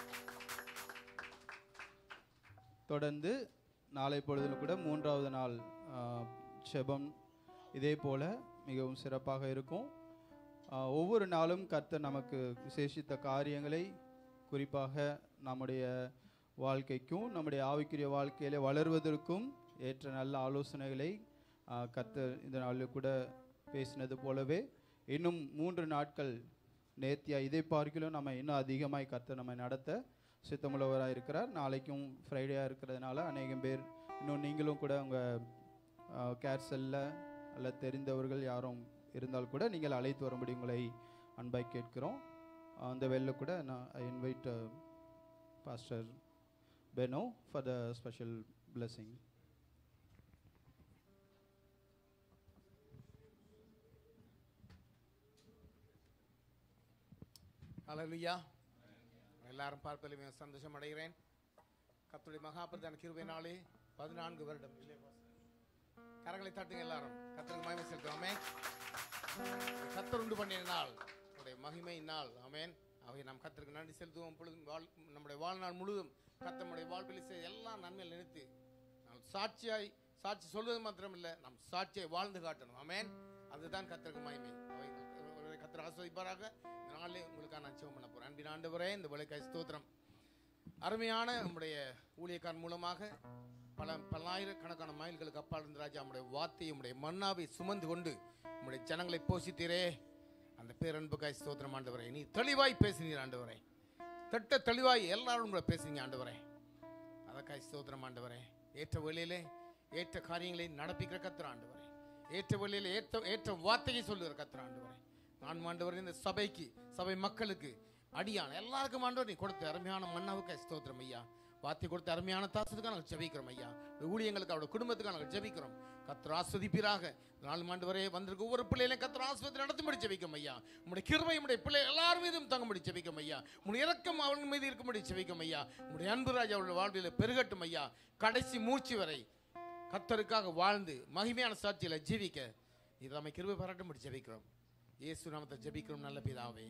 தொடர்ந்து நாளை பொழுதில் கூட மூன்றாவது நாள் ஆ, ஜெபம் இதே போல மிகவும் சிறப்பாக இருக்கும் ஆ, ஒவ்வொரு நாளும் கர்த்தர் நமக்கு விசேஷித்த காரியங்களை குறிப்பாக நம்முடைய வாழ்க்கைக்கும் நம்முடைய ஆவிக்குரிய வாழ்க்கையில வளர்வதற்கும் ஏற்ற நல்ல ஆலோசனைகளை ஆ, கர்த்தர் இந்த நாளில் கூட பேசினது போலவே இன்னும் மூன்று நாட்கள் நேர்த்தியா இதை பார்க்கிலும் நம்ம இன்னும் அதிகமாய் கர்த்தர் நம்மை நடத்த சித்தமுள்ளவராக இருக்கிறார் நாளைக்கும் ஃப்ரைடேயாக இருக்கிறதுனால அநேகம் பேர் இன்னும் நீங்களும் கூட உங்கள் கேர் செல்ல அல்ல தெரிந்தவர்கள் யாரும் இருந்தால் கூட நீங்கள் அழைத்து வரும்படி உங்களை அன்பாய் கேட்கிறோம் அந்த வேலையில் கூட நான் I invite pastor Beno for the special blessing ஹalleluya எல்லாரும் பார்ப்பதில் மிக சந்தோஷம் அடைகிறேன் கர்த்தருடைய மகாபிரதான கிருபையினாலே பதினான்கு வருடம் இல்லை கரங்களை தட்டுங்க எல்லாரும் கர்த்தருக்கு மகிமை செலுத்துவோமே கர்த்தர் உண்டு பண்ணிய நாள் உடைய மகிமை நாள் ஆமென் அவை நாம் கர்த்தருக்கு நன்றி செலுத்துவோம் பொழுதும் வாழ் நம்முடைய வாழ்நாள் முழுவதும் கர்த்தருடைய வாழ்வில் செய்த எல்லா நன்மையில் நினைத்து நாம் சாட்சியாய் சாட்சி சொல்வது மாத்திரமில்லை நாம் சாட்சியாய் வாழ்ந்து காட்டணும் ஆமென் அதுதான் கர்த்தருக்கு மகிமை அவை உங்களை கர்த்தர் ஆஸ்வதிப்பாராக இந்த நாளிலே உங்களுக்காக நான் ஜெபம் பண்ண போறேன் அன்பின் ஆண்டவரே இந்த விளைக்காய் ஸ்தோத்திரம் அருமையான நம்முடைய ஊழியக்காரன் மூலமாக பல பல்லாயிரக்கணக்கான மைல்களுக்கு அப்பால் இருந்த ராஜா நம்முடைய வார்த்தையை நம்முடைய மன்னாவை சுமந்து கொண்டு நம்முடைய ஜனங்களை போஷித்தீரே அந்த பேரன்புக்காய் ஸ்தோத்திரம் ஆண்டவரே நீ தெளிவாய் பேசினீர் ஆண்டவரே திட்ட தெளிவாய் எல்லாரும் கூட பேசுனீங்க ஆண்டவரே அதற்காய் ஸ்தோத்திரம் ஆண்டவரே ஏற்ற வேளையிலே ஏற்ற காரியங்களை நடப்பிக்கிற கத்திர ஆண்டவரே ஏற்ற வேளையிலே ஏற்ற ஏற்ற வார்த்தையை சொல்லுகிற கத்திர ஆண்டவரே நான் ஆண்டவரே இந்த சபைக்கு சபை மக்களுக்கு அடியான் எல்லாருக்கும் ஆண்டவர் நீ கொடுத்த அருமையான மன்னாவுக்கு ஸ்தோத்திரம் ஐயா வார்த்தை கொடுத்த அருமையான தாசத்துக்காக நாங்கள் ஜெபிக்கிறோம் ஐயா இந்த ஊழியங்களுக்கு அவருடைய குடும்பத்துக்காக நாங்கள் ஜெபிக்கிறோம் கத்திர ஆஸ்வதிப்பீராக நாலு ஆண்டு வரை வந்திருக்க ஒவ்வொரு பிள்ளைகளையும் கத்திர ஆஸ்வதி நடத்தும்படி ஜெபிக்கும் ஐயா உங்களுடைய கிருபை உடைய பிள்ளை எல்லார் மீதும் தங்கும்படி ஜெபிக்கும் ஐயா உங்களுடைய இரக்கம் அவங்க மீது இருக்கும்படி ஜெபிக்கும் ஐயா உங்களுடைய அன்பு ராஜா அவருடைய வாழ்வில் பெருகட்டும் ஐயா கடைசி மூச்சு வரை கத்தருக்காக வாழ்ந்து மகிமையான சாட்சியில ஜீவிக்க இது நம்ம கிருபை பாராட்டும்படி ஜெபிக்கிறோம் இயேசு நாமத்தை ஜெபிக்கிறோம் நல்ல பிதாவே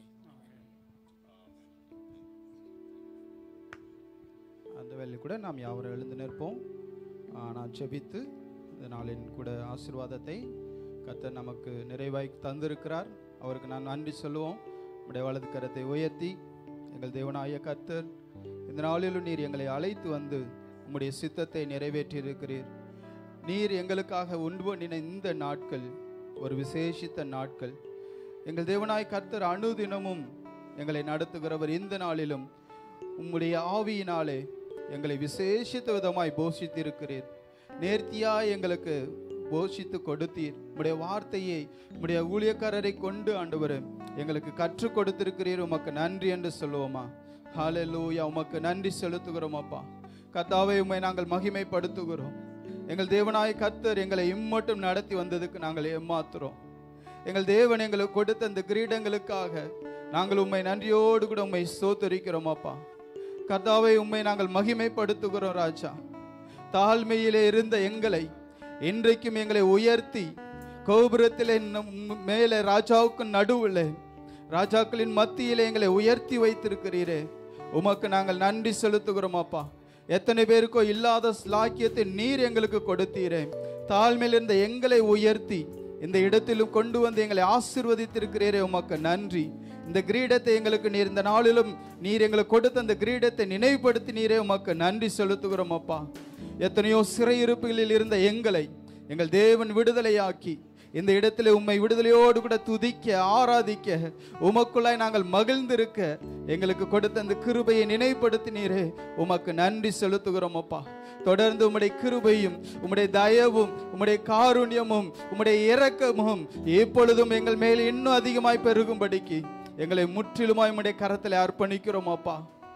அந்த வேலையில் கூட நாம் யாவரும் எழுந்து நிற்போம் ஆ, நான் ஜெபித்து இந்த நாளின் கூட ஆசீர்வாதத்தை கர்த்தர் நமக்கு நிறைவாய் தந்திருக்கிறார் அவருக்கு நான் நன்றி சொல்லுவோம் நம்முடைய வலது கரத்தை உயர்த்தி எங்கள் தேவனாய கர்த்தர் இந்த நாளிலும் நீர் எங்களை அழைத்து வந்து உம்முடைய சித்தத்தை நிறைவேற்றி இருக்கிறீர் நீர் எங்களுக்காக உண்டு பண்ணின இந்த நாட்கள் ஒரு விசேஷித்த நாட்கள் எங்கள் தேவனாய் கர்த்தர் அனுதினமும் எங்களை நடத்துகிறவர் இந்த நாளிலும் உம்முடைய ஆவியினாலே எங்களை விசேஷித்த விதமாய் போஷித்திருக்கிறீர் நேர்த்தியாய் எங்களுக்கு போஷித்து கொடுத்தீர் உம்முடைய வார்த்தையை உம்முடைய ஊழியக்காரரை கொண்டு ஆண்டவர் எங்களுக்கு கற்றுக் கொடுத்திருக்கிறீர் உமக்கு நன்றி என்று சொல்லுவோமா ஹalleluya உமக்கு நன்றி செலுத்துகிறோம் அப்பா கர்த்தாவே உம்மை நாங்கள் மகிமைப்படுத்துகிறோம் எங்கள் தேவனாய் கர்த்தர் எங்களை இம்மட்டும் நடத்தி வந்ததுக்கு நாங்கள் ஏமாத்துறோம் எங்கள் தேவன் எங்களுக்கு கொடுத்த அந்த கிரீடங்களுக்காக நாங்கள் உம்மை நன்றியோடு கூட உம்மை சோத்தரிக்கிறோம் அப்பா கர்த்தாவை உம்மை நாங்கள் மகிமைப்படுத்துகிறோம் ராஜா தாழ்மையிலே இருந்த எங்களை இன்றைக்கும் எங்களை உயர்த்தி கோபுரத்திலே நம் மேலே ராஜாவுக்கு நடுவில் ராஜாக்களின் மத்தியிலே எங்களை உயர்த்தி வைத்திருக்கிறீரே உமக்கு நாங்கள் நன்றி செலுத்துகிறோம் அப்பா எத்தனை பேருக்கோ இல்லாத ஸ்லாக்கியத்தை நீர் எங்களுக்கு கொடுத்தீரே தாழ்மையில் இருந்த எங்களை உயர்த்தி இந்த இடத்திலும் கொண்டு வந்து எங்களை ஆசிர்வதித்திருக்கிறீரே உமக்கு நன்றி இந்த கிரீடத்தை எங்களுக்கு நீர் இந்த நாளிலும் நீர் எங்களுக்கு கொடுத்த அந்த கிரீடத்தை நினைவுபடுத்தி நீரே உமக்கு நன்றி செலுத்துகிறோம் அப்பா எத்தனையோ சிறையிருப்புகளில் இருந்த எங்களை எங்கள் தேவன் விடுதலையாக்கி இந்த இடத்துல உம்மை விடுதலையோடு கூட துதிக்க ஆராதிக்க உமக்குள்ளாய் நாங்கள் மகிழ்ந்திருக்க எங்களுக்கு கொடுத்த அந்த கிருபையை நினைவுபடுத்தினீரே உமக்கு நன்றி செலுத்துகிறோம் அப்பா தொடர்ந்து உம்முடைய கிருபையும் உம்முடைய தயவும் உம்முடைய காருண்யமும் உம்முடைய இரக்கமும் எப்பொழுதும் எங்கள் மேல் இன்னும் அதிகமாய் பெருகும்படிக்கு எங்களை முற்றிலுமாய் உம்முடைய கரத்தில் அர்ப்பணிக்கிறோம் அப்பா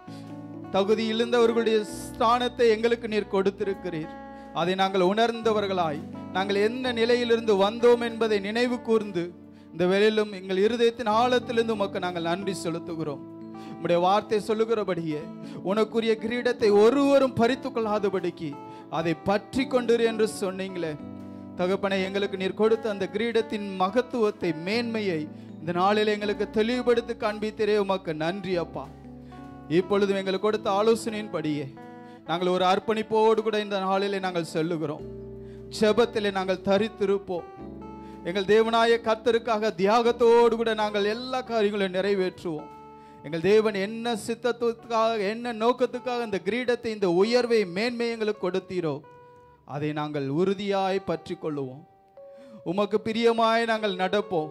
தகுதி இழந்தவர்களுடைய ஸ்தானத்தை எங்களுக்கு நீர் கொடுத்திருக்கிறீர் அதை நாங்கள் உணர்ந்தவர்களாய் நாங்கள் என்ன நிலையிலிருந்து வந்தோம் என்பதை நினைவு கூர்ந்து இந்த வேளையிலும் எங்கள் இருதயத்தின் ஆழத்திலிருந்து உமக்கு நாங்கள் நன்றி செலுத்துகிறோம் உம்முடைய வார்த்தை சொல்லுகிறபடியே உனக்குரிய கிரீடத்தை ஒருவரும் பறித்து கொள்ளாதபடிக்கு அதை பற்றி கொண்டிரு என்று சொன்னீங்களே தகப்பனை எங்களுக்கு நீர் கொடுத்த அந்த கிரீடத்தின் மகத்துவத்தை மேன்மையை இந்த நாளில் எங்களுக்கு தெளிவுபடுத்தி காண்பித்தரே உமக்கு நன்றி அப்பா இப்பொழுதும் எங்களுக்கு கொடுத்த ஆலோசனையின்படியே நாங்கள் ஒரு அர்ப்பணிப்போடு கூட இந்த நாளிலே நாங்கள் செல்லுகிறோம் ஜெபத்திலே நாங்கள் தரித்திருப்போம் எங்கள் தேவனாய கர்த்தருக்காக தியாகத்தோடு கூட நாங்கள் எல்லா காரியங்களையும் நிறைவேற்றுவோம் எங்கள் தேவன் என்ன சித்தத்துக்காக என்ன நோக்கத்துக்காக இந்த கிரீடத்தை இந்த உயர்வை மேன்மை எங்களுக்கு கொடுத்தீரோ அதை நாங்கள் உறுதியாய் பற்றி கொள்ளுவோம் உமக்கு பிரியமாய் நாங்கள் நடப்போம்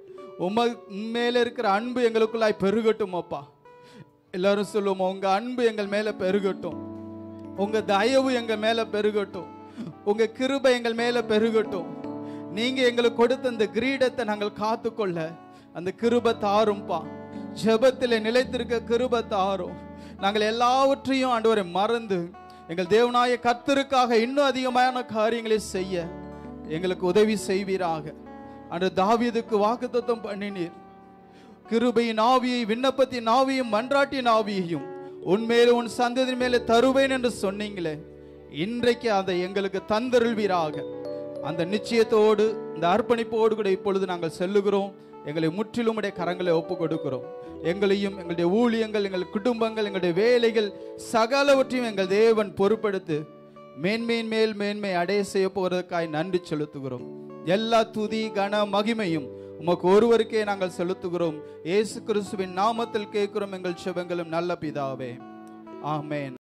உம மேல இருக்கிற அன்பு எங்களுக்குள்ளாய் பெருகட்டும் அப்பா எல்லாரும் சொல்லுவோம் உங்க அன்பு எங்கள் மேல பெருகட்டும் உங்க தயவு எங்க மேல பெருகட்டும் உங்க கிருபை எங்கள் மேல பெருகட்டும் நீங்க எங்களுக்கு கொடுத்த அந்த கிரீடத்தை நாங்கள் காத்துக்கொள்ள அந்த கிருபை தாரும்பா ஜெபத்திலே நிலைத்திருக்க கிருபை தாரும் நாங்கள் எல்லாவற்றையும் ஆண்டவரை மறந்து எங்கள் தேவனாய கர்த்தருக்காக இன்னும் அதிகமான காரியங்களை செய்ய எங்களுக்கு உதவி செய்வீராக அன்று தாவீதுக்கு வாக்குத்தத்தம் பண்ணினீர் கிருபையின் ஆவியை விண்ணப்பத்தின் ஆவியும் மன்றாட்டின் ஆவியையும் உன்மேல உன் சந்ததியின் மேலே தருவேன் என்று சொன்னீங்களே இன்றைக்கு அதை எங்களுக்கு தந்தருள்வீராக அந்த நிச்சயத்தோடு இந்த அர்ப்பணிப்போடு கூட இப்பொழுது நாங்கள் செல்லுகிறோம் எங்களை முற்றிலும் உடைய கரங்களை ஒப்பு கொடுக்கிறோம் எங்களையும் எங்களுடைய ஊழியங்கள் எங்கள் குடும்பங்கள் எங்களுடைய வேலைகள் சகலவற்றையும் எங்கள் தேவன் பொறுப்படுத்து மேன்மையின் மேல் மேன்மை அடைய செய்ய போவதற்காய் நன்றி செலுத்துகிறோம் எல்லா துதி கன மகிமையும் உமக்கு ஒருவருக்கே நாங்கள் செலுத்துகிறோம் இயேசு கிறிஸ்துவின் நாமத்தில் கேட்கிறோம் எங்கள் செபங்களும் நல்ல பிதாவே ஆமென்